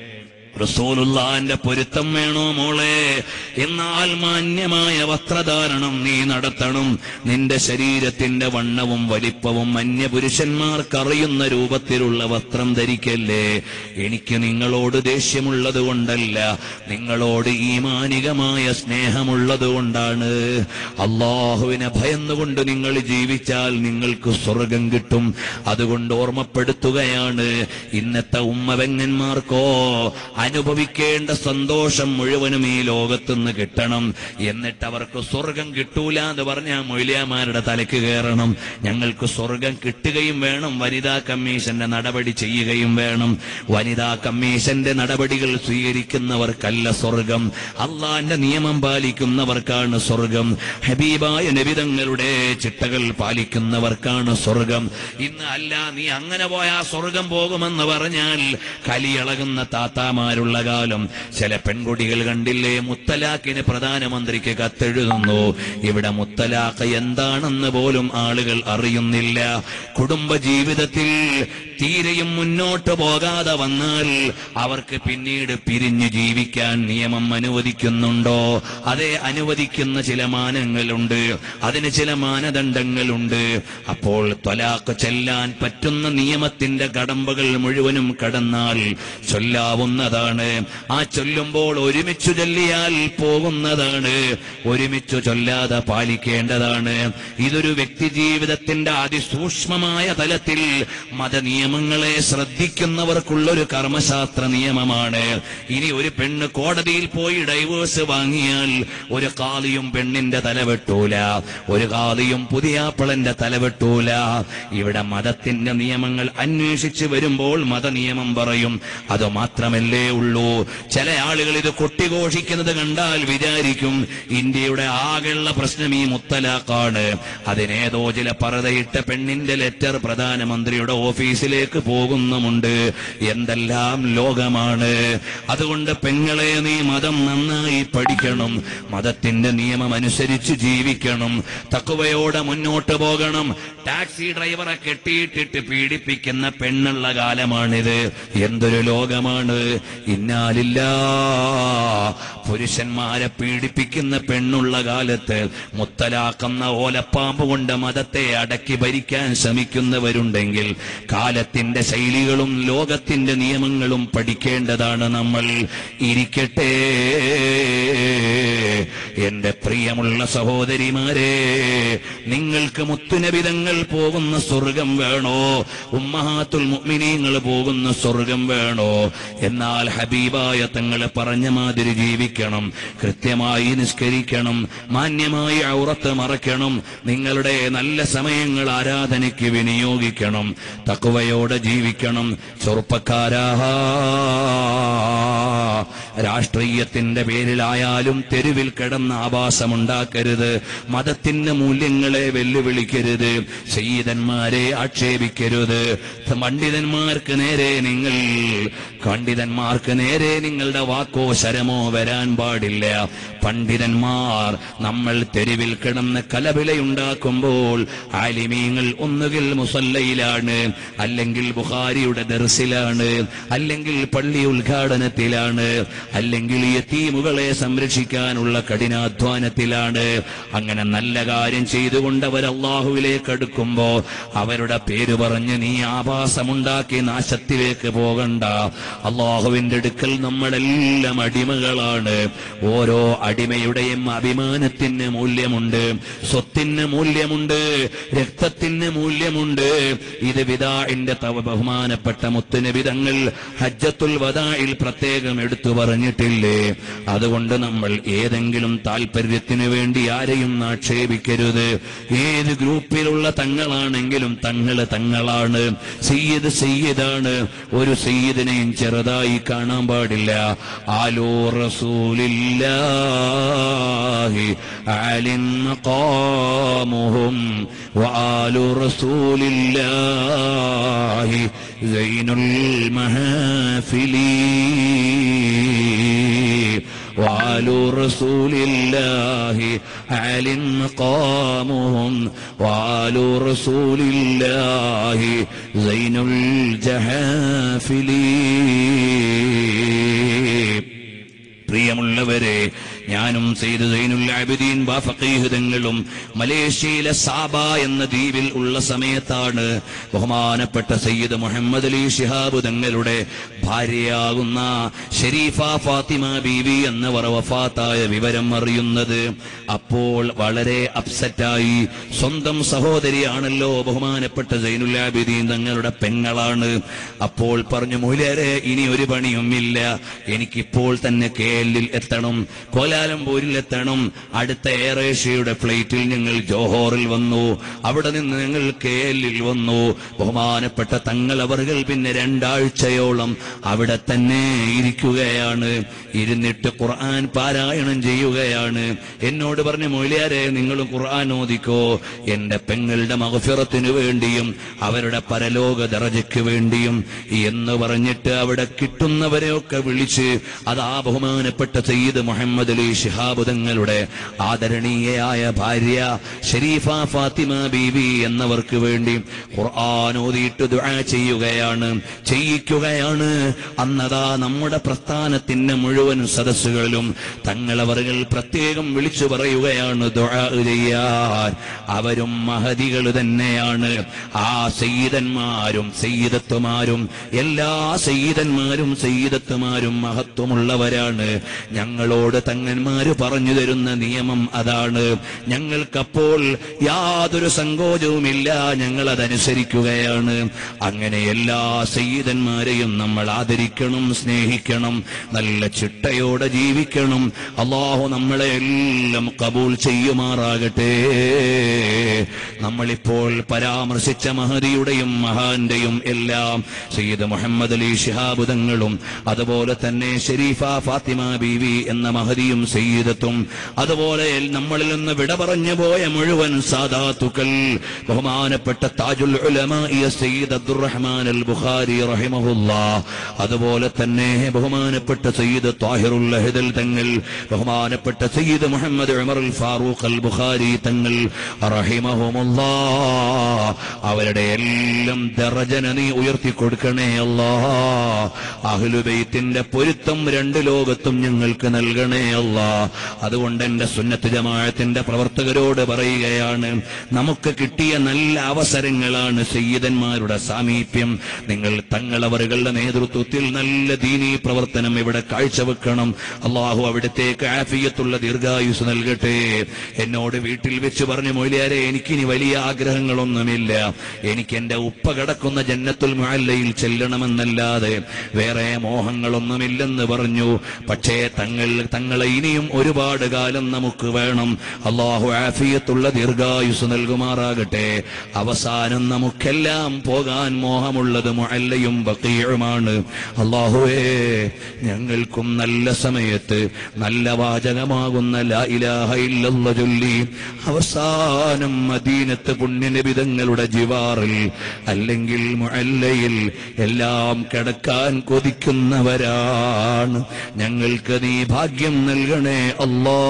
റസൂലുള്ളാന്റെ പൊരുത്തം വേണോ മോളെ എന്നാൽ മാന്യമായ വസ്ത്രധാരണം നീ നടത്തണം നിന്റെ ശരീരത്തിന്റെ വണ്ണവും വലിപ്പവും അന്യപുരുഷന്മാർക്ക് അറിയുന്ന രൂപത്തിലുള്ള വസ്ത്രം ധരിക്കല്ലേ എനിക്ക് നിങ്ങളോട് ദേഷ്യമുള്ളത് കൊണ്ടല്ല നിങ്ങളോട് ഈമാനികമായ സ്നേഹമുള്ളത് കൊണ്ടാണ് അള്ളാഹുവിനെ ഭയന്നുകൊണ്ട് നിങ്ങൾ ജീവിച്ചാൽ നിങ്ങൾക്ക് സ്വർഗം കിട്ടും അതുകൊണ്ട് ഓർമ്മപ്പെടുത്തുകയാണ് ഇന്നത്തെ ഉമ്മവെങ്ങന്മാർക്കോ അനുഭവിക്കേണ്ട സന്തോഷം മുഴുവനും ഈ ലോകത്തുനിന്ന് കിട്ടണം എന്നിട്ട് അവർക്ക് സ്വർഗം കിട്ടൂല എന്ന് പറഞ്ഞാൽ മൊയ്ലിയാമാരുടെ തലയ്ക്ക് കയറണം ഞങ്ങൾക്ക് സ്വർഗം കിട്ടുകയും വേണം വനിതാ കമ്മീഷന്റെ നടപടി ചെയ്യുകയും വേണം വനിതാ കമ്മീഷന്റെ നടപടികൾ സ്വീകരിക്കുന്നവർക്കല്ല സ്വർഗം അള്ളാന്റെ നിയമം പാലിക്കുന്നവർക്കാണ് സ്വർഗം ഹബീബായ നബിതങ്ങളുടെ ചിട്ടകൾ പാലിക്കുന്നവർക്കാണ് സ്വർഗം ഇന്ന് അല്ല നീ അങ്ങനെ പോയാ സ്വർഗം പോകുമെന്ന് പറഞ്ഞാൽ കലിയിളകുന്ന താത്താമാരുള്ള കാലം ചില പെൺകുട്ടികൾ കണ്ടില്ലേ മുത്തലാഖിന് പ്രധാനമന്ത്രിക്ക് കത്തെഴുതുന്നു ഇവിടെ മുത്തലാഖ് എന്താണെന്ന് പോലും ആളുകൾ അറിയുന്നില്ല കുടുംബ ജീവിതത്തിൽ തീരെയും മുന്നോട്ട് പോകാതെ വന്നാൽ അവർക്ക് പിന്നീട് പിരിഞ്ഞു ജീവിക്കാൻ നിയമം അനുവദിക്കുന്നുണ്ടോ അതെ അനുവദിക്കുന്ന ചില മാനങ്ങളുണ്ട് അതിന് ചില മാനദണ്ഡങ്ങളുണ്ട് അപ്പോൾ ത്വലാഖ് ചെല്ലാൻ പറ്റുന്ന നിയമത്തിന്റെ കടമ്പകൾ മുഴുവനും കടന്നാൽ ചൊല്ലാവുന്നതാണ് ആ ചൊല്ലുമ്പോൾ ഒരുമിച്ചു ചൊല്ലിയാൽ പോകുന്നതാണ് ഒരുമിച്ചു ചൊല്ലാതെ പാലിക്കേണ്ടതാണ് ഇതൊരു വ്യക്തി ജീവിതത്തിന്റെ അതിസൂക്ഷ്മമായ തലത്തിൽ മതനിയമങ്ങളെ ശ്രദ്ധിക്കുന്നവർക്കുള്ളൊരു കർമ്മശാസ്ത്ര നിയമമാണ് ഇനി ഒരു പെണ്ണ് കോടതിയിൽ പോയി ഡൈവേഴ്സ് വാങ്ങിയാൽ ഒരു കാളിയും പെണ്ണിന്റെ തലവെട്ടൂല ഒരു കാളിയും പുതിയാപ്പിളന്റെ തലവെട്ടൂല ഇവിടെ മതത്തിന്റെ നിയമങ്ങൾ അന്വേഷിച്ച് വരുമ്പോൾ മതനിയമം പറയും അത് മാത്രമല്ലേ ഉള്ളൂ ചില ആളുകൾ ഇത് കൊട്ടിഘോഷിക്കുന്നത് കണ്ടാൽ വിചാരിക്കും ഇന്ത്യയുടെ ആകെയുള്ള പ്രശ്നം ഈ മുത്തലാഖാണ് അതിനേതോ ചില പറതയിട്ട പെണ്ണിന്റെ ലെറ്റർ പ്രധാനമന്ത്രിയുടെ ഓഫീസിലേക്ക് പോകുന്നുമുണ്ട് എന്തെല്ലാം ലോകമാണ് അതുകൊണ്ട് പെങ്ങളെ നീ മതം നന്നായി പഠിക്കണം മതത്തിന്റെ നിയമം അനുസരിച്ച് ജീവിക്കണം തക്കുവയോടെ മുന്നോട്ട് പോകണം ടാക്സി ഡ്രൈവറെ കെട്ടിയിട്ടിട്ട് പീഡിപ്പിക്കുന്ന പെണ്ണുള്ള കാലമാണിത് എന്തൊരു ലോകമാണ് ഇന്നാലില്ല പുരുഷന്മാരെ പീഡിപ്പിക്കുന്ന പെണ്ണുള്ള കാലത്ത് മുത്തലാക്കുന്ന ഓലപ്പാമ്പ് കൊണ്ട് മതത്തെ അടക്കി ഭരിക്കാൻ ശ്രമിക്കുന്നവരുണ്ടെങ്കിൽ കാലത്തിന്റെ ശൈലികളും ലോകത്തിന്റെ നിയമങ്ങളും പഠിക്കേണ്ടതാണ് നമ്മൾ ഇരിക്കട്ടെ എന്റെ പ്രിയമുള്ള സഹോദരിമാരെ നിങ്ങൾക്ക് മുത്തുനബിതങ്ങൾ പോകുന്ന സ്വർഗം വേണോ ഉമ്മഹാത്തുൽ മുഅ്മിനീങ്ങൾ പോകുന്ന സ്വർഗം വേണോ എന്നാൽ ഹബീബായ തങ്ങൾ പറഞ്ഞ മാതിരി ജീവിക്കണം കൃത്യമായി നിസ്കരിക്കണം മാന്യമായി ഔറത്ത് മറയ്ക്കണം നിങ്ങളുടെ നല്ല സമയങ്ങൾ ആരാധനയ്ക്ക് വിനിയോഗിക്കണം തക്കുവയോടെ ജീവിക്കണം ചെറുപ്പക്കാരാ രാഷ്ട്രീയത്തിന്റെ പേരിലായാലും തെരുവിൽ കിടന്ന ആഭാസമുണ്ടാക്കരുത് മതത്തിന്റെ മൂല്യങ്ങളെ വെല്ലുവിളിക്കരുത് ശീതന്മാരെ ആക്ഷേപിക്കരുത് പണ്ഡിതന്മാർക്ക് നേരെ നിങ്ങൾ പണ്ഡിതന്മാർക്ക് നേരെ നിങ്ങളുടെ വാക്കോ ശരമോ വരാൻ പാടില്ല പണ്ഡിതന്മാർ നമ്മൾ തെരുവിൽ കിടന്ന് കലപിലയുണ്ടാക്കുമ്പോൾ ആലിമീങ്ങൾ ഒന്നുകിൽ മുസല്ലയിലാണ് അല്ലെങ്കിൽ ബുഖാരിയുടെ ദർസിലാണ് അല്ലെങ്കിൽ പള്ളി ഉദ്ഘാടനത്തിലാണ് അല്ലെങ്കിൽ യത്തീമുകളെ സംരക്ഷിക്കാനുള്ള കഠിനാധ്വാനത്തിലാണ് അങ്ങനെ നല്ല കാര്യം ചെയ്തുകൊണ്ട് അവർ അള്ളാഹുവിലേക്ക് അടുക്കുമ്പോ അവരുടെ പേര് പറഞ്ഞ് നീ ആഭാസമുണ്ടാക്കി നാശത്തിലേക്ക് പോകണ്ട അള്ളാഹുവിന്റെ അടുക്കൽ നമ്മളെല്ലാം അടിമകളാണ് ഓരോ അടിമയുടെയും അഭിമാനത്തിന് മൂല്യമുണ്ട് സ്വത്തിന് മൂല്യമുണ്ട് രക്തത്തിന് മൂല്യമുണ്ട് ഇത് വിദാഇന്റെ തവ ബഹുമാനപ്പെട്ട മുത്തുനിബിതങ്ങൾ ഹജ്ജത്തുൽ വദായിൽ പ്രത്യേകം എടുത്തു പറഞ്ഞിട്ടില്ലേ അതുകൊണ്ട് നമ്മൾ ഏതെങ്കിലും താല്പര്യത്തിനു വേണ്ടി ആരെയും ആക്ഷേപിക്കരുത് ഏത് ഗ്രൂപ്പിലുള്ള തങ്ങളാണെങ്കിലും തങ്ങള് തങ്ങളാണ് സയ്യിദ് സയ്യിദാണ് ഒരു സയ്യിദിനെയും ചെറുതായി കാണാൻ പാടില്ല ആലോ റസൂലില്ലാഹി ആലിൻ മഖാമുഹും وآل رسول الله زين المحافل وآل رسول الله عال مقامهم وآل رسول الله زين الجحافل പ്രിയമുള്ളവരെ ഞാനും സെയ്ദ് സൈനുൽ ആബിദീൻ ബാഫീഹിതങ്ങളും മലേഷ്യയിലെ സാബ എന്ന ദ്വീപിൽ ഉള്ള സമയത്താണ് ബഹുമാനപ്പെട്ട സയ്യിദ് മുഹമ്മദ് അലി ഷിഹാബ് തങ്ങളുടെ ഭാര്യയാകുന്ന ഷെരീഫ ഫാത്തിമ ബീവി എന്നവർ വഫാത്തായ വിവരം അറിയുന്നത് അപ്പോൾ വളരെ അപ്സെറ്റായി സ്വന്തം സഹോദരിയാണല്ലോ ബഹുമാനപ്പെട്ട സൈനുൽ ആബിദീൻ തങ്ങളുടെ പെങ്ങളാണ് അപ്പോൾ പറഞ്ഞു മുലരെ ഇനി ഒരു പണിയുമില്ല എനിക്കിപ്പോൾ തന്നെ കെ എല്ലിൽ എത്തണം കോലാലംപൂരിൽ എത്തണം അടുത്ത എയർ ഏഷ്യയുടെ ഫ്ലൈറ്റിൽ ഞങ്ങൾ ജോഹോറിൽ വന്നു അവിടെ നിന്ന് ഞങ്ങൾ കെ എല്ലിൽ വന്നു ബഹുമാനപ്പെട്ട തങ്ങൾ അവർകൾ പിന്നെ രണ്ടാഴ്ചയോളം അവിടെ തന്നെ ഇരിക്കുകയാണ് ഇരുന്നിട്ട് ഖുർആൻ പാരായണം ചെയ്യുകയാണ് എന്നോട് പറഞ്ഞു മൊയ്ലിയാരെ നിങ്ങൾ ഖുർആൻ ഓദിക്കോ എന്റെ പെങ്ങളുടെ മഹഫിറത്തിനു വേണ്ടിയും അവരുടെ പരലോക ദറജയ്ക്ക് വേണ്ടിയും എന്ന് പറഞ്ഞിട്ട് അവിടെ കിട്ടുന്നവരെയൊക്കെ വിളിച്ച് അത് ആ ബഹുമാനപ്പെട്ട സയ്യിദ് മുഹമ്മദ് അലി ശിഹാബ് തങ്ങളുടെ ആദരണീയയായ ഭാര്യ ഷരീഫ ഫാത്തിമ ബീവി എന്നവർക്ക് വേണ്ടി ഖുർആൻ ഓതിയിട്ട് ദുആ ചെയ്യുകയാണ് ചെയ്യിക്കുകയാണ് അന്നതാ നമ്മുടെ പ്രസ്ഥാനത്തിന്റെ മുഴുവൻ സദസ്സുകളിലും തങ്ങളവറുകൾ പ്രത്യേകം വിളിച്ചു പറയുകയാണ് ദുആ ചെയ്യാൻ അവരും മഹതികൾ തന്നെയാണ് ആ സയ്യിദന്മാരും സയ്യിദത്തുമാരും എല്ലാ സയ്യിദന്മാരും സയ്യിദത്തുമാരും മഹത്വമുള്ളവരാണ് ഞങ്ങളോട് തങ്ങന്മാര് പറഞ്ഞു തരുന്ന നിയമം അതാണ് ഞങ്ങൾക്കപ്പോൾ യാതൊരു സങ്കോചവുമില്ല ഞങ്ങൾ അതനുസരിക്കുകയാണ് അങ്ങനെ എല്ലാ സയ്യിദന്മാരെയും നമ്മൾ ആദരിക്കണം സ്നേഹിക്കണം നല്ല ചിട്ടയോടെ ജീവിക്കണം അള്ളാഹു നമ്മളെ എല്ലാം കബൂൽ ചെയ്യുമാറാകട്ടെ നമ്മളിപ്പോൾ പരാമർശിച്ച മഹദിയുടെയും മഹാന്റെയും എല്ലാം സയ്യിദ് മുഹമ്മദ് അലി ഷിഹാബ് തങ്ങളും അതുപോലെ തന്നെ ഷെരീഫ ഫാത്തിമ ബീവി എന്ന മഹദിയും സയ്യിദത്തും അതുപോലെ നമ്മളിൽ നിന്ന് വിട പറഞ്ഞു പോയ മുഴുവൻ സാദാത്തുക്കൾ ബഹുമാനപ്പെട്ട താജുൽ ഉലമായ സയ്യിദ് അബ്ദുറഹ്മാൻ അൽ ബുഖാരി റഹിമഹുല്ലാ അതുപോലെ തന്നെ ബഹുമാനപ്പെട്ട സയ്യിദ് താഹിറുൽ ലഹിദൽ തങ്ങൾ ബഹുമാനപ്പെട്ട സയ്യിദ് മുഹമ്മദ് ഉമർ അൽ ഫാറൂഖ് അൽ ബുഖാരി തങ്ങൾ റഹിമഹുമുല്ലാ അവരുടെ എല്ലാം ദറജന നീ ഉയർത്തി കൊടുക്കണേ അല്ലാ അഹ്ലുബൈത്തിന്റെ പൊരുത്തം രണ്ട് ലോകത്തും ഞങ്ങൾക്ക് നൽകണേ അല്ല അതുകൊണ്ട് എന്റെ സുന്നത്ത് ജമാഅത്തിന്റെ പ്രവർത്തകരോട് പറയുകയാണ് നമുക്ക് കിട്ടിയ നല്ല അവസരങ്ങളാണ് സയ്യിദന്മാരുടെ സാമീപ്യം നിങ്ങൾ തങ്ങളവറുകളുടെ നേതൃത്വത്തിൽ നല്ല ദീനീ പ്രവർത്തനം ഇവിടെ കാഴ്ചവെക്കണം അള്ളാഹു അവിടത്തേക്ക് ആഫിയത്തുള്ള ദീർഘായുസ് നൽകട്ടെ എന്നോട് വീട്ടിൽ വെച്ച് പറഞ്ഞു മൊയിലാരെ എനിക്കിനി വലിയ ആഗ്രഹങ്ങളൊന്നുമില്ല എനിക്ക് എന്റെ ഉപ്പ കിടക്കുന്ന ജന്നത്തുൽ മുഅല്ലയിൽ ചെല്ലണമെന്നല്ലാതെ വേറെ മോഹങ്ങളൊന്നുമില്ലെന്ന് പറഞ്ഞു പക്ഷേ തങ്ങൾ തങ്ങളെ ഇനിയും ഒരുപാട് കാലം നമുക്ക് വേണം അള്ളാഹു ആഫിയത്തുള്ള ദീർഘായുസ് നൽകുമാറാകട്ടെ അവസാനം നമുക്കെല്ലാം പോകാൻ മോഹമുള്ളത് മുഅല്ലയും ബക്കീഴുമാണ് അള്ളാഹുവേ ഞങ്ങൾക്കും നല്ല സമയത്ത് നല്ല വാചകമാകുന്ന ലാ ഇലാഹ ഇല്ലല്ല ചൊല്ലി അവസാനം മദീനത്ത് പുണ്യനിബിതങ്ങളുടെ ജിവാറിൽ അല്ലെങ്കിൽ മുഅല്ലയിൽ എല്ലാം കിടക്കാൻ കൊതിക്കുന്നവരാണ് ഞങ്ങൾക്ക് നീ ഭാഗ്യം നൽകണേ അല്ലാ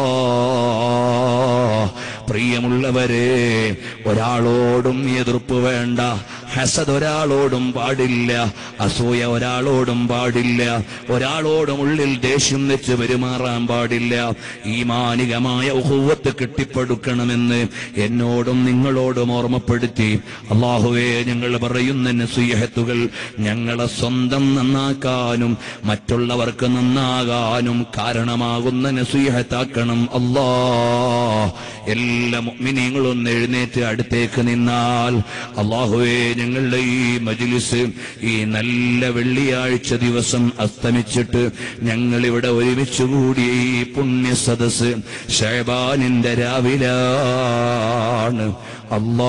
പ്രിയമുള്ളവരെ ഒരാളോടും എതിർപ്പ് വേണ്ട ഹസദ് ഒരാളോടും പാടില്ല അസൂയ ഒരാളോടും പാടില്ല ഒരാളോടും ഉള്ളിൽ ദേഷ്യം വെച്ച് പെരുമാറാൻ പാടില്ല ഈ മാനികമായ ഉഹൂവത്ത് കെട്ടിപ്പടുക്കണമെന്ന് എന്നോടും നിങ്ങളോടും ഓർമ്മപ്പെടുത്തി അള്ളാഹുവേ ഞങ്ങൾ പറയുന്ന നസീഹത്തുകൾ ഞങ്ങളെ സ്വന്തം നന്നാക്കാനും മറ്റുള്ളവർക്ക് നന്നാകാനും കാരണമാകുന്ന നസീഹത്താക്കണം അല്ലാ എല്ലാ മുഅ്മിനീങ്ങളും എഴുന്നേറ്റ് അടുത്തേക്ക് നിന്നാൽ അള്ളാഹുവേ ഞങ്ങളുടെ ഈ മജ്ലിസ് ഈ നല്ല വെള്ളിയാഴ്ച ദിവസം അസ്തമിച്ചിട്ട് ഞങ്ങൾ ഇവിടെ ഒരുമിച്ച് കൂടിയ ഈ പുണ്യ സദസ് ഷഹബാനിന്റെ രാവിലാണ് അല്ലാ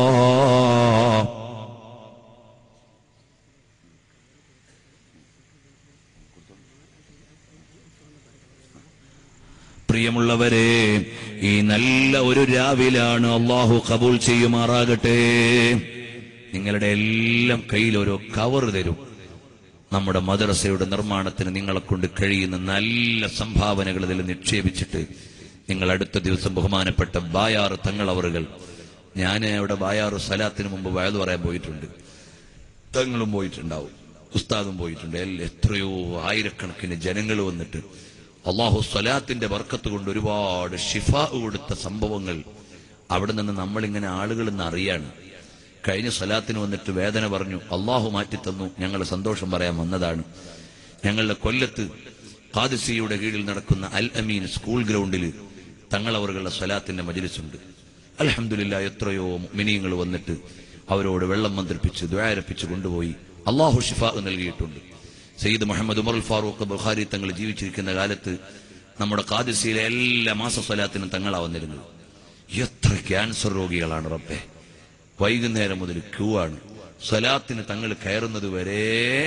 പ്രിയമുള്ളവരെ ഈ നല്ല ഒരു രാവിലാണ് അള്ളാഹു കബൂൽ ചെയ്യുമാറാകട്ടെ നിങ്ങളുടെ എല്ലാം കയ്യിൽ ഓരോ കവർ തരും നമ്മുടെ മദ്രസയുടെ നിർമ്മാണത്തിന് നിങ്ങളെ കൊണ്ട് കഴിയുന്ന നല്ല സംഭാവനകൾ ഇതിൽ നിക്ഷേപിച്ചിട്ട് നിങ്ങൾ അടുത്ത ദിവസം ബഹുമാനപ്പെട്ട ബായാറ് തങ്ങളവറുകൾ ഞാൻ അവിടെ ബായാറ് സലാത്തിന് മുമ്പ് വയത് പറയാൻ പോയിട്ടുണ്ട് തങ്ങളും പോയിട്ടുണ്ടാവും ഉസ്താദും പോയിട്ടുണ്ട് എല്ല- എത്രയോ ആയിരക്കണക്കിന് ജനങ്ങൾ വന്നിട്ട് അള്ളാഹു സ്വലാത്തിന്റെ വർക്കത്ത് കൊണ്ട് ഒരുപാട് ഷിഫ കൊടുത്ത സംഭവങ്ങൾ അവിടെ നിന്ന് നമ്മളിങ്ങനെ ആളുകൾ നിന്ന് അറിയാണ് കഴിഞ്ഞ സ്വലാത്തിന് വന്നിട്ട് വേദന പറഞ്ഞു അള്ളാഹു മാറ്റിത്തന്നു ഞങ്ങൾ സന്തോഷം പറയാൻ വന്നതാണ് ഞങ്ങളുടെ കൊല്ലത്ത് ഖാദിസിയുടെ കീഴിൽ നടക്കുന്ന അൽ അമീൻ സ്കൂൾ ഗ്രൗണ്ടിൽ തങ്ങളവറുകളുടെ സ്വലാത്തിന്റെ മജിലിസുണ്ട് അലഹമില്ല എത്രയോ മിനിയങ്ങൾ വന്നിട്ട് അവരോട് വെള്ളം മന്ത്രിപ്പിച്ച് ദ്വാരപ്പിച്ച് കൊണ്ടുപോയി അള്ളാഹു ഷിഫ നൽകിയിട്ടുണ്ട് സയ്യിദ് മുഹമ്മദ് ഉമർ ഫാറൂഖ് ബുഖാരി തങ്ങൾ ജീവിച്ചിരിക്കുന്ന കാലത്ത് നമ്മുടെ കാദിസിയിലെ എല്ലാ മാസ സ്വലാത്തിനും തങ്ങളാ വന്നിരുന്നത് എത്ര ക്യാൻസർ രോഗികളാണ് റബ്ബെ വൈകുന്നേരം മുതൽ ക്യൂ ആണ് സ്വലാത്തിന് തങ്ങൾ കയറുന്നത് വരെ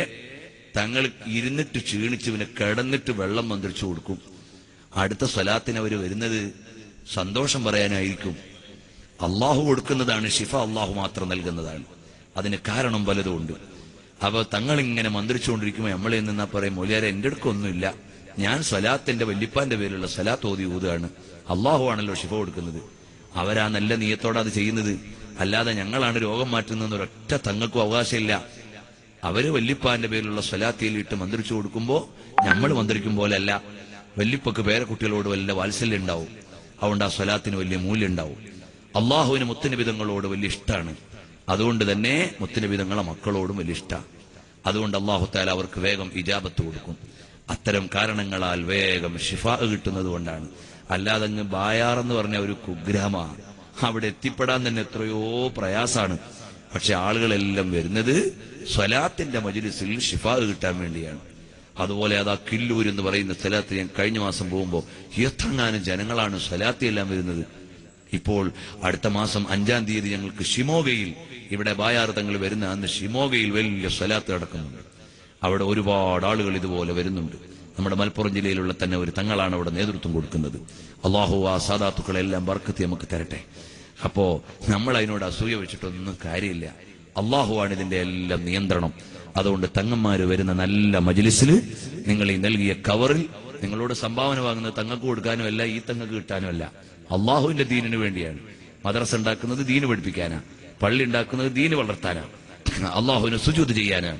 തങ്ങൾ ഇരുന്നിട്ട് ക്ഷീണിച്ച് പിന്നെ കിടന്നിട്ട് വെള്ളം മന്ത്രിച്ചു കൊടുക്കും അടുത്ത സ്വലാത്തിന് അവർ വരുന്നത് സന്തോഷം പറയാനായിരിക്കും അള്ളാഹു കൊടുക്കുന്നതാണ് ഷിഫ അള്ളാഹു മാത്രം നൽകുന്നതാണ് അതിന് കാരണം പലതും ഉണ്ട് അപ്പൊ തങ്ങൾ ഇങ്ങനെ മന്ത്രിച്ചുകൊണ്ടിരിക്കുമ്പോൾ നമ്മളെ നിന്നാ പറയും മൊലിയാരെ എന്റെ അടുക്കൊന്നുമില്ല ഞാൻ സ്വലാത്തിന്റെ വല്യപ്പാന്റെ പേരിലുള്ള സ്വലാത്ത് ഓതി ഊതാണ് അള്ളാഹു ആണല്ലോ ഷിഫ കൊടുക്കുന്നത് അവരാ നല്ല നീയത്തോടെ അത് ചെയ്യുന്നത് അല്ലാതെ ഞങ്ങളാണ് രോഗം മാറ്റുന്നതെന്ന് ഒരൊറ്റ തങ്ങൾക്കും അവകാശമില്ല അവര് വല്യപ്പാന്റെ പേരിലുള്ള സ്വലാത്തിയിലിട്ട് മന്ത്രിച്ചു കൊടുക്കുമ്പോ നമ്മൾ മന്ത്രിക്കും പോലെയല്ല വല്യപ്പക്ക് പേരക്കുട്ടികളോട് വല്ല വാത്സല്യം ഉണ്ടാവും അതുകൊണ്ട് ആ സ്വലാത്തിന് വലിയ മൂല്യം ഉണ്ടാവും അള്ളാഹുവിന് മുത്തനബിതങ്ങളോട് വലിയ ഇഷ്ടമാണ് അതുകൊണ്ട് തന്നെ മുത്തനബിതങ്ങളെ മക്കളോടും വലിയ ഇഷ്ടമാണ് അതുകൊണ്ട് അള്ളാഹു താല അവർക്ക് വേഗം ഇജാബത്ത് കൊടുക്കും അത്തരം കാരണങ്ങളാൽ വേഗം ഷിഫാ കിട്ടുന്നത് കൊണ്ടാണ് അല്ലാതെ അങ്ങ് ബായാറെന്ന് പറഞ്ഞ ഒരു കുഗ്രഹമാണ് അവിടെ എത്തിപ്പെടാൻ തന്നെ എത്രയോ പ്രയാസാണ് പക്ഷെ ആളുകളെല്ലാം വരുന്നത് സ്വലാത്തിന്റെ മജിലിസിൽ ഷിഫാ കിട്ടാൻ വേണ്ടിയാണ് അതുപോലെ അതാ കില്ലൂർ എന്ന് പറയുന്ന സ്ഥലത്ത് ഞാൻ കഴിഞ്ഞ മാസം പോകുമ്പോൾ എത്രങ്ങാനും ജനങ്ങളാണ് സ്വലാത്തി എല്ലാം വരുന്നത് ഇപ്പോൾ അടുത്ത മാസം അഞ്ചാം തീയതി ഞങ്ങൾക്ക് ഷിമോഗയിൽ ഇവിടെ ബായാറ് തങ്ങൾ വരുന്ന അന്ന് ഷിമോഗയിൽ വലിയ സ്വലാത്ത് നടക്കുന്നുണ്ട് അവിടെ ഒരുപാട് ആളുകൾ ഇതുപോലെ വരുന്നുണ്ട് നമ്മുടെ മലപ്പുറം ജില്ലയിലുള്ള തന്നെ ഒരു തങ്ങളാണ് അവിടെ നേതൃത്വം കൊടുക്കുന്നത് അള്ളാഹു ആ സാധാത്തുക്കളെല്ലാം ബർക്കത്തി നമുക്ക് തരട്ടെ അപ്പോ നമ്മൾ അതിനോട് അസൂയ വെച്ചിട്ടൊന്നും കാര്യമില്ല അള്ളാഹുവാണ് ഇതിന്റെ എല്ലാം നിയന്ത്രണം അതുകൊണ്ട് തങ്ങന്മാര് വരുന്ന നല്ല മജിലിസിൽ നിങ്ങൾ ഈ നൽകിയ കവറിൽ നിങ്ങളോട് സംഭാവന വാങ്ങുന്നത് തങ്ങൾക്ക് കൊടുക്കാനും അല്ല ഈ തങ്ങൾക്ക് കിട്ടാനും അല്ല അള്ളാഹുവിന്റെ ദീനിന് വേണ്ടിയാണ് മദ്രസ ഉണ്ടാക്കുന്നത് ദീന് പഠിപ്പിക്കാനാ പള്ളി ഉണ്ടാക്കുന്നത് ദീന് വളർത്താനാ അള്ളാഹുവിന് സുജൂത് ചെയ്യാനാണ്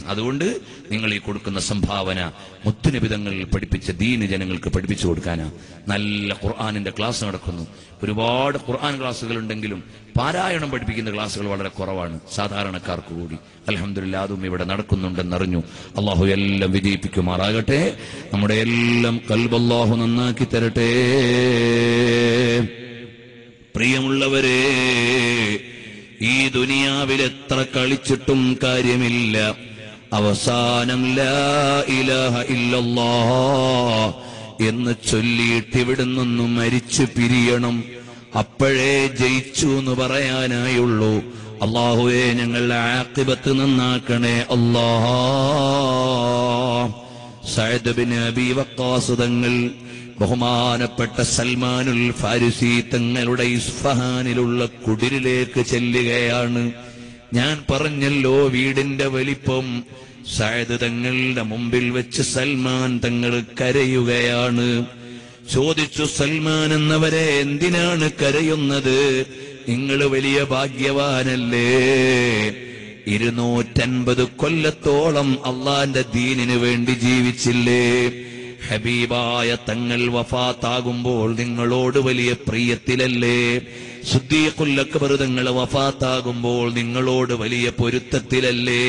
അതുകൊണ്ട് നിങ്ങൾ ഈ കൊടുക്കുന്ന സംഭാവന മുത്തുനിബിതങ്ങൾ പഠിപ്പിച്ച ദീന് ജനങ്ങൾക്ക് പഠിപ്പിച്ചു കൊടുക്കാനാ നല്ല ഖുർആാനിന്റെ ക്ലാസ് നടക്കുന്നു ഒരുപാട് ഖുർആൻ ക്ലാസ്സുകൾ ഉണ്ടെങ്കിലും പാരായണം പഠിപ്പിക്കുന്ന ക്ലാസ്സുകൾ വളരെ കുറവാണ് സാധാരണക്കാർക്ക് കൂടി അലഹമില്ല അതും ഇവിടെ നടക്കുന്നുണ്ടെന്നറിഞ്ഞു അള്ളാഹു എല്ലാം വിജയിപ്പിക്കുമാറാകട്ടെ നമ്മുടെ എല്ലാം കൽബല്ലാഹു നന്നാക്കി തരട്ടെ പ്രിയമുള്ളവരെ ഈ ദുനിയാവിൽ എത്ര കളിച്ചിട്ടും കാര്യമില്ല അവസാനം ലാ ഇലാഹ ഇല്ലല്ലാ എന്ന് ചൊല്ലിയിട്ട് ഇവിടുന്നൊന്ന് മരിച്ചു പിരിയണം അപ്പോഴേ ജയിച്ചു എന്ന് പറയാനായുള്ളൂ അള്ളാഹുവെ ഞങ്ങളുടെ ആക്കിബത്ത് നന്നാക്കണേ അല്ലാ സഅദ് ബിൻ അബി വക്കാസ് തങ്ങൾ ബഹുമാനപ്പെട്ട സൽമാനുൽ ഫാരിസി തങ്ങളുടെ ഇസ്ഫഹാനിലുള്ള കുടിരിലേക്ക് ചെല്ലുകയാണ് ഞാൻ പറഞ്ഞല്ലോ വീടിന്റെ വലിപ്പം സയദ് തങ്ങളുടെ മുമ്പിൽ വെച്ച് സൽമാൻ തങ്ങൾ കരയുകയാണ് ചോദിച്ചു സൽമാൻ എന്നവരെ എന്തിനാണ് കരയുന്നത് നിങ്ങൾ വലിയ ഭാഗ്യവാനല്ലേ ഇരുന്നൂറ്റൻപത് കൊല്ലത്തോളം അള്ളാന്റെ ദീനിനു വേണ്ടി ജീവിച്ചില്ലേ ഹബീബായ തങ്ങൾ വഫാത്താകുമ്പോൾ നിങ്ങളോട് വലിയ പ്രിയത്തിലല്ലേ സുദ്ദീഖുല്ലക്ബർ തങ്ങൾ വഫാത്താകുമ്പോൾ നിങ്ങളോട് വലിയ പൊരുത്തത്തിലല്ലേ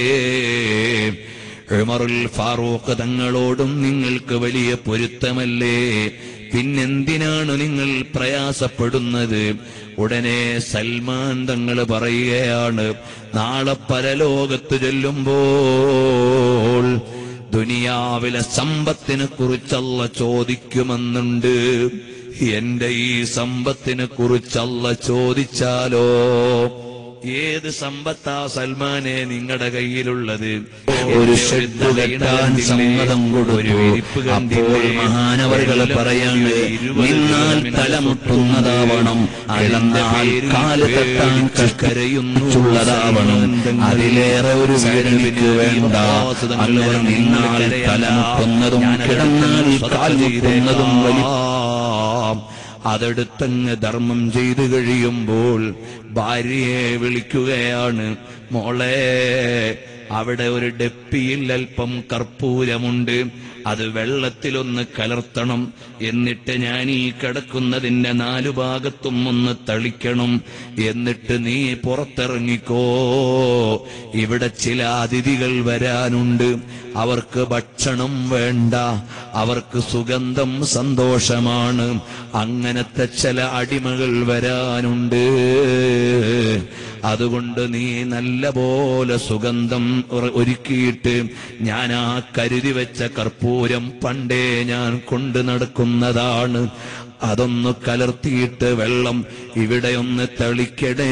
ഉമറുൽ ഫാറൂഖ് തങ്ങളോടും നിങ്ങൾക്ക് വലിയ പൊരുത്തമല്ലേ പിന്നെന്തിനാണ് നിങ്ങൾ പ്രയാസപ്പെടുന്നത് ഉടനെ സൽമാൻ തങ്ങൾ പറയുകയാണ് നാളെ പരലോകത്ത് ചെല്ലുമ്പോൾ ദുനിയാവിലെ സമ്പത്തിനെ കുറിച്ചല്ല ചോദിക്കുമെന്നുണ്ട് എന്റെ ഈ സമ്പത്തിനെ കുറിച്ചല്ല ചോദിച്ചാലോ ഏത് സമ്പത്താ സൽമാനെ നിങ്ങളുടെ കയ്യിലുള്ളത് ഒരു ഷെഡ് കെട്ടാൻ സമ്മതം കൊടുത്തു അപ്പോൾ മഹാനവറുകൾ പറയാണ് നിന്നാൽ തലമുട്ടുന്നതാവണം അളന്നാൽ കാല് തട്ടാൻ കരയുന്നുള്ളതാവണം അതിലേറെ ഒരു വിവരണിക്ക് വേണ്ട അങ്ങനെ നിന്നാൽ തലമുട്ടുന്നതും കിടന്നാൽ കാൽ മുട്ടുന്നതും വലിയ അതെടുത്തങ്ങ് ധർമ്മം ചെയ്തു കഴിയുമ്പോൾ ഭാര്യയെ വിളിക്കുകയാണ് മോളെ അവിടെ ഒരു ഡെപ്പിയിൽ അല്പം കർപ്പൂരമുണ്ട് അത് വെള്ളത്തിലൊന്ന് കലർത്തണം എന്നിട്ട് ഞാൻ ഈ കിടക്കുന്നതിന്റെ നാലു ഭാഗത്തും ഒന്ന് തളിക്കണം എന്നിട്ട് നീ പുറത്തിറങ്ങിക്കോ ഇവിടെ ചില അതിഥികൾ വരാനുണ്ട് അവർക്ക് ഭക്ഷണം വേണ്ട അവർക്ക് സുഗന്ധം സന്തോഷമാണ് അങ്ങനത്തെ ചില അടിമകൾ വരാനുണ്ട് അതുകൊണ്ട് നീ നല്ല പോലെ സുഗന്ധം ഉറ- ഒരുക്കിയിട്ട് ഞാൻ ആ കരുതി വെച്ച കർപ്പൂരം പണ്ടേ ഞാൻ കൊണ്ടു നടക്കുന്നതാണ് അതൊന്ന് കലർത്തിയിട്ട് വെള്ളം ഇവിടെ ഒന്ന് തെളിക്കണേ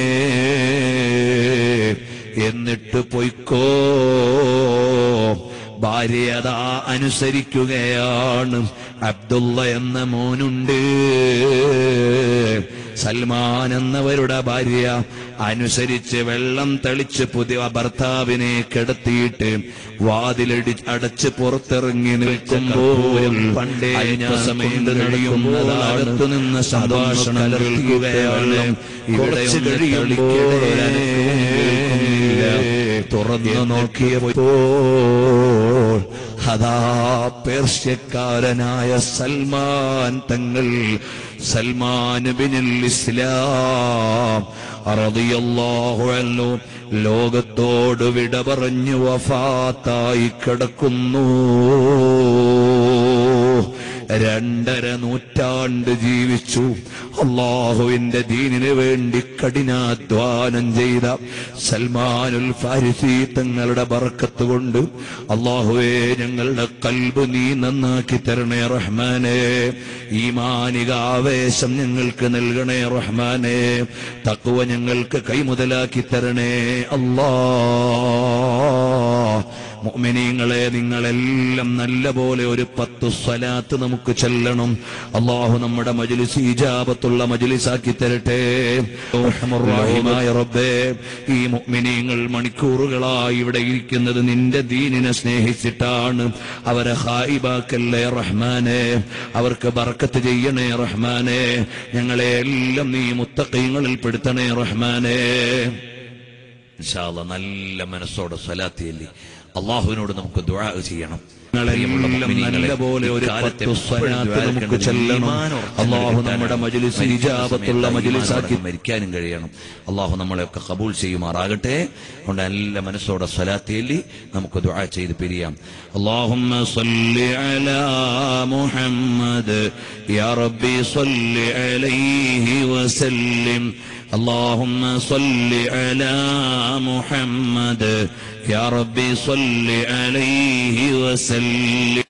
എന്നിട്ട് പൊയ്ക്കോ ഭാര്യ അതാ അനുസരിക്കുകയാണ് അബ്ദുള്ള എന്ന മോനുണ്ട് സൽമാൻ എന്നവരുടെ ഭാര്യ അനുസരിച്ച് വെള്ളം തെളിച്ച് പുതിയ ഭർത്താവിനെ കിടത്തിയിട്ട് വാതിലടി അടച്ച് പുറത്തിറങ്ങി നിൽക്കുമ്പോൾ പണ്ടേ ഞാൻ സമയം കഴിയുമ്പോൾ അകത്തു നിന്ന് സംഭാഷണം കേൾക്കുകയാണ് ഇവിടെ കഴിയുമ്പോൾ തുറന്നു നോക്കിയപ്പോൾ അതാ പേർഷ്യക്കാരനായ സൽമാൻ തങ്ങൾ സൽമാൻ ബിനുൽ ഇസ്ലാം റളിയല്ലാഹു അൻഹു ലോകത്തോട് വിട പറഞ്ഞു വഫാത്തായി കിടക്കുന്നു രണ്ടര നൂറ്റാണ്ട് ജീവിച്ചു അള്ളാഹുവിന്റെ ദീനിന് വേണ്ടി കഠിനാധ്വാനം ചെയ്ത സൽമാനുൽ ഫാരിസി തങ്ങളുടെ ബർക്കത്ത് കൊണ്ട് അള്ളാഹുവേ ഞങ്ങളുടെ കൽബ് നീ നന്നാക്കി തരണേ റഹ്മാനെ ഈ മാനിക ആവേശം ഞങ്ങൾക്ക് നൽകണേ റഹ്മാനെ തക്കുവ ഞങ്ങൾക്ക് കൈമുതലാക്കി തരണേ അല്ലാ മുഅ്മിനീങ്ങളെ നിങ്ങളെല്ലാം നല്ല പോലെ ഒരു പത്ത് സ്വലാത്ത് നമുക്ക് ചെല്ലണം അള്ളാഹു നമ്മുടെ മജ്ലിസ് ഇജാബത്തുള്ള മജ്ലിസാക്കി തരട്ടെ റഹ്മുർറഹീമായ റബ്ബേ ഈ മുഅ്മിനീങ്ങൾ മണിക്കൂറുകളായി ഇവിടെ ഇരിക്കുന്നത് നിന്റെ ദീനിനെ സ്നേഹിച്ചിട്ടാണ് അവരെ ഹായിബാക്കല്ലേ റഹ്മാനെ അവർക്ക് ബർക്കത്ത് ചെയ്യണേ റഹ്മാനെ ഞങ്ങളെ എല്ലാം നീ മുത്തക്കൈങ്ങളിൽ പെടുത്തണേ റഹ്മാനെ ഇൻഷാ അല്ലാ നല്ല മനസ്സോടെ സ്വലാത്തിയല്ലേ അള്ളാഹുവിനോട് നമുക്ക് ദുആ ചെയ്യണം ഞങ്ങളെല്ലാം നല്ലപോലെ ഒരു ഇക്കാലത്ത് പത്തു എപ്പോഴും സ്വലാത്ത് ദുആ നമുക്ക് എടുക്കേണ്ടത് ചെല്ലണം. ഈമാൻ ഉറച്ചു അള്ളാഹു കിട്ടാനാണ്. നമ്മുടെ മജ്ലിസ് മരിക്കുന്ന ഇജാബത്തുള്ള സമയത്ത് മജ്ലിസാക്കി ഈമാൻ മരിക്കാനും കഴിയണം അള്ളാഹു നമ്മളെയൊക്കെ കബൂൽ ചെയ്യുമാറാകട്ടെ അതുകൊണ്ട് നല്ല മനസ്സോടെ സ്വലാത്തേലി നമുക്ക് ദുആ ചെയ്ത് പിരിയാം اللهم صل على محمد يا ربي صل عليه وسلم اللهم صل على محمد يا ربي صل عليه وسلم